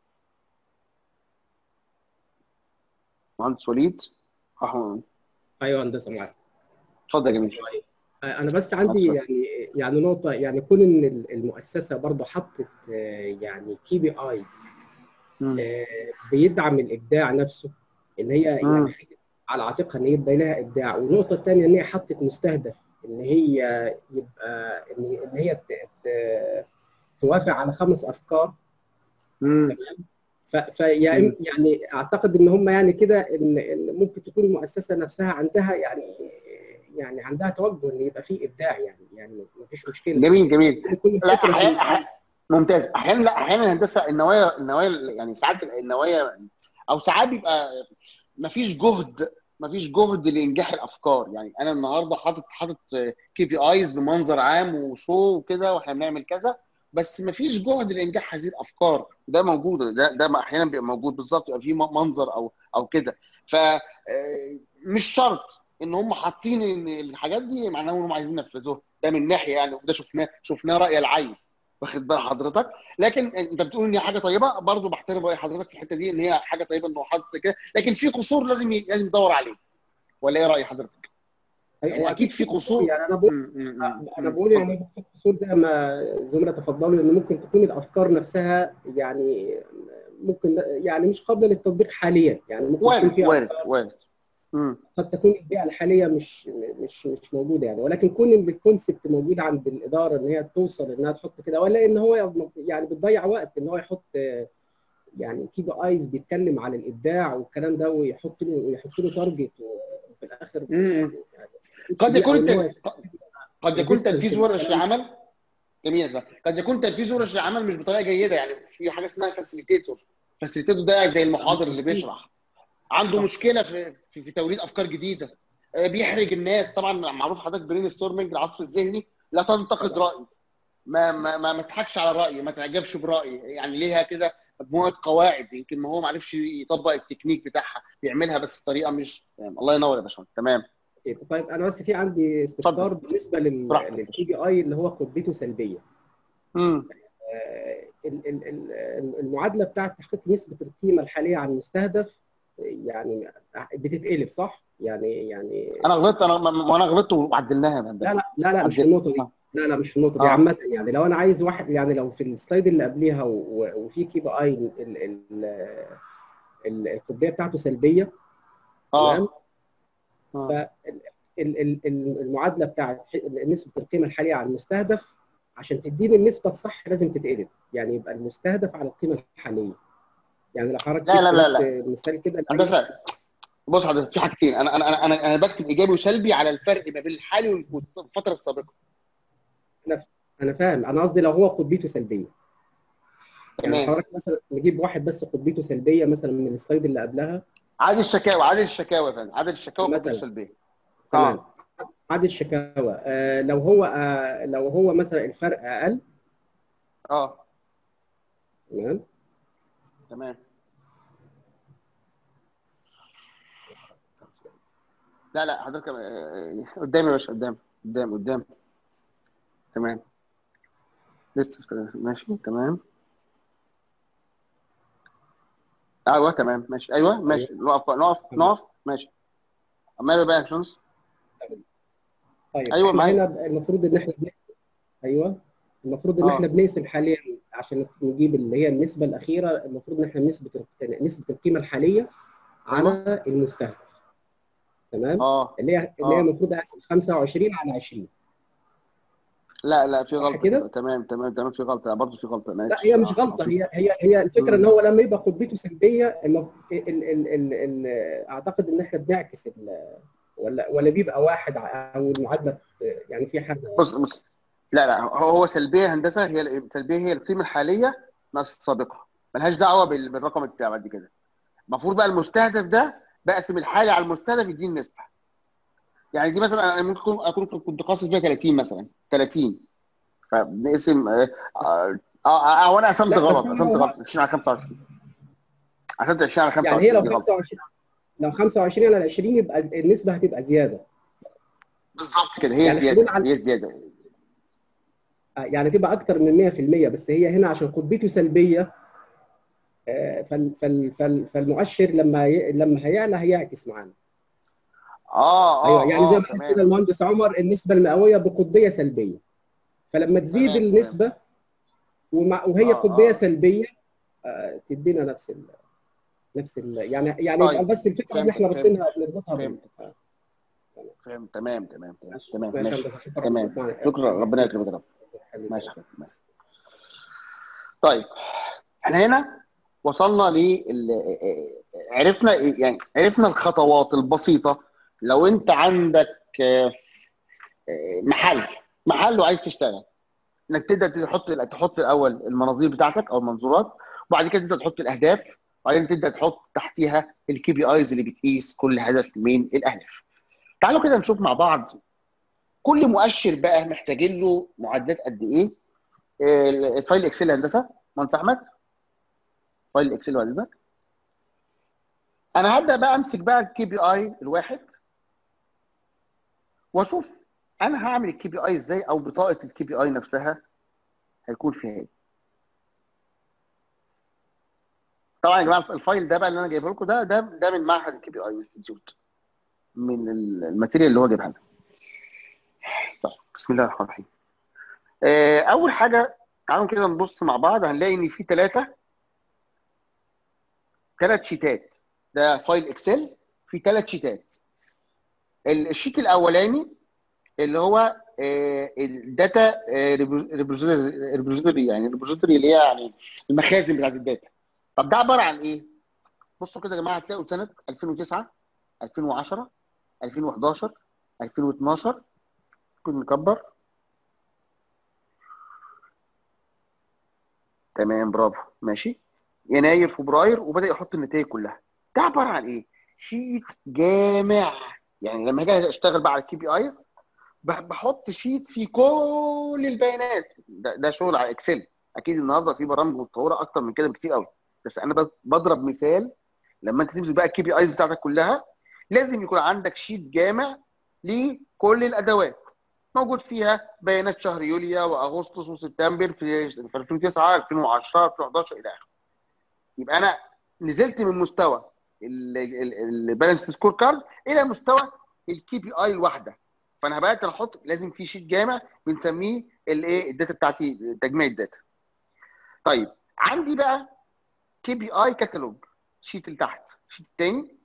S1: مهندس وليد احمد
S7: ايوه هندسه معاك
S1: اتفضل يا جميل
S7: انا بس عندي
S1: اتفضل.
S7: يعني يعني نقطه يعني كون ان المؤسسه برضه حطت آه، يعني كي بي ايز
S1: مم.
S7: بيدعم الابداع نفسه ان هي
S1: مم.
S7: يعني حاجة على عاتقها ان يبقى لها ابداع والنقطه الثانيه ان هي حطت مستهدف ان هي يبقى ان إن هي ت- ت- توافق على خمس افكار
S1: مم.
S7: ف ف- يعني يعني اعتقد ان هم يعني كده ان إن ممكن تكون المؤسسه نفسها عندها يعني يعني عندها توجه ان يبقى في ابداع يعني يعني ما فيش مشكله
S1: جميل جميل
S7: كل
S1: لا
S7: الفكره
S1: احيانا
S7: في-
S1: أحيانا- ممتاز احيانا لا احيانا هندسه النوايا النوايا يعني ساعات النوايا او ساعات بيبقى مفيش جهد مفيش جهد لانجاح الافكار يعني انا النهارده حاطط حاطط كي بي ايز بمنظر عام وشو وكده واحنا بنعمل كذا بس مفيش جهد لانجاح هذه الافكار ده موجود ده ده احيانا بيبقى موجود بالظبط يبقى في منظر او او كده ف آه، مش شرط ان هم حاطين ان الحاجات دي معناه انهم عايزين ينفذوها ده من ناحيه يعني وده شفناه شفناه راي العين واخد بال حضرتك لكن انت بتقول ان هي حاجه طيبه برضه بحترم راي حضرتك في الحته دي ان هي حاجه طيبه انه حاطط زي كده لكن في قصور لازم ي... لازم يدور عليه ولا ايه راي حضرتك؟ يعني اكيد في قصور
S7: يعني انا بقول
S1: م- م- م-
S7: انا بقول يعني في قصور زي ما زملاء تفضلوا ان ممكن تكون الافكار نفسها يعني ممكن يعني مش قابله للتطبيق حاليا يعني ممكن تكون
S1: وارد
S7: في
S1: وارد وارد م-
S7: قد تكون البيئه الحاليه مش مش مش موجوده يعني ولكن كون ان الكونسبت موجود عند الاداره ان هي توصل انها تحط كده ولا ان هو يعني بتضيع وقت ان هو يحط آه، يعني كي بي ايز بيتكلم عن الابداع والكلام ده ويحط له ويحط له تارجت وفي الاخر
S1: م- م.
S7: يعني
S1: قد يكون
S7: إن هو
S1: الت- قد يكون
S7: resistance
S1: تنفيذ ورش
S7: للكلام.
S1: العمل جميل ده قد يكون تنفيذ ورش العمل مش بطريقه جيده يعني في حاجه اسمها فاسيليتيتور فاسيليتيتور ده زي المحاضر اللي بيشرح عنده مشكله في في, في توليد افكار جديده آه، بيحرج الناس طبعا معروف حضرتك برين ستورمنج العصف الذهني لا تنتقد راي ما ما ما, ما تضحكش على رايي ما تعجبش برايي يعني ليها كده مجموعه قواعد يمكن ما هو ما عرفش يطبق التكنيك بتاعها بيعملها بس بطريقه مش يعني الله ينور يا باشمهندس تمام
S7: طيب انا بس في عندي استفسار بالنسبه لل
S1: براحتك.
S7: للكي بي اي اللي هو قدرته سلبيه
S1: امم
S7: آه، ال- ال- ال- المعادله بتاعت تحقيق نسبه القيمه الحاليه عن المستهدف يعني بتتقلب صح؟ يعني يعني
S1: انا غلطت انا ما ما انا غلطت وعدلناها يا هندسه
S7: لا لا لا لا مش في النقطه دي لا لا مش في النقطه دي
S1: آه.
S7: عامه يعني لو انا عايز واحد يعني لو في السلايد اللي قبليها و- و- وفي كي بي اي ال- ال- ال- القطبيه بتاعته سلبيه
S1: اه
S7: تمام
S1: آه.
S7: فال- ال- ال- ال- المعادله بتاعت ح- نسبه القيمه الحاليه على المستهدف عشان تديني النسبه الصح لازم تتقلب يعني يبقى المستهدف على القيمه الحاليه يعني لو حضرتك
S1: لا، لا،
S7: جبت
S1: لا،
S7: بس
S1: لا.
S7: مثال كده
S1: هندسه بص حضرتك في حاجتين انا انا انا انا, أنا بكتب ايجابي وسلبي على الفرق ما بين الحالي والفتره السابقه
S7: انا فاهم انا قصدي لو هو قطبيته سلبيه يعني
S1: تمام
S7: حضرتك مثلا نجيب واحد بس قطبيته سلبيه مثلا من السلايد اللي قبلها
S1: عدد الشكاوى عدد الشكاوى يا فندم عدد الشكاوى
S7: مثلاً.
S1: قطبيه سلبيه
S7: تمام
S1: اه
S7: عدد الشكاوى آه، لو هو آه، لو هو مثلا الفرق اقل
S1: اه
S7: تمام
S1: تمام لا لا حضرتك آه، قدامي يا باشا قدام قدام قدام تمام لسه كده، ماشي تمام ايوه تمام ماشي ايوه ماشي نقف نقف نقف ماشي ماذا بقى يا شمس؟
S7: طيب
S1: أيوة،
S7: احنا
S1: معاك.
S7: هنا المفروض ان احنا بن- ايوه المفروض ان
S1: آه.
S7: احنا بنقسم حاليا عشان نجيب اللي هي النسبه الاخيره المفروض ان احنا نسبه نسبه القيمه الحاليه على المستهدف تمام
S1: اه
S7: اللي هي اللي هي
S1: آه.
S7: المفروض اقسم 25 على 20
S1: لا لا في
S7: صح
S1: غلطه
S7: كده؟
S1: كده تمام تمام تمام في غلطه برضه في غلطه انا
S7: لا
S1: آسف.
S7: هي مش
S1: آه،
S7: غلطه
S1: آه.
S7: هي هي هي الفكره ان
S1: مم.
S7: هو لما يبقى قطبته سلبيه المف... ال... ال... ال... ال... اعتقد ان احنا بنعكس ال... ولا ولا بيبقى واحد ع- او المعادله يعني في حاجه
S1: بص بص لا لا هو هو سلبيه هندسه هي السلبيه هي القيمه الحاليه ناقص السابقه ملهاش دعوه بال- بالرقم بتاع بعد كده المفروض بقى المستهدف ده بقسم الحالي على المستهدف يديني نسبه يعني دي مثلا انا ممكن أكون- اكون كنت قاصد فيها 30 مثلا 30 فبنقسم اه اه, آه, آه وانا قسمت
S7: لا، بس
S1: غلط
S7: هو-
S1: قسمت غلط 20 على 25 قسمت 20 على
S7: يعني هي لو
S1: 25 دي غلط
S7: 25 لو 25 على 20 يبقى النسبه هتبقى زياده
S1: بالظبط كده هي
S7: يعني
S1: زياده
S7: الحلول على-
S1: هي زياده
S7: يعني تبقى اكتر من 100% بس هي هنا عشان قطبته سلبيه آه، فال فال فال فالمؤشر لما ي... لما هيعلى هيعكس معانا
S1: اه اه
S7: ايوه يعني زي
S1: آه،
S7: ما قال
S1: تمام.
S7: كده المهندس عمر النسبه المئويه بقطبيه سلبيه فلما تزيد
S1: تمام،
S7: النسبه ومع وهي
S1: آه،
S7: قطبيه
S1: آه.
S7: سلبيه آه، تدينا نفس ال... نفس ال... يعني يعني
S1: طيب،
S7: يبقى بس الفكره ان
S1: فهمت،
S7: احنا
S1: فهمت.
S7: رابطينها بنربطها بال-
S1: فهمت. فهمت تمام تمام تمام
S7: ماشي
S1: تمام
S7: ماشي
S1: ماشي
S7: هندسة، شكرا
S1: تمام.
S7: معنا.
S1: شكرا ربنا يكرمك يا رب
S7: حبيبي.
S1: ماشي ماشي طيب احنا هنا وصلنا ل عرفنا إيه- يعني عرفنا الخطوات البسيطه لو انت عندك آه، آه، محل محل وعايز تشتغل انك تبدا تحط تحط الاول المناظير بتاعتك او المنظورات وبعد كده تبدا تحط الاهداف وبعدين تبدا تحط تحتيها الكي بي ايز اللي بتقيس كل هدف من الاهداف تعالوا كده نشوف مع بعض كل مؤشر بقى محتاجين له معدات قد ايه آه، الفايل اكسل هندسه مهندس احمد فايل اكسل وهندسه انا هبدا بقى امسك بقى الكي بي اي الواحد واشوف انا هعمل الكي بي اي ازاي او بطاقه الكي بي اي نفسها هيكون فيها ايه طبعا يا جماعه الفايل ده بقى اللي انا جايبه لكم ده ده ده من معهد الكي بي اي انستيتيوت من الماتيريال اللي هو جايبها لنا طيب بسم الله الرحمن الرحيم آه، اول حاجه تعالوا كده نبص مع بعض هنلاقي ان في ثلاثه ثلاث شيتات ده فايل اكسل في ثلاث شيتات الشيت الاولاني اللي هو الداتا ريبوزيتوري يعني الريبوزيتوري اللي هي يعني المخازن بتاعت الداتا طب ده عباره عن ايه؟ بصوا كده يا جماعه هتلاقوا سنه 2009 2010 2011 2012 ممكن نكبر تمام برافو ماشي يناير فبراير وبدا يحط النتائج كلها ده عباره عن ايه؟ شيت جامع يعني لما اجي اشتغل بقى على الكي بي ايز بحط شيت فيه كل البيانات ده, ده شغل على اكسل اكيد النهارده في برامج متطوره اكتر من كده بكتير قوي بس انا بس بضرب مثال لما انت تمسك بقى الكي بي ايز بتاعتك كلها لازم يكون عندك شيت جامع لكل الادوات موجود فيها بيانات شهر يوليو واغسطس وسبتمبر في في 2009 2010 2011 الى اخره يبقى انا نزلت من مستوى البالانس سكور كارد الى مستوى الكي بي اي الواحده فانا بدات احط لازم في شيت جامع بنسميه الايه الداتا بتاعتي تجميع الداتا طيب عندي بقى كي بي اي كاتالوج شيت اللي تحت الشيت الثاني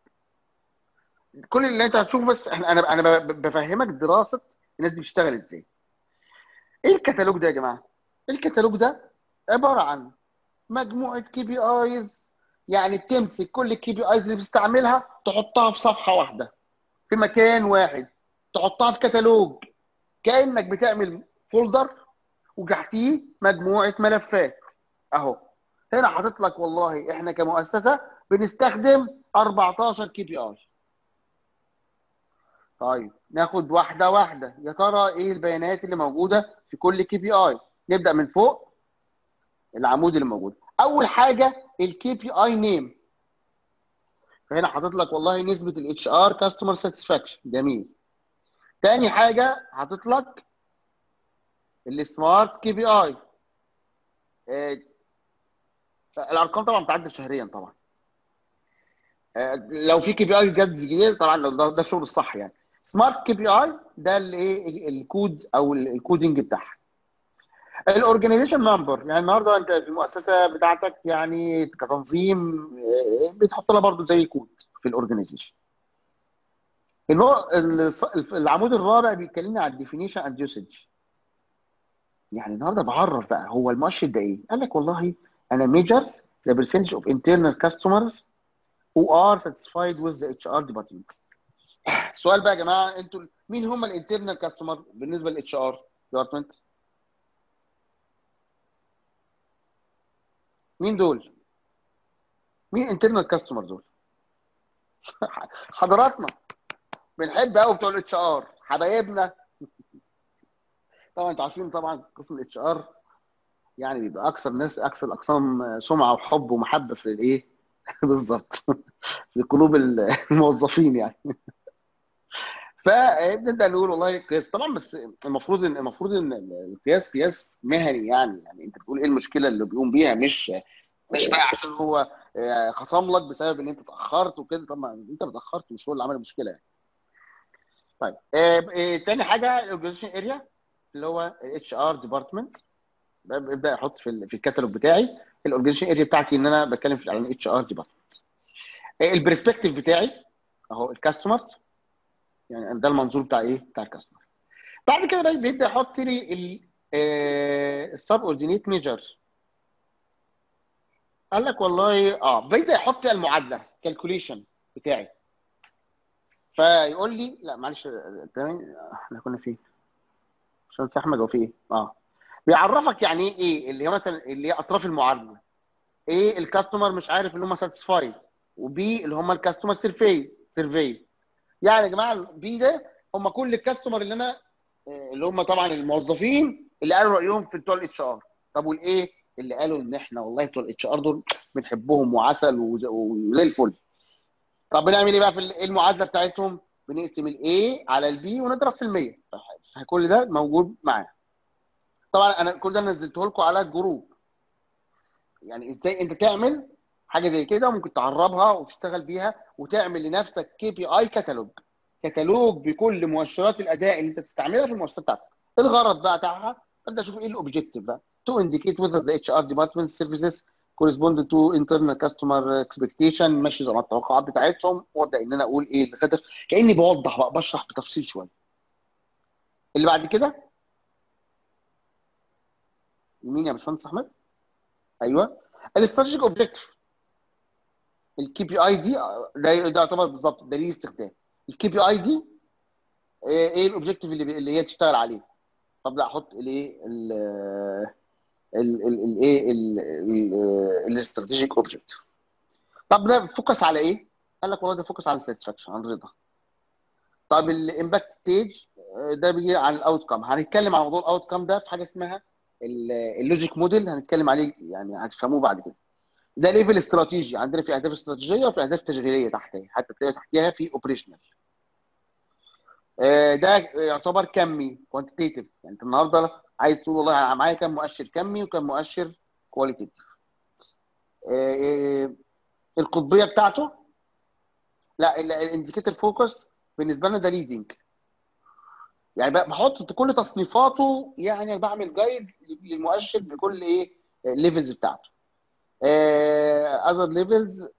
S1: كل اللي انت هتشوفه بس احنا انا انا بفهمك دراسه الناس دي بتشتغل ازاي ايه الكتالوج ده يا جماعه الكتالوج ده عباره عن مجموعه كي بي ايز يعني بتمسك كل الكي بي ايز اللي بتستعملها تحطها في صفحه واحده في مكان واحد تحطها في كتالوج كانك بتعمل فولدر وتحتيه مجموعه ملفات اهو هنا حاطط لك والله احنا كمؤسسه بنستخدم 14 كي بي اي طيب ناخد واحده واحده يا ترى ايه البيانات اللي موجوده في كل كي بي اي نبدا من فوق العمود اللي موجود اول حاجه الكي بي اي نيم فهنا حاطط لك والله نسبه الاتش ار كاستمر ساتسفاكشن جميل تاني حاجه حاطط لك السمارت كي بي اي الارقام طبعا بتعدل شهريا طبعا آه، لو في كي بي اي جد جديد طبعا لو ده, ده الشغل الصح يعني سمارت كي بي اي ده الايه الكود او ال- الكودنج بتاعها الاورجنايزيشن نمبر يعني النهارده انت في المؤسسه بتاعتك يعني كتنظيم آه، بتحط لها برضو زي كود في الاورجنايزيشن النوع الص- العمود الرابع بيتكلمنا عن الديفينيشن اند يوسج يعني النهارده بعرف بقى هو المؤشر ده ايه؟ قال لك والله انا measures the percentage of internal customers who are satisfied with the HR department. السؤال بقى يا جماعه انتوا مين هم الانترنال كاستمر بالنسبه للاتش ار ديبارتمنت؟ مين دول؟ مين انترنال كاستمر دول؟ حضراتنا بنحب قوي بتوع الاتش ار حبايبنا طبعا انتوا عارفين طبعا قسم الاتش ار يعني بيبقى اكثر ناس اكثر الاقسام سمعه وحب ومحبه في الايه بالظبط في قلوب الموظفين يعني فبنبدا نقول والله قياس طبعا بس المفروض ان المفروض ان القياس قياس مهني يعني يعني انت بتقول ايه المشكله اللي بيقوم بيها مش مش بقى عشان هو آه، خصم لك بسبب ان انت اتاخرت وكده طبعا انت اللي اتاخرت مش هو اللي عمل المشكله يعني. طيب آه، آه، تاني حاجه الاورجنايزيشن اريا اللي هو الاتش ار ديبارتمنت ببدا احط في ال- في الكتالوج بتاعي الاورجنايزيشن اريا بتاعتي ان انا بتكلم في- عن الاتش ار ديبارتمنت البرسبكتيف بتاعي اهو الكاستمرز يعني ده المنظور بتاع ايه بتاع الكاستمر بعد كده بقى بيبدا يحط لي السب اوردينيت ميجر قال لك والله اه بيبدا يحط لي المعادله كالكوليشن بتاعي فيقول لي لا معلش آه، تاني احنا كنا فين باشمهندس احمد هو في ايه اه بيعرفك يعني ايه ايه اللي هي مثلا اللي هي اطراف المعادله ايه الكاستمر مش عارف ان هم ساتسفايد وبي اللي هم الكاستمر سيرفي سيرفي يعني يا جماعه البي ده هم كل الكاستمر اللي انا آه، اللي هم طبعا الموظفين اللي قالوا رايهم في بتوع الاتش ار طب والايه اللي قالوا ان احنا والله بتوع الاتش ار دول بنحبهم وعسل وز- وزي الفل طب بنعمل ايه بقى في ال- إيه المعادله بتاعتهم بنقسم الاي على البي ونضرب في المية فكل ده موجود معانا طبعا انا كل ده نزلته لكم على الجروب يعني ازاي انت تعمل حاجه زي كده ممكن تعربها وتشتغل بيها وتعمل لنفسك كي بي اي كتالوج كتالوج بكل مؤشرات الاداء اللي انت بتستعملها في المؤسسه بتاعتك الغرض بقى بتاعها ابدا اشوف ايه الاوبجيكتيف بقى تو انديكيت whether the HR department services correspond to internal customer expectation ماشي زي ما التوقعات بتاعتهم وابدا ان انا اقول ايه الهدف كاني بوضح بقى بشرح بتفصيل شويه اللي بعد كده مين يا باشمهندس احمد ايوه الاستراتيجيك اوبجيكتيف الكي بي اي دي ده ده يعتبر بالظبط دليل استخدام الكي بي اي دي ايه إيه الاوبجيكتيف اللي بي- اللي هي تشتغل عليه طب لا احط الايه ال- ال- ال- الايه الاستراتيجيك اوبجيكتيف طب ده فوكس على ايه؟ قال لك والله ده فوكس على الساتسفاكشن على الرضا طب الامباكت ستيج ده بيجي عن الاوت كام هنتكلم عن موضوع الاوت كام ده في حاجه اسمها اللوجيك موديل هنتكلم عليه يعني هتفهموه بعد كده ده ليفل استراتيجي عندنا في اهداف استراتيجيه وفي اهداف تشغيليه تحتها حتى تلاقي تحتها في اوبريشنال ده يعتبر كمي كوانتيتيف يعني انت النهارده عايز تقول والله انا معايا كام مؤشر كمي وكم مؤشر كواليتيف القطبيه بتاعته لا الانديكيتور فوكس بالنسبه لنا ده ليدنج يعني بقى بحط كل تصنيفاته يعني أنا بعمل جايد للمؤشر بكل ايه الليفلز بتاعته اذر ليفلز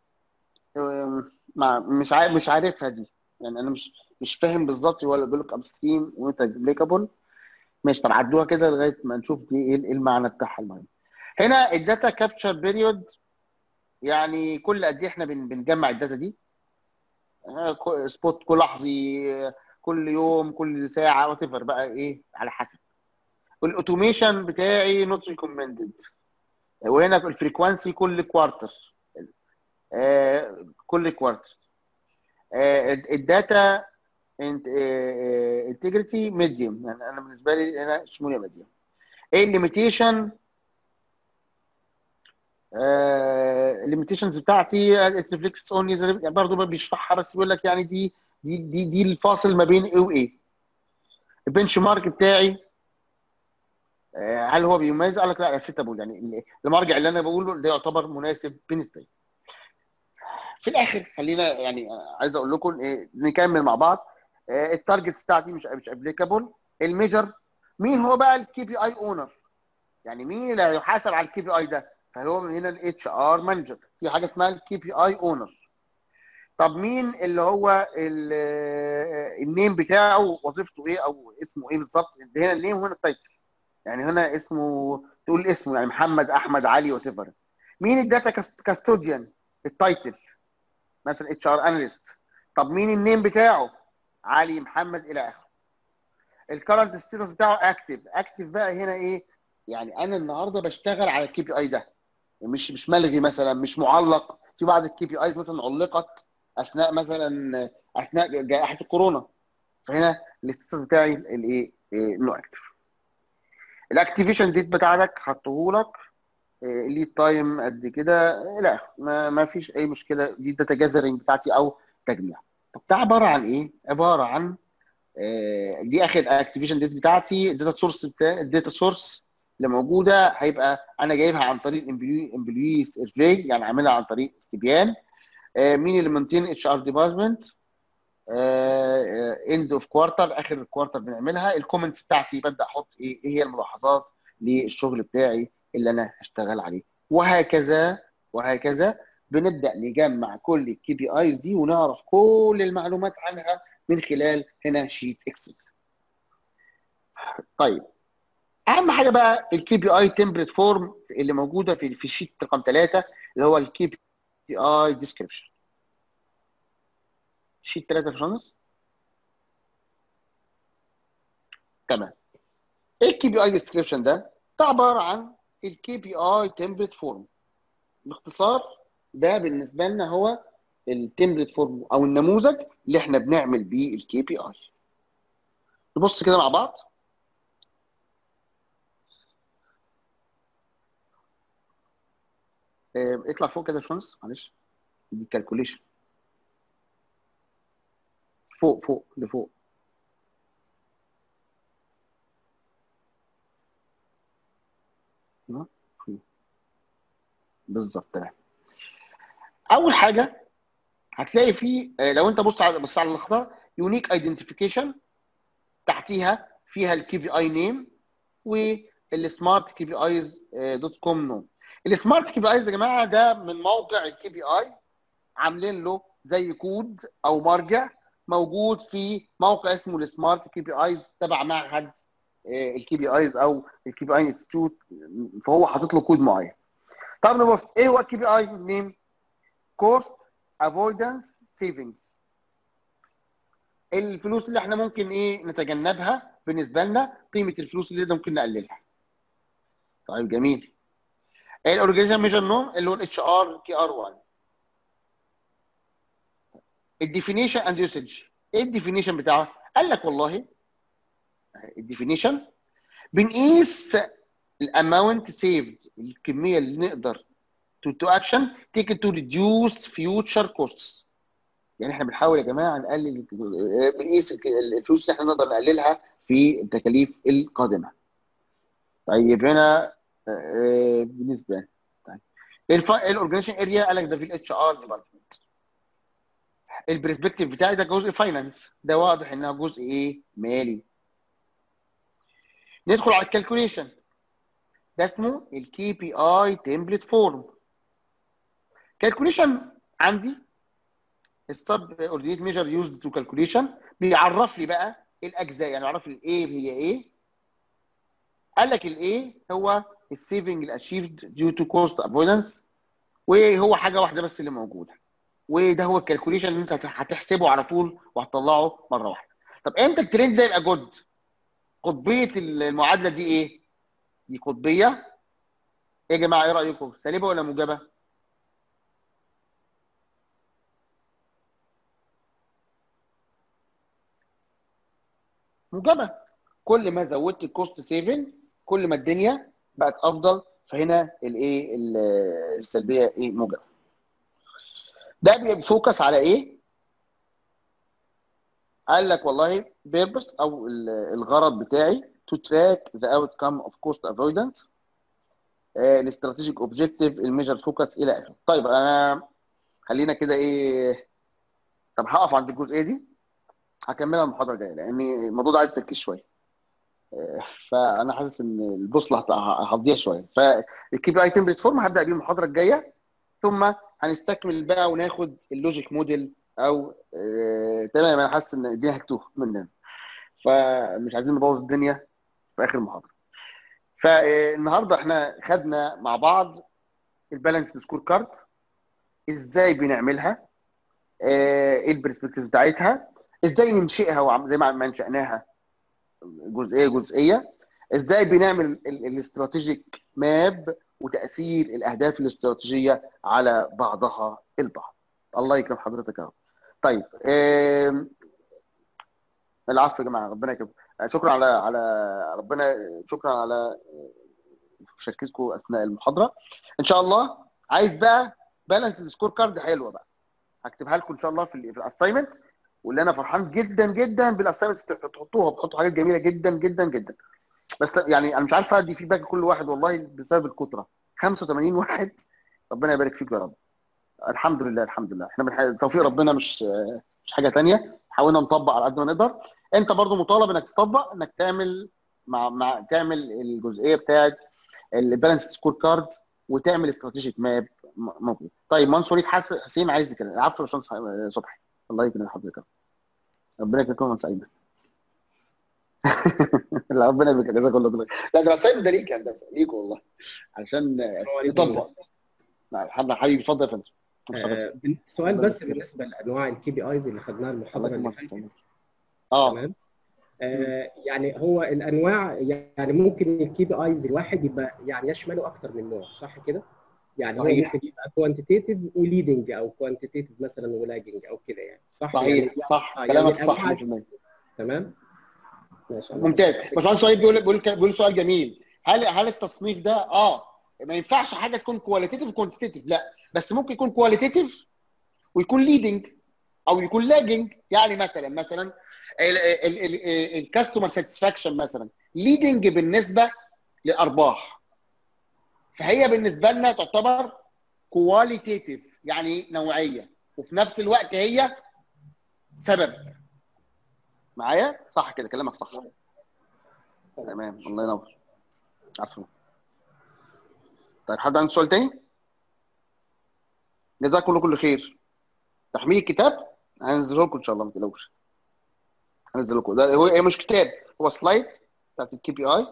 S1: مش عارف مش عارفها دي يعني انا مش مش فاهم بالظبط ولا بيقول لك اب ستريم وانت ابليكابل ماشي طب عدوها كده لغايه ما نشوف دي ايه إيه المعنى بتاعها المهم هنا الداتا كابتشر بيريود يعني كل قد ايه احنا بن- بنجمع الداتا دي آه، كو- سبوت كل لحظي آه، كل يوم كل ساعه وات بقى ايه على حسب والاوتوميشن بتاعي نوت ريكومندد وهنا الفريكوانسي كل كوارتر آه، كل كوارتر آه، الداتا انتجريتي ميديوم يعني انا بالنسبه لي انا شموليه ميديوم ايه الليميتيشن الليميتيشنز بتاعتي ريفلكس اونلي برضه بيشرحها بس بيقول لك يعني دي دي دي دي الفاصل ما بين ايه وايه البنش مارك بتاعي آه، هل هو بيميز؟ قال لك لا اسيتابل يعني المرجع اللي انا بقوله ده يعتبر مناسب بالنسبه لي. في الاخر خلينا يعني آه، عايز اقول لكم إيه نكمل مع بعض آه، التارجت بتاعتي مش مش ابليكابل الميجر مين هو بقى الكي بي اي اونر؟ يعني مين اللي هيحاسب على الكي بي اي ده؟ فهو من هنا الاتش ار مانجر في حاجه اسمها الكي بي اي اونر طب مين اللي هو ال- آه، النيم بتاعه وظيفته ايه او اسمه ايه بالظبط هنا النيم وهنا التايتل يعني هنا اسمه تقول اسمه يعني محمد احمد علي وات ايفر مين الداتا كاستوديان التايتل مثلا اتش ار اناليست طب مين النيم بتاعه علي محمد الى اخره الكرنت ستيتس بتاعه اكتف اكتف بقى هنا ايه يعني انا النهارده بشتغل على الكي بي اي ده مش مش ملغي مثلا مش معلق في بعض الكي بي ايز مثلا علقت اثناء مثلا اثناء جائحه الكورونا فهنا الاستاتس بتاعي الايه إيه، انه اكتف الاكتيفيشن ديت بتاعتك حطه لك ليد تايم قد كده لا ما, ما فيش اي مشكله دي داتا جاذرنج بتاعتي او تجميع طب ده عباره عن ايه؟ عباره عن آه، دي اخر اكتيفيشن ديت بتاعتي الداتا سورس بتاع الداتا سورس اللي موجوده هيبقى انا جايبها عن طريق امبلوي سيرفي يعني عاملها عن طريق استبيان آه، مين اللي منتين اتش ار ديبارتمنت اند اوف كوارتر اخر الكوارتر بنعملها الكومنتس بتاعتي ببدا احط ايه ايه هي الملاحظات للشغل بتاعي اللي انا هشتغل عليه وهكذا وهكذا بنبدا نجمع كل الكي بي ايز دي ونعرف كل المعلومات عنها من خلال هنا شيت اكسل طيب اهم حاجه بقى الكي بي اي تمبلت فورم اللي موجوده في في الشيت رقم ثلاثه اللي هو الكي بي اي ديسكريبشن شيت 3 يا باشمهندس تمام ايه الكي بي اي ديسكريبشن ده؟ ده عباره عن الكي بي اي تمبلت فورم باختصار ده بالنسبه لنا هو التمبلت فورم او النموذج اللي احنا بنعمل بيه الكي بي اي نبص كده مع بعض آه، اطلع فوق كده يا باشمهندس معلش دي كالكوليشن فوق فوق لفوق أيوة، فوق. بالظبط تمام اول حاجه هتلاقي فيه آه، لو انت بص على بص على الاخضر يونيك ايدنتيفيكيشن تحتيها فيها الكي بي اي نيم والسمارت كي بي ايز دوت كوم نوم السمارت كي بي ايز يا جماعه ده من موقع الكي بي اي عاملين له زي كود او مرجع موجود في موقع اسمه السمارت كي بي ايز تبع معهد الكي بي ايز او الكي بي اي انستيتيوت فهو حاطط له كود معين طب نبص ايه هو الكي بي اي نيم كوست افويدنس سيفنجز الفلوس اللي احنا ممكن ايه نتجنبها بالنسبه لنا قيمه الفلوس اللي ممكن نقللها طيب جميل الاورجانيزيشن ميجر نوم اللي هو الاتش ار كي ار 1 الديفينيشن اند يوسج ايه الديفينيشن بتاعه قال لك والله الديفينيشن بنقيس الاماونت سيفد الكميه اللي نقدر to, to action taken to reduce future costs يعني احنا بنحاول يا جماعه نقلل بنقيس الفلوس اللي احنا نقدر نقللها في التكاليف القادمه طيب هنا آه، بالنسبه طيب الاورجنيشن اريا قال لك ده في الاتش ار ديبارتمنت البرسبكتيف بتاعي ده جزء فاينانس ده واضح انها جزء ايه مالي ندخل على الكالكوليشن ده اسمه الكي بي اي تمبلت فورم كالكوليشن عندي السب اوردينيت ميجر يوزد تو كالكوليشن بيعرف لي بقى الاجزاء يعني يعرف لي الايه هي ايه قال لك الايه هو السيفنج الاشيفد ديو تو كوست افويدنس وهو حاجه واحده بس اللي موجوده وده هو الكالكوليشن اللي انت هتحسبه على طول وهتطلعه مره واحده طب امتى الترند ده يبقى جود قطبيه المعادله دي ايه دي قطبيه ايه يا جماعه ايه رايكم سالبه ولا موجبه موجبه كل ما زودت الكوست سيفنج كل ما الدنيا بقت افضل فهنا الايه ال- السلبيه ايه موجبه ده بيفوكس على ايه قال لك والله بيربس او ال- الغرض بتاعي to track the outcome of cost avoidance الاستراتيجيك اوبجيكتيف الميجر فوكس الى اخره طيب انا خلينا كده ايه طب هقف عند الجزئيه دي هكملها المحاضره الجايه لان الموضوع ده عايز تركيز شويه آه، فانا حاسس ان البوصله هت- هتضيع شويه فالكي بي اي تمبلت فورم هبدا بيه المحاضره الجايه ثم هنستكمل بقى وناخد اللوجيك موديل او آه، تمام انا حاسس ان الدنيا هتتوه مننا فمش عايزين نبوظ الدنيا في اخر المحاضره فالنهارده احنا خدنا مع بعض البالانس سكور كارد ازاي بنعملها آه، ايه البرسبكتيف بتاعتها ازاي ننشئها وعم- زي ما ما انشأناها جزئيه جزئيه ازاي بنعمل ال- الاستراتيجيك ماب وتاثير الاهداف الاستراتيجيه على بعضها البعض الله يكرم حضرتك يا رب طيب آم، العفو يا جماعه ربنا يكرم شكرا على على ربنا شكرا على مشاركتكم اثناء المحاضره ان شاء الله عايز بقى بالانس سكور كارد حلوه بقى هكتبها لكم ان شاء الله في ال- في الاساينمنت واللي انا فرحان جدا جدا بالاساينمنت تحطوها بتحطوا حاجات جميله جدا جدا جدا بس يعني انا مش عارف ادي فيدباك لكل واحد والله بسبب الكتره 85 واحد ربنا يبارك فيك يا رب الحمد لله الحمد لله احنا من توفيق ربنا مش مش حاجه تانية حاولنا نطبق على قد ما نقدر انت برضو مطالب انك تطبق انك تعمل مع مع تعمل الجزئيه بتاعت البالانس سكور كارد وتعمل استراتيجيك ماب موجود طيب منصور وليد حس- حسين عايز يتكلم العفو يا باشمهندس صبحي الله يكرم حضرتك الله يكرمكم من سعيدة لا ربنا يبارك جزاك الله خير لا ده الاسايمنت ده ليك يا هندسه ليك والله عشان
S7: السلام عليكم.
S1: يطبق لا حد حبيبي اتفضل يا فندم
S7: آه، بن- سؤال بس بالنسبه لانواع الكي بي ايز اللي خدناها المحاضره اللي فاتت
S1: اه
S7: تمام آه، يعني هو الانواع يعني ممكن الكي بي ايز الواحد يبقى يعني يشمله اكتر من نوع صح كده؟ يعني هو
S1: صحيح.
S7: ممكن يبقى كوانتيتيف وليدنج او كوانتيتيف مثلا ولاجنج او كده يعني صح؟
S1: صحيح
S7: يعني
S1: صح
S7: آه، يعني
S1: كلامك صح
S7: الأنواع-
S1: 100%
S7: تمام؟ ماشي
S1: ممتاز باشمهندس سعيد بيقول بيقول بيقول سؤال جميل هل هل التصنيف ده اه ما ينفعش حاجه تكون كواليتيف وكوانتيتيف لا بس ممكن يكون كواليتيف ويكون ليدنج او يكون لاجنج يعني مثلا مثلا الكاستمر ساتسفاكشن مثلا ليدنج بالنسبه للارباح فهي بالنسبه لنا تعتبر كواليتيف يعني نوعيه وفي نفس الوقت هي سبب معايا صح كده كلامك صح تمام الله ينور عفوا طيب حد عنده سؤال تاني جزاكم الله كل خير تحميل الكتاب هنزله لكم ان شاء الله ما تقلقوش هنزله لكم ده هو هي مش كتاب هو سلايد بتاعت الكي بي اي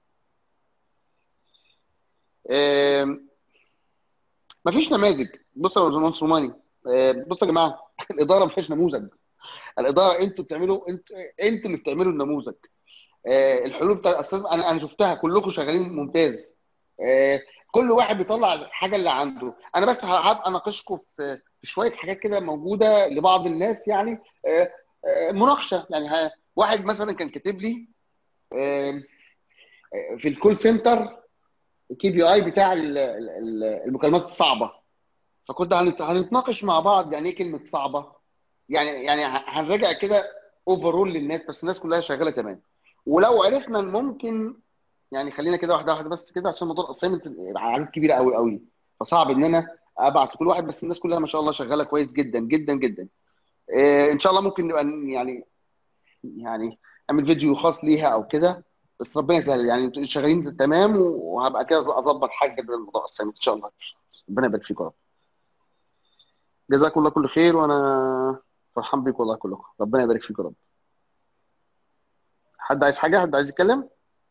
S1: مفيش نماذج بص يا باشمهندس روماني آم، بصوا يا جماعه الاداره ما فيهاش نموذج الاداره انتوا بتعملوا انتوا انتوا اللي بتعملوا النموذج آه، الحلول بتاع الاستاذ انا انا شفتها كلكم شغالين ممتاز آه، كل واحد بيطلع الحاجه اللي عنده انا بس هبقى اناقشكم في في شويه حاجات كده موجوده لبعض الناس يعني آه، آه، مناقشه يعني ها- واحد مثلا كان كاتب لي آه، آه، في الكول سنتر الكي بي اي بتاع ال- ال- ال- المكالمات الصعبه فكنت هنت- هنتناقش مع بعض يعني ايه كلمه صعبه يعني يعني ه- هنراجع كده اوفرول للناس بس الناس كلها شغاله تمام ولو عرفنا إن ممكن يعني خلينا كده واحده واحده بس كده عشان موضوع الاسايمنت عدد كبيره قوي قوي فصعب ان انا ابعت لكل واحد بس الناس كلها ما شاء الله شغاله كويس جدا جدا جدا إيه ان شاء الله ممكن نبقى ن- يعني يعني اعمل فيديو خاص ليها او كده بس ربنا يسهل يعني انتوا شغالين تمام وهبقى كده اظبط حاجه كده للموضوع الاسايمنت ان شاء الله ربنا يبارك فيكم يا رب جزاكم الله كل خير وانا فرحان بيكم والله كلكم ربنا يبارك فيكم يا رب حد عايز حاجه حد عايز يتكلم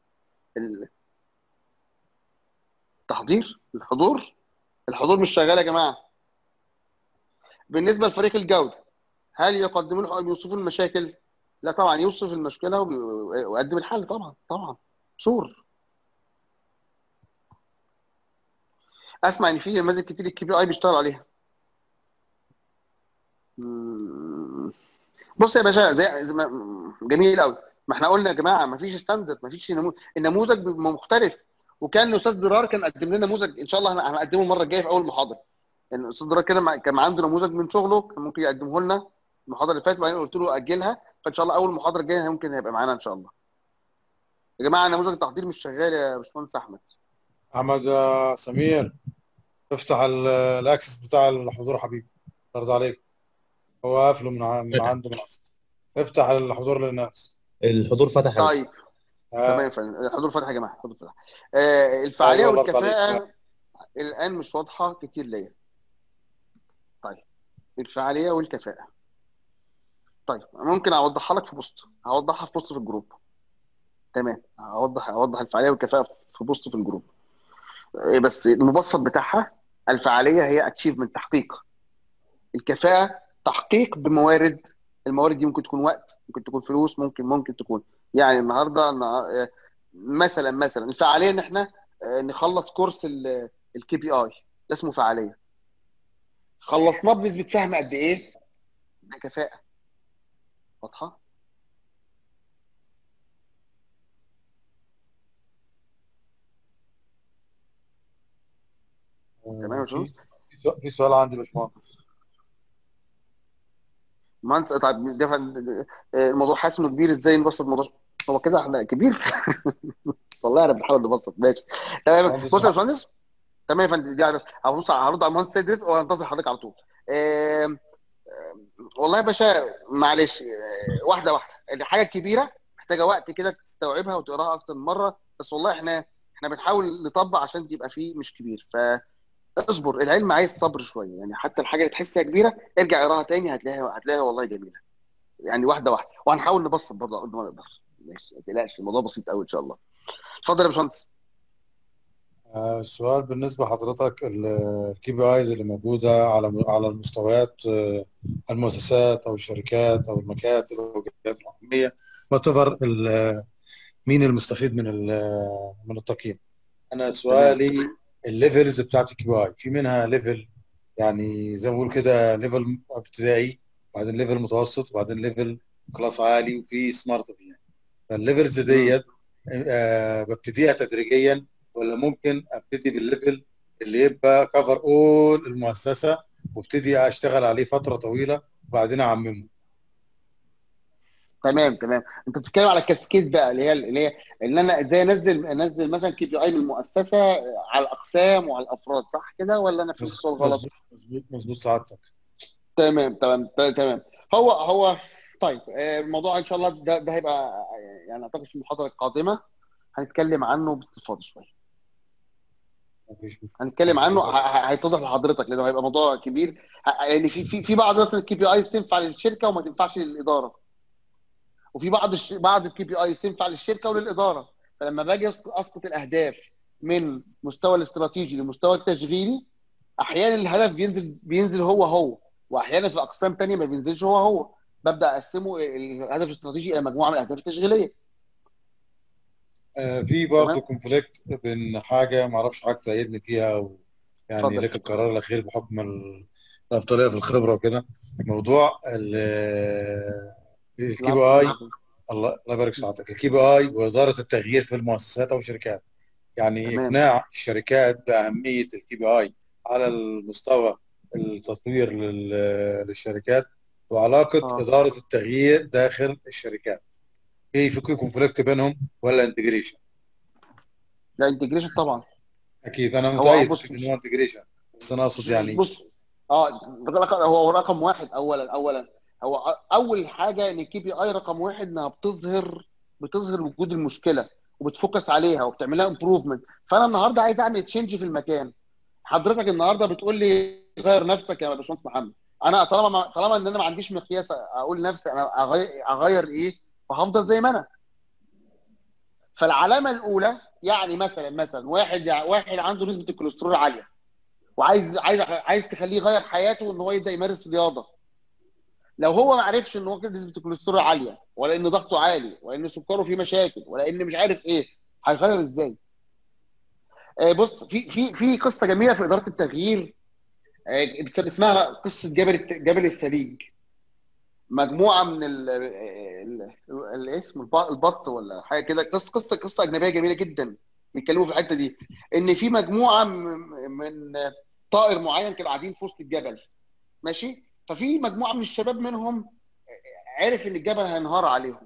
S1: التحضير الحضور الحضور مش شغال يا جماعه بالنسبه لفريق الجوده هل يقدمون او يوصفون المشاكل لا طبعا يوصف المشكله وبي- ويقدم الحل طبعا طبعا شور اسمع ان في نماذج كتير الكي بي اي بيشتغل عليها مم. بص يا باشا زي زي ما- جميل قوي ما احنا قلنا يا جماعه ما فيش ستاندرد ما فيش نموذج النموذج بيبقى مختلف وكان الاستاذ درار كان قدم لنا نموذج ان شاء الله هن- هنقدمه المره الجايه في اول محاضره يعني الاستاذ درار كده مع- كان عنده نموذج من شغله كان ممكن يقدمه لنا المحاضره اللي فاتت وبعدين قلت له اجلها فان شاء الله اول محاضره الجايه ممكن هيبقى معانا ان شاء الله يا جماعه نموذج التحضير مش شغال يا باشمهندس احمد
S2: احمد يا سمير افتح ال- الاكسس بتاع الحضور يا حبيبي عرض عليك هو قافله من ع- من عنده من أصل. افتح الحضور للناس
S8: الحضور فتح يا
S1: طيب
S2: آه،
S1: تمام فعلا الحضور فتح يا جماعه الحضور فتح آه الفعاليه
S2: أيوة، الله يرضى
S1: والكفاءه الان مش واضحه كتير ليا طيب الفعاليه والكفاءه طيب ممكن اوضحها لك في بوست هوضحها في بوست في الجروب تمام هوضح اوضح الفعاليه والكفاءه في بوست في الجروب آه، بس المبسط بتاعها الفعاليه هي اتشيفمنت تحقيق الكفاءه تحقيق بموارد الموارد دي ممكن تكون وقت ممكن تكون فلوس ممكن ممكن تكون يعني النهارده النها- آه، مثلا مثلا الفعاليه ان احنا آه، نخلص كورس الكي بي اي ده اسمه فعاليه خلصناه بنسبه فهم قد ايه؟ ده كفاءه واضحه؟ تمام يا
S2: في
S1: باشمهندس؟
S2: في سؤال- في سؤال عندي يا باشمهندس
S1: ما انت طيب ده آه، الموضوع حاسس انه كبير ازاي نبسط الموضوع هو كده احنا كبير والله انا بحاول نبسط ماشي تمام
S2: مهندس
S1: بص يا باشمهندس تمام يا فندم دي بس هبص هرد على المهندس سيد رزق وهنتظر حضرتك على طول آم، آم، والله يا باشا معلش آه، واحده واحده الحاجه الكبيره محتاجه وقت كده تستوعبها وتقراها اكتر من مره بس والله احنا احنا بنحاول نطبق عشان تبقى فيه مش كبير فاصبر العلم عايز صبر شويه يعني حتى الحاجه اللي تحسها كبيره ارجع اقراها تاني هتلاقيها هتلاقيها والله جميله يعني واحده واحده وهنحاول نبسط برضه قد ما نقدر ماشي ما تقلقش الموضوع بسيط قوي ان شاء الله اتفضل يا باشمهندس
S2: آه، السؤال بالنسبة لحضرتك الكي بي ايز اللي موجودة على على المستويات آه، المؤسسات أو الشركات أو المكاتب أو الجهات الحكومية whatever ال- مين المستفيد من ال- من التقييم أنا سؤالي الليفلز بتاعت الكي بي اي في منها ليفل يعني زي ما بقول كده ليفل ابتدائي وبعدين ليفل متوسط وبعدين ليفل كلاس عالي وفي سمارت يعني فالليفلز ديت آه، ببتديها تدريجيا ولا ممكن ابتدي بالليفل اللي يبقى كفر اول المؤسسه وابتدي اشتغل عليه فتره طويله وبعدين اعممه
S1: تمام تمام انت بتتكلم على الكاسكيد بقى اللي هي اللي هي ان انا ازاي انزل انزل مثلا كي بي اي من المؤسسه على الاقسام وعلى الافراد صح كده ولا انا فهمت السؤال غلط؟
S2: مظبوط مظبوط مظبوط سعادتك
S1: تمام تمام ت- تمام هو هو طيب آه، الموضوع ان شاء الله ده ده هيبقى آه، يعني اعتقد في المحاضره القادمه هنتكلم عنه باستفاضه شويه
S2: مفيش مشكله
S1: هنتكلم عنه ه- ه- هيتضح لحضرتك لانه هيبقى موضوع كبير ه- يعني في في في بعض مثلا الكي بي ايز تنفع للشركه وما تنفعش للاداره وفي بعض الش... بعض الكي بي ايز تنفع للشركه وللاداره فلما باجي أسق- اسقط الاهداف من مستوى الاستراتيجي للمستوى التشغيلي احيانا الهدف بينزل بينزل هو هو واحيانا في اقسام تانية ما بينزلش هو هو ببدا اقسمه الهدف الاستراتيجي الى مجموعه من الاهداف التشغيليه
S2: آه، في برضه
S1: تمام.
S2: كونفليكت بين حاجه ما اعرفش حضرتك تأيدني فيها او يعني
S1: اتفضل.
S2: لك القرار الاخير بحكم ال- الافضليه في الخبره وكده موضوع الكي بي اي الله الله يبارك في سعادتك الكي بي اي ووزاره التغيير في المؤسسات او الشركات يعني
S1: تمام.
S2: اقناع الشركات باهميه الكي بي اي على المستوى التطوير لل- للشركات وعلاقه
S1: آه.
S2: اداره التغيير داخل الشركات في في كونفليكت بينهم ولا انتجريشن
S1: لا انتجريشن طبعا
S2: اكيد انا
S1: هو
S2: متأيد
S1: بص-
S2: في ان هو انتجريشن بس انا اقصد يعني
S1: بص اه رقم- هو رقم واحد اولا اولا هو أ- اول حاجه ان الكي بي اي رقم واحد انها بتظهر بتظهر وجود المشكله وبتفوكس عليها وبتعمل لها امبروفمنت فانا النهارده عايز اعمل تشينج في المكان حضرتك النهارده بتقول لي غير نفسك يا باشمهندس محمد انا طالما ما طالما ان انا ما عنديش مقياس اقول لنفسي انا اغير, أغير ايه فهفضل زي ما انا فالعلامه الاولى يعني مثلا مثلا واحد واحد عنده نسبه الكوليسترول عاليه وعايز عايز عايز تخليه يغير حياته ان هو يبدا يمارس رياضه لو هو ما عرفش ان هو كده نسبه الكوليسترول عاليه ولا ان ضغطه عالي ولا ان سكره فيه مشاكل ولا ان مش عارف ايه هيغير ازاي آه بص في في في قصه جميله في اداره التغيير آه اسمها قصه جبل الت- جبل الثليج مجموعه من ال ال- ال- اسمه الب- البط ولا حاجه كده قصه قصه قصه اجنبيه جميله جدا بيتكلموا في الحته دي ان في مجموعه م- من طائر معين كانوا قاعدين في وسط الجبل ماشي ففي مجموعه من الشباب منهم عرف ان الجبل هينهار عليهم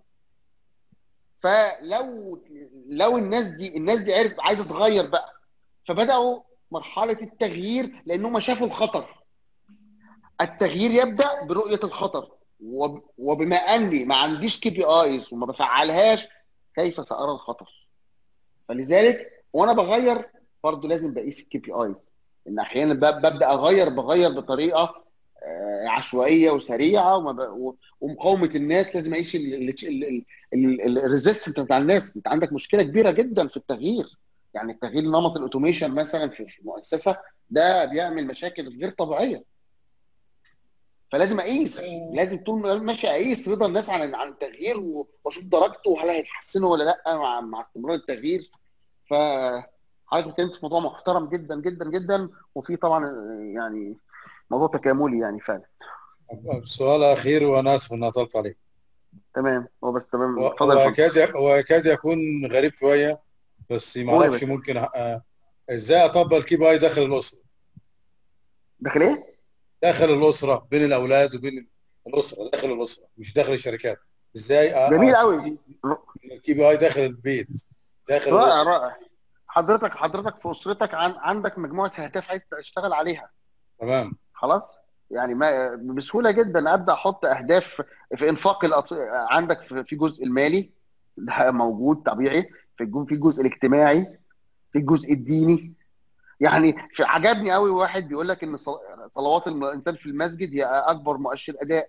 S1: فلو لو الناس دي الناس دي عرف عايزه تغير بقى فبداوا مرحله التغيير لانهم شافوا الخطر التغيير يبدا برؤيه الخطر وب- وبما اني ما عنديش كي بي ايز وما بفعلهاش كيف سارى الخطر فلذلك وانا بغير برضه لازم بقيس الكي بي ايز ان احيانا ب- ببدا اغير بغير بطريقه آه، عشوائيه وسريعه وما ب- و- ومقاومه الناس لازم اعيش الريزيستنت بتاع الناس انت عندك مشكله كبيره جدا في التغيير يعني التغيير نمط الاوتوميشن مثلا في في مؤسسه ده بيعمل مشاكل غير طبيعيه فلازم اقيس لازم طول ما ماشي اقيس رضا الناس عن عن التغيير و- واشوف درجته هل هيتحسنوا ولا لا مع مع استمرار التغيير ف حضرتك اتكلمت في موضوع محترم جدا جدا جدا وفي طبعا يعني موضوع تكاملي يعني فعلا
S2: سؤال اخير وانا اسف اني اطلت عليك
S1: تمام هو بس تمام
S2: هو
S1: اتفضل
S2: هو
S1: يا فندم.
S2: يكاد هو يكاد يكون غريب شويه بس ما
S1: قول يا
S2: اعرفش
S1: باشا.
S2: ممكن أ- ازاي اطبق الكي بي اي داخل الاسره
S1: داخل ايه؟
S2: داخل الاسره بين الاولاد وبين الاسره داخل الاسره مش داخل الشركات ازاي أ-
S1: جميل
S2: أستفيد
S1: قوي.
S2: من الكي بي اي داخل البيت داخل
S1: رائع
S2: الاسره
S1: رائع حضرتك حضرتك في اسرتك عن عندك مجموعه اهداف عايز تشتغل عليها
S2: تمام
S1: خلاص يعني ما بسهوله جدا ابدا احط اهداف في انفاق الأط... عندك في في جزء المالي ده موجود طبيعي في الجزء في الجزء الاجتماعي في الجزء الديني يعني في عجبني قوي واحد بيقول لك ان صل- صلوات الم- الانسان في المسجد هي اكبر مؤشر اداء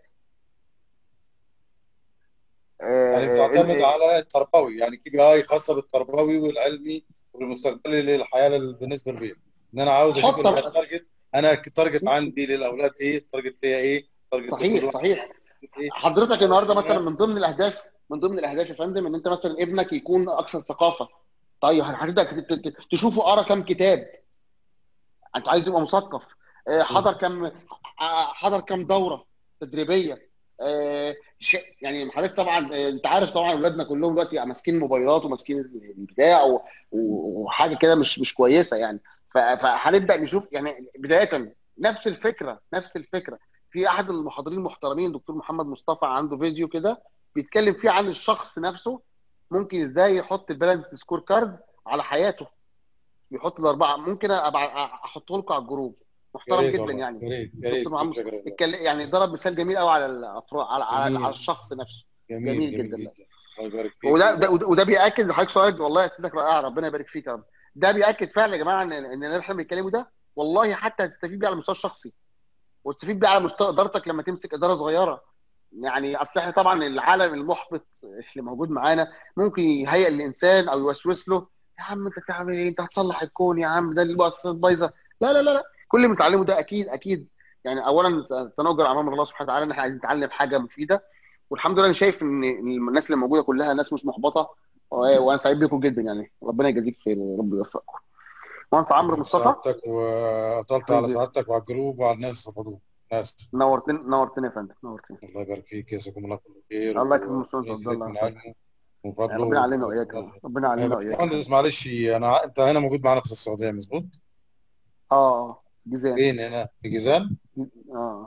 S2: يعني
S1: آه،
S2: بتعتمد
S1: آه،
S2: على التربوي يعني كي بي اي خاصه بالتربوي والعلمي والمستقبلي للحياه لل- بالنسبه للبيت ان انا عاوز اشوف
S1: حط-
S2: إن التارجت انا التارجت عندي للاولاد ايه التارجت ليا ايه التارجت
S1: صحيح
S2: لكل
S1: صحيح
S2: واحد ايه
S1: حضرتك النهارده مثلا من ضمن الاهداف من ضمن الاهداف يا فندم ان انت مثلا ابنك يكون اكثر ثقافه طيب هتبدا ت- ت- تشوفه قرا كام كتاب انت عايز يبقى مثقف آه، حضر كام آه، حضر كام دوره تدريبيه آه، ش- يعني حضرتك طبعا آه، انت عارف طبعا اولادنا كلهم دلوقتي ماسكين موبايلات وماسكين البتاع و- و- وحاجه كده مش مش كويسه يعني ف- فهنبدا نشوف يعني بدايه نفس الفكره نفس الفكره في احد المحاضرين المحترمين دكتور محمد مصطفى عنده فيديو كده بيتكلم فيه عن الشخص نفسه ممكن ازاي يحط البالانس سكور كارد على حياته يحط الاربعه ممكن ابقى احطه لكم على الجروب
S2: يا
S1: محترم
S2: ريت
S1: جدا
S2: والله
S1: يعني
S2: يا ريت يا ريت
S1: دكتور محمد
S2: شكرا.
S1: اتكلم يعني ضرب مثال جميل قوي على الافراد على على,
S2: جميل.
S1: على الشخص نفسه
S2: جميل
S1: جميل
S2: جميل
S1: جدا.
S2: جدا الله يبارك فيك
S1: وده ده وده وده بياكد لحضرتك سؤال والله يا سيدك رائع ربنا يبارك فيك يا رب ده بياكد فعلا يا جماعه ان ان اللي احنا بنتكلمه ده والله حتى هتستفيد بيه على المستوى الشخصي وتستفيد بيه على مستوى ادارتك لما تمسك اداره صغيره يعني اصل احنا طبعا العالم المحبط اللي موجود معانا ممكن يهيئ الانسان او يوسوس له يا عم انت بتعمل ايه انت هتصلح الكون يا عم ده المؤسسات بايظه لا لا لا لا كل اللي بنتعلمه ده اكيد اكيد يعني اولا سنؤجر امام الله سبحانه وتعالى ان احنا عايزين نتعلم حاجه مفيده والحمد لله انا شايف ان إن الناس اللي موجوده كلها ناس مش محبطه و- وانا سعيد بيكم جدا يعني ربنا يجازيك خير يا رب يوفقكم مهندس عمرو مصطفى
S2: سعادتك واطلت على سعادتك وعلى الجروب وعلى الناس الحضور ناس
S1: نورتني نورتني يا فندم نورتني
S2: الله يبارك فيك جزاكم الله كل خير
S1: الله يكرمك يا أستاذ
S2: ويزيدك
S1: عبد الله.
S2: من علمه وفضله
S1: ربنا علينا واياك ربنا علينا واياك
S2: مهندس معلش انا انت هنا موجود معانا في السعوديه مظبوط؟
S1: اه اه جيزان
S2: فين هنا؟ في جيزان؟
S1: اه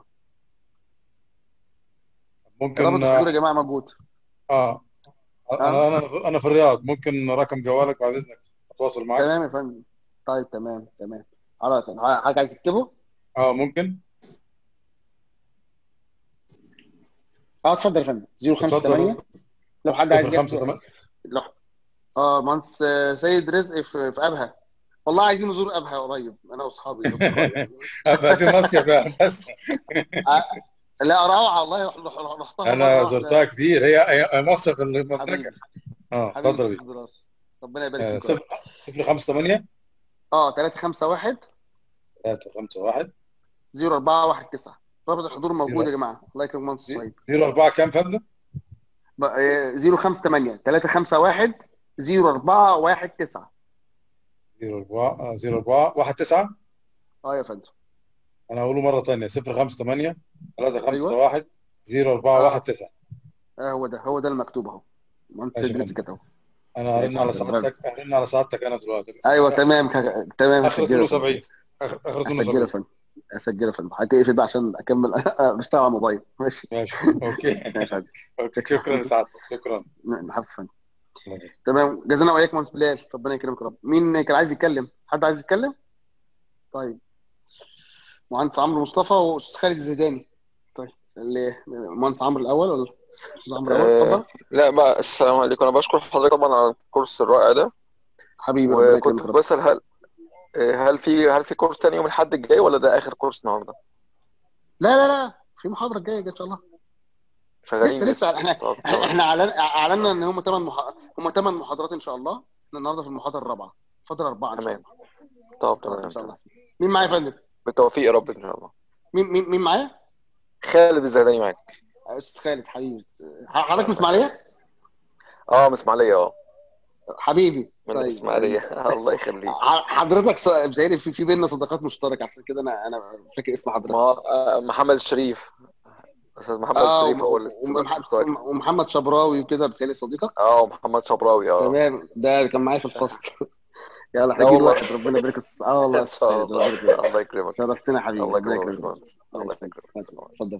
S2: ممكن
S1: رابط الحضور يا جماعه موجود
S2: اه انا انا انا في الرياض ممكن رقم جوالك بعد اذنك اتواصل معك
S1: تمام يا فندم طيب تمام تمام خلاص حضرتك عايز تكتبه؟
S2: اه ممكن
S1: اه اتفضل يا فندم 058
S2: اتفضل
S1: لو حد عايز
S2: صفر خمسة
S1: يكتب
S2: تمام
S1: لو اه مهندس آه، سيد رزق في, في ابها والله عايزين نزور ابها قريب انا واصحابي
S2: ابقى مصيف يا بس
S1: لا روعه والله رح- رح- رحتها مرة
S2: انا
S1: واحدة.
S2: زرتها كتير هي هي مصيف المملكه
S1: حبيبي
S2: اه
S1: حبيبي
S2: اتفضل يا
S1: أستاذ دولار. ربنا يبارك
S2: آه،
S1: فيك
S2: صفر صفر خمسة ثمانية
S1: اه 351
S2: ثلاثة خمسة واحد
S1: 0419 رابط الحضور موجود يا جماعه الله يكرمك مهندس سعيد
S2: زيرو أربعة كام فندم؟
S1: 058 351 0419
S2: زيرو أربعة آه، زيرو أربعة واحد تسعة
S1: اه يا فندم
S2: أنا هقوله مرة تانية صفر خمسة ثمانية ثلاثة خمسة
S1: أيوة.
S2: واحد 041 9
S1: آه هو ده هو ده المكتوب اهو مهندس
S2: ماشي يا
S1: ادريس
S2: فندم.
S1: كتبه
S2: انا هرن على سعادتك هرن على سعادتك انا دلوقتي
S1: ايوه تمام ك- تمام
S2: اخر
S1: هسجله
S2: 72 اخر اخر
S1: هسجله
S2: 72
S1: يا فندم هسجله يا فندم هتقفل بقى عشان اكمل بشتغل على الموبايل ماشي
S2: ماشي اوكي
S1: ماشي يا فندم.
S2: اوكي شكرا لسعادتك شكرا
S1: نحب فندم تمام جزانا واياك مهندس بلال ربنا يكرمك يا رب مين كان عايز يتكلم حد عايز يتكلم طيب مهندس عمرو مصطفى واستاذ خالد الزيداني طيب اللي مهندس عمرو الاول ولا استاذ عمرو الاول
S8: آه،
S1: اتفضل
S8: لا ما السلام عليكم انا بشكر حضرتك طبعا على الكورس الرائع ده
S1: حبيبي ربنا
S8: وكنت
S1: يكرمك يا رب
S8: بسأل هل آه، هل في هل في كورس تاني يوم الاحد الجاي ولا ده اخر كورس النهارده؟
S1: لا لا لا في محاضره جايه ان شاء الله
S8: شغالين
S1: لسه لسه احنا
S8: طب
S1: احنا
S8: تمام
S1: احنا اعلن اعلنا ان هم ثمان مح... هم ثمان محاضرات ان شاء الله احنا النهارده في المحاضره الرابعه فاضل اربعه ان شاء
S8: تمام
S1: الله
S8: طب
S1: خلاص ان
S8: تمام
S1: شاء الله
S8: تمام
S1: مين معايا يا فندم؟
S8: بالتوفيق يا رب ان شاء الله
S1: مين مين مين معايا؟
S8: خالد الزهداني معاك
S1: استاذ خالد حبيبي حضرتك من اسماعيليه؟
S8: اه من اسماعيليه اه
S1: حبيبي
S8: من
S1: طيب
S8: الاسماعيليه الله يخليك
S1: ح- حضرتك ص- بتهيألي في في بيننا صداقات مشتركه عشان كده انا انا فاكر اسم
S8: ما
S1: حضرتك
S8: آه، محمد الشريف استاذ محمد
S1: اه
S8: الشريف هو اللي
S1: وم- ومح-
S8: مشترك
S1: ومحمد شبراوي وكده بتهيألي صديقك
S8: اه محمد شبراوي اه
S1: تمام ده كان معايا في الفصل يلا
S8: لا
S1: احنا جيل
S8: والله.
S1: واحد ربنا يبارك الص- اه والله يا
S8: ان شاء
S1: استاذ الله يبارك
S8: الله
S1: فيك.
S8: الله يكرمك
S1: شرفتنا يا حبيبي
S8: الله
S1: ربنا
S8: يكرمك
S1: يكرمك
S8: باشمهندس.
S1: الله
S8: الله
S1: يكرمك
S8: يكرمك
S1: اتفضل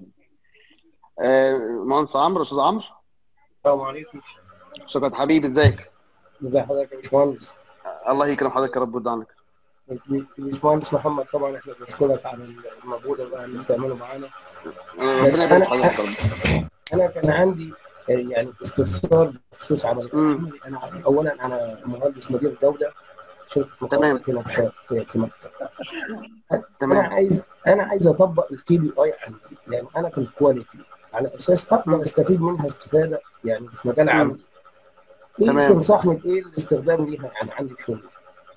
S1: آه، مهندس عمرو استاذ عمرو
S7: السلام عليكم
S1: شكرا حبيبي ازيك
S7: ازي حضرتك يا باشمهندس
S1: الله يكرم حضرتك يا رب ويرضى عنك
S7: باشمهندس محمد طبعا احنا بنشكرك على المجهود اللي اللي بتعمله معانا
S1: آه،
S7: بس
S1: ربنا يبارك
S7: أنا-
S1: حضرتك يا رب
S7: انا كان عندي آه، يعني استفسار بخصوص عمل
S1: مم.
S7: عملي. انا اولا انا مهندس مدير جوده شركه
S1: تمام.
S7: مقاولات هنا في في, في مكتب انا
S1: تمام
S7: عايز انا عايز اطبق الكي بي اي عندي يعني انا في الكواليتي على اساس
S1: مم.
S7: اقدر استفيد منها استفاده يعني في مجال
S1: مم.
S7: عملي ايه
S1: تمام.
S7: تنصحني بايه الاستخدام ليها يعني عندي في شغلي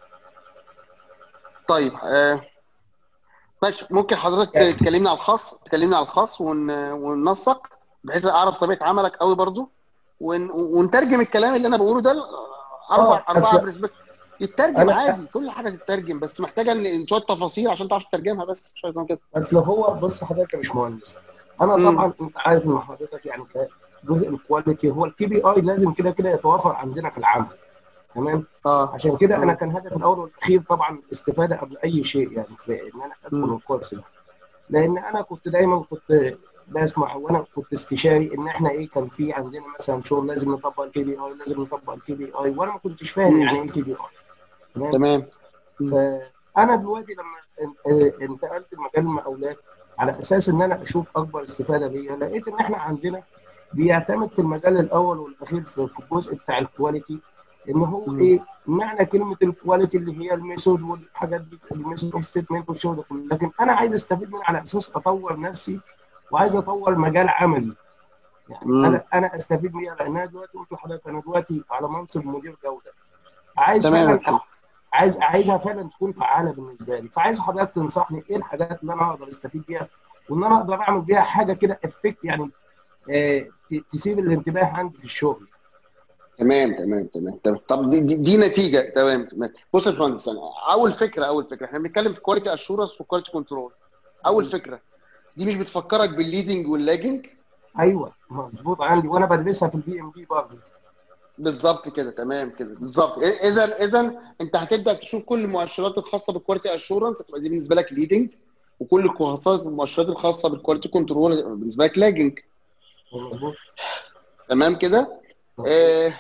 S1: طيب آه، ماشي ممكن حضرتك
S7: يعني-
S1: تكلمني على الخاص تكلمني على الخاص ون... وننسق بحيث اعرف طبيعه عملك قوي برضو ون... ونترجم الكلام اللي انا بقوله ده اربع
S7: آه،
S1: اربعه
S7: بس-
S1: برسبكت يترجم
S7: أنا-
S1: عادي كل حاجه تترجم بس محتاجه ان شويه تفاصيل عشان تعرف تترجمها بس شويه كده
S7: بس لو هو بص حضرتك يا باشمهندس انا
S1: مم.
S7: طبعا انت عارف ان حضرتك يعني جزء الكواليتي هو الكي بي اي لازم كده كده يتوافر عندنا في العمل تمام
S1: اه
S7: عشان كده
S1: مم.
S7: انا كان هدفي الاول والاخير طبعا الاستفاده قبل اي شيء يعني في ان انا ادخل
S1: مم.
S7: الكورس ده لان انا كنت دايما كنت بسمع وانا كنت استشاري ان احنا ايه كان في عندنا مثلا شغل لازم نطبق الكي بي اي لازم نطبق الكي بي اي وانا ما كنتش فاهم
S1: مم.
S7: يعني ايه الكي بي اي تمام
S1: تمام
S7: فانا دلوقتي لما ان- انتقلت لمجال المقاولات على اساس ان انا اشوف اكبر استفاده ليا لقيت ان احنا عندنا بيعتمد في المجال الاول والاخير في في الجزء بتاع الكواليتي ان هو
S1: مم.
S7: ايه معنى كلمه الكواليتي اللي هي الميثود والحاجات دي الميثود ستيتمنت والشغل ده كله لكن انا عايز استفيد منها على اساس اطور نفسي وعايز اطور مجال عملي يعني
S1: مم.
S7: انا انا استفيد منها لان انا دلوقتي قلت لحضرتك انا دلوقتي على منصب مدير جوده عايز
S1: تمام
S7: فعلا عايز عايزها فعلا تكون فعاله بالنسبه لي فعايز حضرتك تنصحني ايه الحاجات اللي انا اقدر استفيد بيها وان انا اقدر اعمل بيها حاجه كده افكت يعني آه ت- تسيب الانتباه عندي في الشغل
S1: تمام تمام تمام تمام طب دي, دي, دي نتيجه تمام تمام بص يا باشمهندس أنا اول فكره اول فكره احنا بنتكلم في كواليتي اشورنس وكواليتي كنترول اول فكره دي مش بتفكرك بالليدنج واللاجنج
S7: ايوه مظبوط عندي وانا بدرسها في البي ام بي برضه
S1: بالظبط كده تمام كده بالظبط اذا اذا انت هتبدا تشوف كل المؤشرات الخاصه بالكواليتي اشورنس هتبقى دي بالنسبه لك ليدنج وكل الكورسات المؤشرات الخاصه بالكواليتي كنترول بالنسبه لك لاجنج
S7: مظبوط
S1: تمام كده آه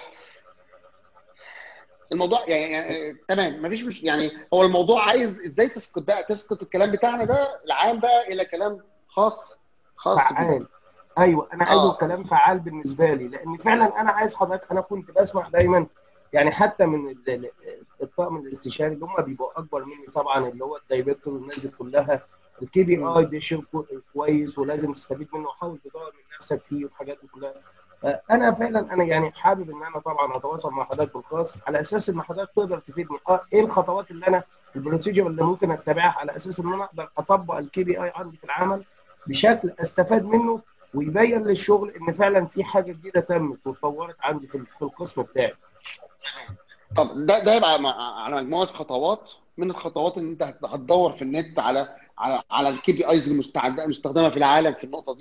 S1: الموضوع يعني, يعني آه، تمام مفيش مش يعني هو الموضوع عايز ازاي تسقط بقى تسقط الكلام بتاعنا ده العام بقى الى كلام خاص خاص بيه.
S7: فعال ايوه انا عايزه
S1: آه.
S7: كلام فعال بالنسبه لي لان فعلا انا عايز حضرتك انا كنت بسمع دايما يعني حتى من ال- ال- الطاقم الاستشاري اللي هم بيبقوا اكبر مني طبعا اللي هو الدايركتور والناس دي كلها الكي بي اي ده شيء كو- كويس ولازم تستفيد منه وحاول تدور من نفسك فيه والحاجات دي كلها آه، انا فعلا انا يعني حابب ان انا طبعا اتواصل مع حضرتك بالخاص على اساس ان حضرتك تقدر تفيدني اه ايه الخطوات اللي انا البروسيجر اللي ممكن اتبعها على اساس ان انا اقدر اطبق الكي بي اي عندي في العمل بشكل استفاد منه ويبين للشغل ان فعلا في حاجه جديده تمت واتطورت عندي في في القسم بتاعي
S1: طب ده ده يبقى مع- على مجموعه خطوات من الخطوات ان انت هت- هتدور في النت على على على الكي بي ايز المستعده المستخدمه في العالم في النقطه دي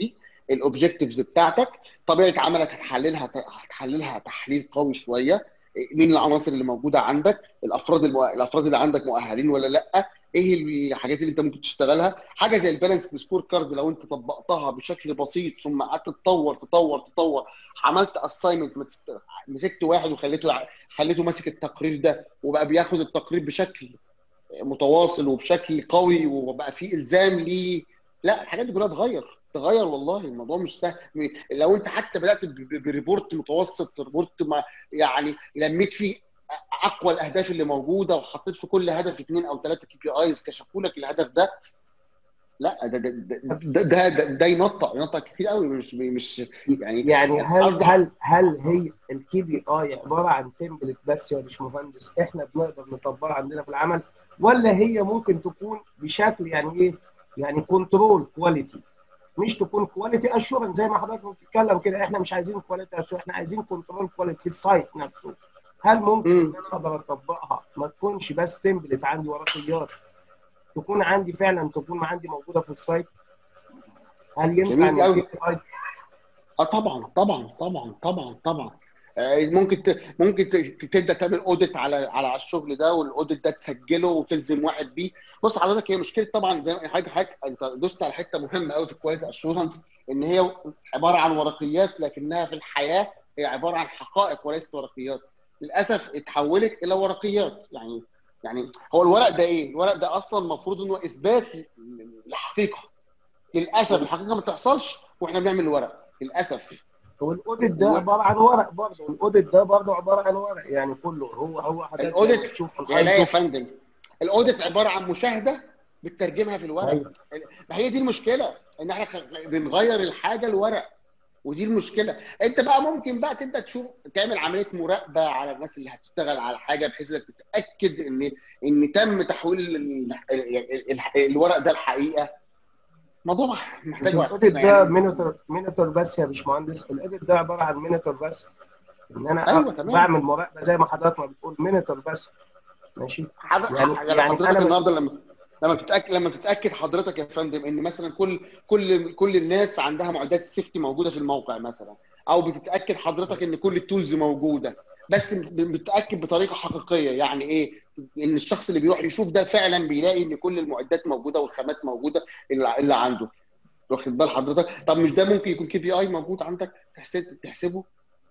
S1: الاوبجكتيفز بتاعتك طبيعه عملك هتحللها هتحللها تحليل قوي شويه مين العناصر اللي موجوده عندك الافراد المؤ... الافراد اللي عندك مؤهلين ولا لا ايه الحاجات اللي انت ممكن تشتغلها حاجه زي البالانس سكور كارد لو انت طبقتها بشكل بسيط ثم قعدت تطور تطور تطور عملت اساينمنت مسكت واحد وخليته خليته ماسك التقرير ده وبقى بياخد التقرير بشكل متواصل وبشكل قوي وبقى في الزام ليه لا الحاجات دي كلها تغير تغير والله الموضوع مش سهل لو انت حتى بدات بريبورت متوسط ريبورت ما يعني لميت فيه اقوى الاهداف اللي موجوده وحطيت في كل هدف اثنين او ثلاثه كي بي ايز كشفوا لك الهدف ده لا ده ده ده ده, ده, ده ينطق ينطق كتير قوي مش مش يعني
S7: يعني هل هل هل هي الكي بي اي عباره عن تمبلت بس يا باشمهندس احنا بنقدر نطبقها عندنا في العمل ولا هي ممكن تكون بشكل يعني ايه يعني كنترول كواليتي مش تكون كواليتي اشورنس زي ما حضرتك بتتكلم كده احنا مش عايزين كواليتي اشورنس احنا عايزين كنترول كواليتي في السايت نفسه هل ممكن ان انا اقدر اطبقها ما تكونش بس تمبلت عندي ورقيات تكون عندي فعلا تكون عندي موجوده في السايت هل ينفع
S1: اه طبعا طبعا طبعا طبعا طبعا ممكن ت... ممكن تبدا تعمل اوديت على على الشغل ده والاوديت ده تسجله وتلزم واحد بيه بص حضرتك هي مشكله طبعا زي ما حضرتك حضرتك انت دوست على حته مهمه قوي في الكواليتي اشورنس ان هي عباره عن ورقيات لكنها في الحياه هي عباره عن حقائق وليست ورقيات للاسف اتحولت الى ورقيات يعني يعني هو الورق ده ايه؟ الورق ده اصلا المفروض انه اثبات لحقيقه للاسف الحقيقه ما بتحصلش واحنا بنعمل ورق للاسف
S7: والاوديت ده عباره عن ورق برضه الاوديت ده برضه عباره عن ورق يعني كله هو هو
S1: حضرتك الاوديت لا يا فندم الاوديت عباره عن مشاهده بتترجمها في الورق أيوة. ما هي دي المشكله ان احنا بنغير الحاجه الورق ودي المشكله انت بقى ممكن بقى تبدا تشوف تعمل عمليه مراقبه على الناس اللي هتشتغل على حاجه بحيث انك تتاكد ان ان تم تحويل الورق ده الحقيقه موضوع محتاج وقت
S7: الاوديت ده مينيتور مينيتور بس يا باشمهندس الاوديت ده عباره عن مينيتور بس ان انا
S1: أيوة تمام.
S7: بعمل مراقبه زي ما حضرتك ما بتقول مينيتور بس ماشي
S1: حضرتك يعني, يعني حضرتك أنا النهارده لما لما بتتاكد لما بتتاكد حضرتك يا فندم ان مثلا كل كل كل الناس عندها معدات السيفتي موجوده في الموقع مثلا او بتتاكد حضرتك ان كل التولز موجوده بس بتتاكد بطريقه حقيقيه يعني ايه ان الشخص اللي بيروح يشوف ده فعلا بيلاقي ان كل المعدات موجوده والخامات موجوده اللي عنده واخد بال حضرتك طب مش ده ممكن يكون كي بي اي موجود عندك تحسب تحسبه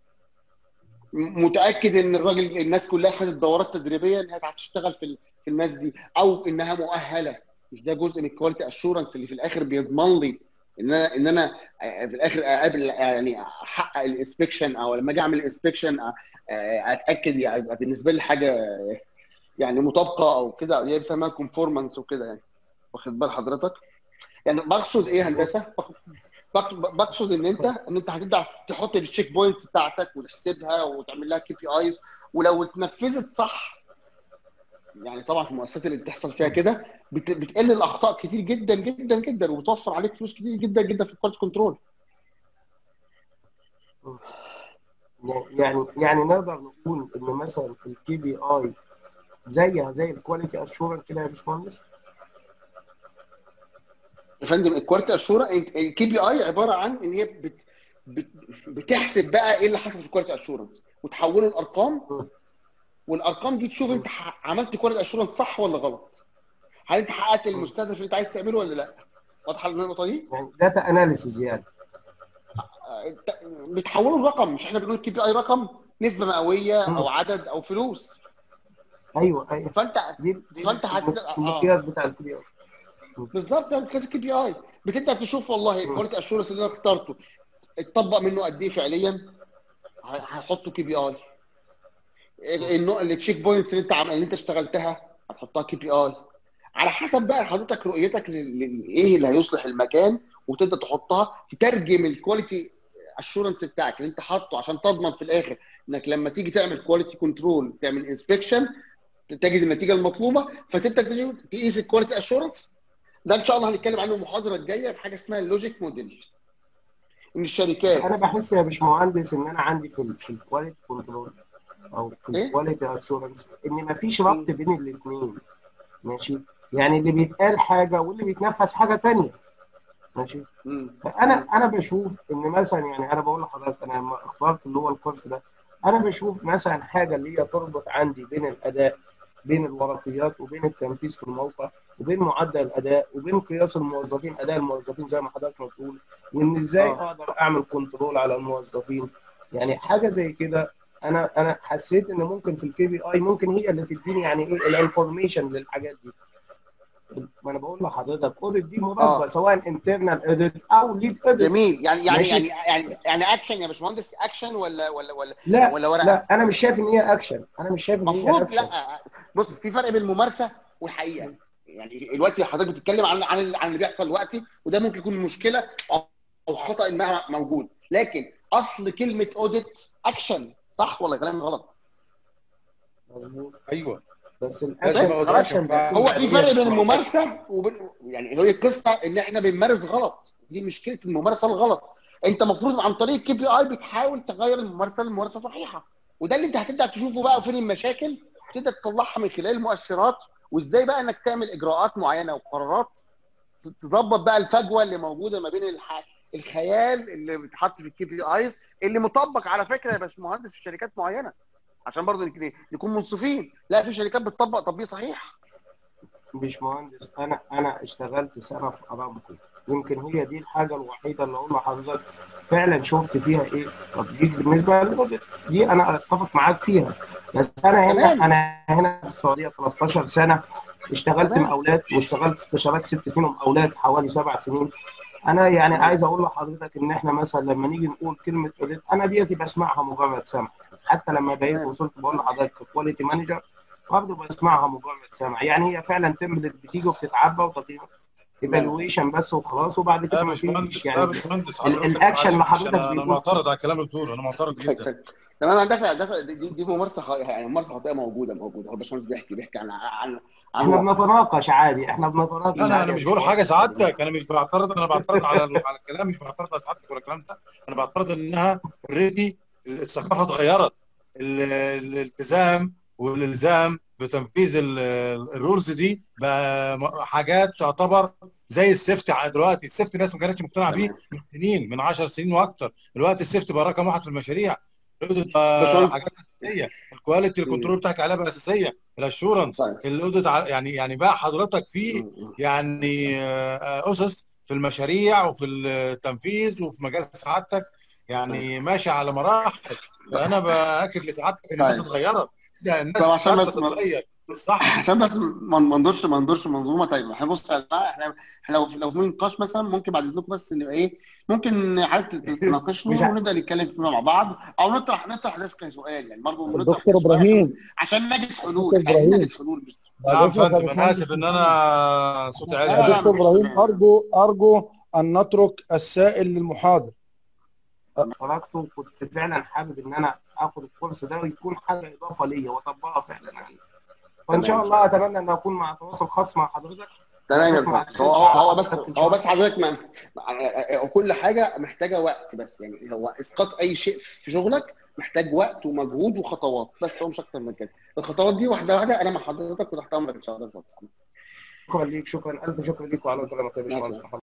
S1: متاكد ان الراجل الناس كلها خدت دورات تدريبيه انها هتشتغل في في الناس دي او انها مؤهله مش ده جزء من الكواليتي اشورنس اللي في الاخر بيضمن لي ان انا ان انا في الاخر اقابل يعني احقق الانسبكشن او لما اجي اعمل الانسبكشن اتاكد يعني بالنسبه لي حاجه يعني مطابقه او كده اللي هي بيسموها كونفورمانس وكده يعني واخد بال حضرتك يعني بقصد ايه هندسه بقصد ان انت ان انت هتبدا تحط التشيك بوينتس بتاعتك وتحسبها وتعمل لها كي بي ايز ولو اتنفذت صح يعني طبعا في المؤسسات اللي بتحصل فيها كده بتقل الاخطاء كتير جدا جدا جدا وبتوفر عليك فلوس كتير جدا جدا في الكواليتي كنترول
S7: يعني يعني نقدر نقول ان مثلا في الكي بي اي زيها زي الكواليتي اشورنس كده يا باشمهندس
S1: يا فندم الكواليتي اشورنس الكي بي اي عباره عن ان هي بت بت بتحسب بقى ايه اللي حصل في الكواليتي اشورنس وتحوله لارقام والارقام دي تشوف انت عملت كواليتي اشورنس صح ولا غلط هل انت حققت المستهدف اللي انت عايز تعمله ولا لا واضحه النقطه دي
S7: يعني داتا اناليسيز يعني
S1: بتحوله لرقم مش احنا بنقول كي بي اي رقم نسبه مئويه او عدد او فلوس
S7: ايوه ايوه
S1: فانت
S7: دي
S1: فانت هت
S7: المقياس بتاع الكي بي اي
S1: بالظبط ده مقياس الكي بي اي بتبدا تشوف والله الكواليتي اشورنس اللي انا اخترته اتطبق منه قد ايه فعليا هحطه كي بي اي النوع التشيك بوينتس اللي انت عم... اللي انت اشتغلتها هتحطها كي بي اي على حسب بقى حضرتك رؤيتك لايه اللي هيصلح المكان وتبدا تحطها تترجم الكواليتي اشورنس بتاعك اللي انت حاطه عشان تضمن في الاخر انك لما تيجي تعمل كواليتي كنترول تعمل انسبكشن تجد النتيجه المطلوبه فتبدا تقيس الكواليتي اشورنس ده ان شاء الله هنتكلم عنه المحاضره الجايه في حاجه اسمها اللوجيك موديل ان الشركات
S7: انا بحس يا باشمهندس ان انا عندي في في الكواليتي كنترول او في الكواليتي اشورنس ان مفيش ربط بين الاثنين ماشي يعني اللي بيتقال حاجه واللي بيتنفذ حاجه ثانيه ماشي
S1: مم.
S7: فانا انا بشوف ان مثلا يعني انا بقول لحضرتك انا لما اخترت اللي هو الكورس ده انا بشوف مثلا حاجه اللي هي تربط عندي بين الاداء بين الورقيات وبين التنفيذ في الموقع وبين معدل الاداء وبين قياس الموظفين اداء الموظفين زي ما حضرتك ما بتقول وان ازاي
S1: آه.
S7: اقدر اعمل كنترول على الموظفين يعني حاجه زي كده انا انا حسيت ان ممكن في الكي بي اي ممكن هي اللي تديني يعني ايه الانفورميشن للحاجات دي ما انا بقول لحضرتك اوديت دي مراقبه
S1: آه.
S7: سواء انترنال اوديت او ليد اوديت
S1: جميل يعني يعني
S7: ماشي.
S1: يعني يعني يعني اكشن يا باشمهندس اكشن ولا ولا ولا
S7: لا
S1: ولا ورقه
S7: لا انا مش شايف ان هي اكشن انا مش شايف ان هي
S1: المفروض
S7: اكشن
S1: لا بص في فرق بين الممارسه والحقيقه يعني دلوقتي حضرتك بتتكلم عن عن عن اللي بيحصل دلوقتي وده ممكن يكون مشكله او أو خطا ما موجود لكن اصل كلمه اوديت اكشن صح ولا كلام غلط؟
S7: مظبوط
S2: ايوه
S7: بس
S2: لازم
S7: الاكشن
S2: أقول
S7: الاكشن
S2: لك
S7: ده
S1: هو في فرق بين الممارسه وبين يعني هي القصه ان احنا بنمارس غلط دي مشكله الممارسه الغلط انت المفروض عن طريق الكي بي اي بتحاول تغير الممارسه لممارسه صحيحه وده اللي انت هتبدا تشوفه بقى فين المشاكل تبدا تطلعها من خلال المؤشرات وازاي بقى انك تعمل اجراءات معينه وقرارات تظبط بقى الفجوه اللي موجوده ما بين الح... الخيال اللي بيتحط في الكي بي ايز اللي مطبق على فكره يا باشمهندس في شركات معينه عشان برضه نك- نكون منصفين لا في شركات بتطبق تطبيق صحيح
S7: مش مهندس انا انا اشتغلت سنه في ارامكو يمكن هي دي الحاجه الوحيده اللي اقول لحضرتك فعلا شفت فيها ايه طب دي بالنسبه للراجل دي انا اتفق معاك فيها بس انا هنا
S1: تمام.
S7: انا هنا في السعوديه 13 سنه اشتغلت
S1: تمام.
S7: مقاولات واشتغلت استشارات ست سنين ومقاولات حوالي سبع سنين انا يعني عايز اقول لحضرتك ان احنا مثلا لما نيجي نقول كلمه اوديت انا ديتي بسمعها مجرد سمع حتى لما بقيت
S1: تمام.
S7: وصلت بقول لحضرتك كواليتي مانجر برضه بسمعها مجرد سمع يعني هي فعلا تمبلت بتيجي وبتتعبى وتقييم ايفالويشن بس وخلاص وبعد
S2: لا
S7: كده
S2: يا
S7: ما
S2: باشمهندس
S7: فيش
S2: لا يا
S7: يعني
S2: باشمهندس
S7: ال-
S2: حضرتك
S7: الأكشن اللي
S2: معلش،
S7: حضرتك
S2: انا انا
S7: بيقول-
S2: معترض على الكلام اللي بتقوله انا معترض جدا
S1: تمام هندسه هندسه دي, دي, دي ممارسه خ... يعني ممارسه خاطئه موجوده موجوده هو الباشمهندس بيحكي بيحكي عن عن عن
S7: احنا
S1: واقع.
S7: بنتناقش عادي احنا بنتناقش
S2: لا لا
S7: عادي
S2: انا
S7: يا
S2: مش بقول
S7: باشمهندس.
S2: حاجه سعادتك انا مش بعترض انا بعترض على على الكلام مش بعترض على سعادتك ولا الكلام ده انا بعترض انها اوريدي الثقافه اتغيرت ال- الالتزام والالزام بتنفيذ ال- الرولز دي بقى م- حاجات تعتبر زي السيفت ع- دلوقتي السيفت الناس ما كانتش مقتنعه بيه من سنين من 10 سنين واكتر دلوقتي السيفت بقى رقم واحد في المشاريع الاوديت بقى
S1: باشمهندس.
S2: حاجات اساسيه الكواليتي الكنترول بتاعك عليها بقى اساسيه الاشورنس
S1: طيب.
S2: الاوديت ع- يعني يعني بقى حضرتك في يعني آه، اسس في المشاريع وفي التنفيذ وفي مجال سعادتك يعني ماشي على مراحل فانا باكد لسعادتك ان الناس
S1: طيب.
S2: اتغيرت لا، الناس
S1: طب عشان
S2: بدأت
S1: بس ما-
S2: تتغير صح
S1: عشان بس ما ما ندورش ما ندورش منظومه طيب احنا بص يا جماعه احنا احنا لو لو في نقاش مثلا ممكن بعد اذنكم بس نبقى ايه ممكن حضرتك
S7: مش
S1: تناقشني
S7: ع-
S1: ونبدا نتكلم فيما مع بعض او نطرح نطرح ده كسؤال يعني برضه نطرح
S9: دكتور
S1: كسؤال
S9: ابراهيم
S1: عشان عشان نجد حلول
S9: دكتور
S1: عايزين
S9: إبراهيم.
S1: نجد حلول بس
S2: نعم
S9: بعد إذنك يا
S2: فندم انا
S9: باشمهندس
S2: اسف ان انا صوتي عالي
S1: لا، لا،
S9: دكتور
S1: مش-
S9: ابراهيم ارجو ارجو ان نترك السائل للمحاضر
S7: اتفرجت وكنت فعلا حابب ان انا اخد الكورس ده ويكون حاجه اضافه ليا واطبقها فعلا يعني فان شاء الله اتمنى ان اكون مع تواصل خاص مع حضرتك
S1: تمام يا
S7: اسمع
S1: باشمهندس هو هو هو بس
S7: إن شاء
S1: هو
S7: الله.
S1: بس حضرتك ما هو كل حاجه محتاجه وقت بس يعني هو اسقاط اي شيء في شغلك محتاج وقت ومجهود وخطوات بس هو مش اكتر من كده الخطوات دي واحده واحده انا مع حضرتك وتحت امرك ان شاء الله
S7: شكرا ليك شكرا الف شكر ليك وعلى كلامك يا باشمهندس محمد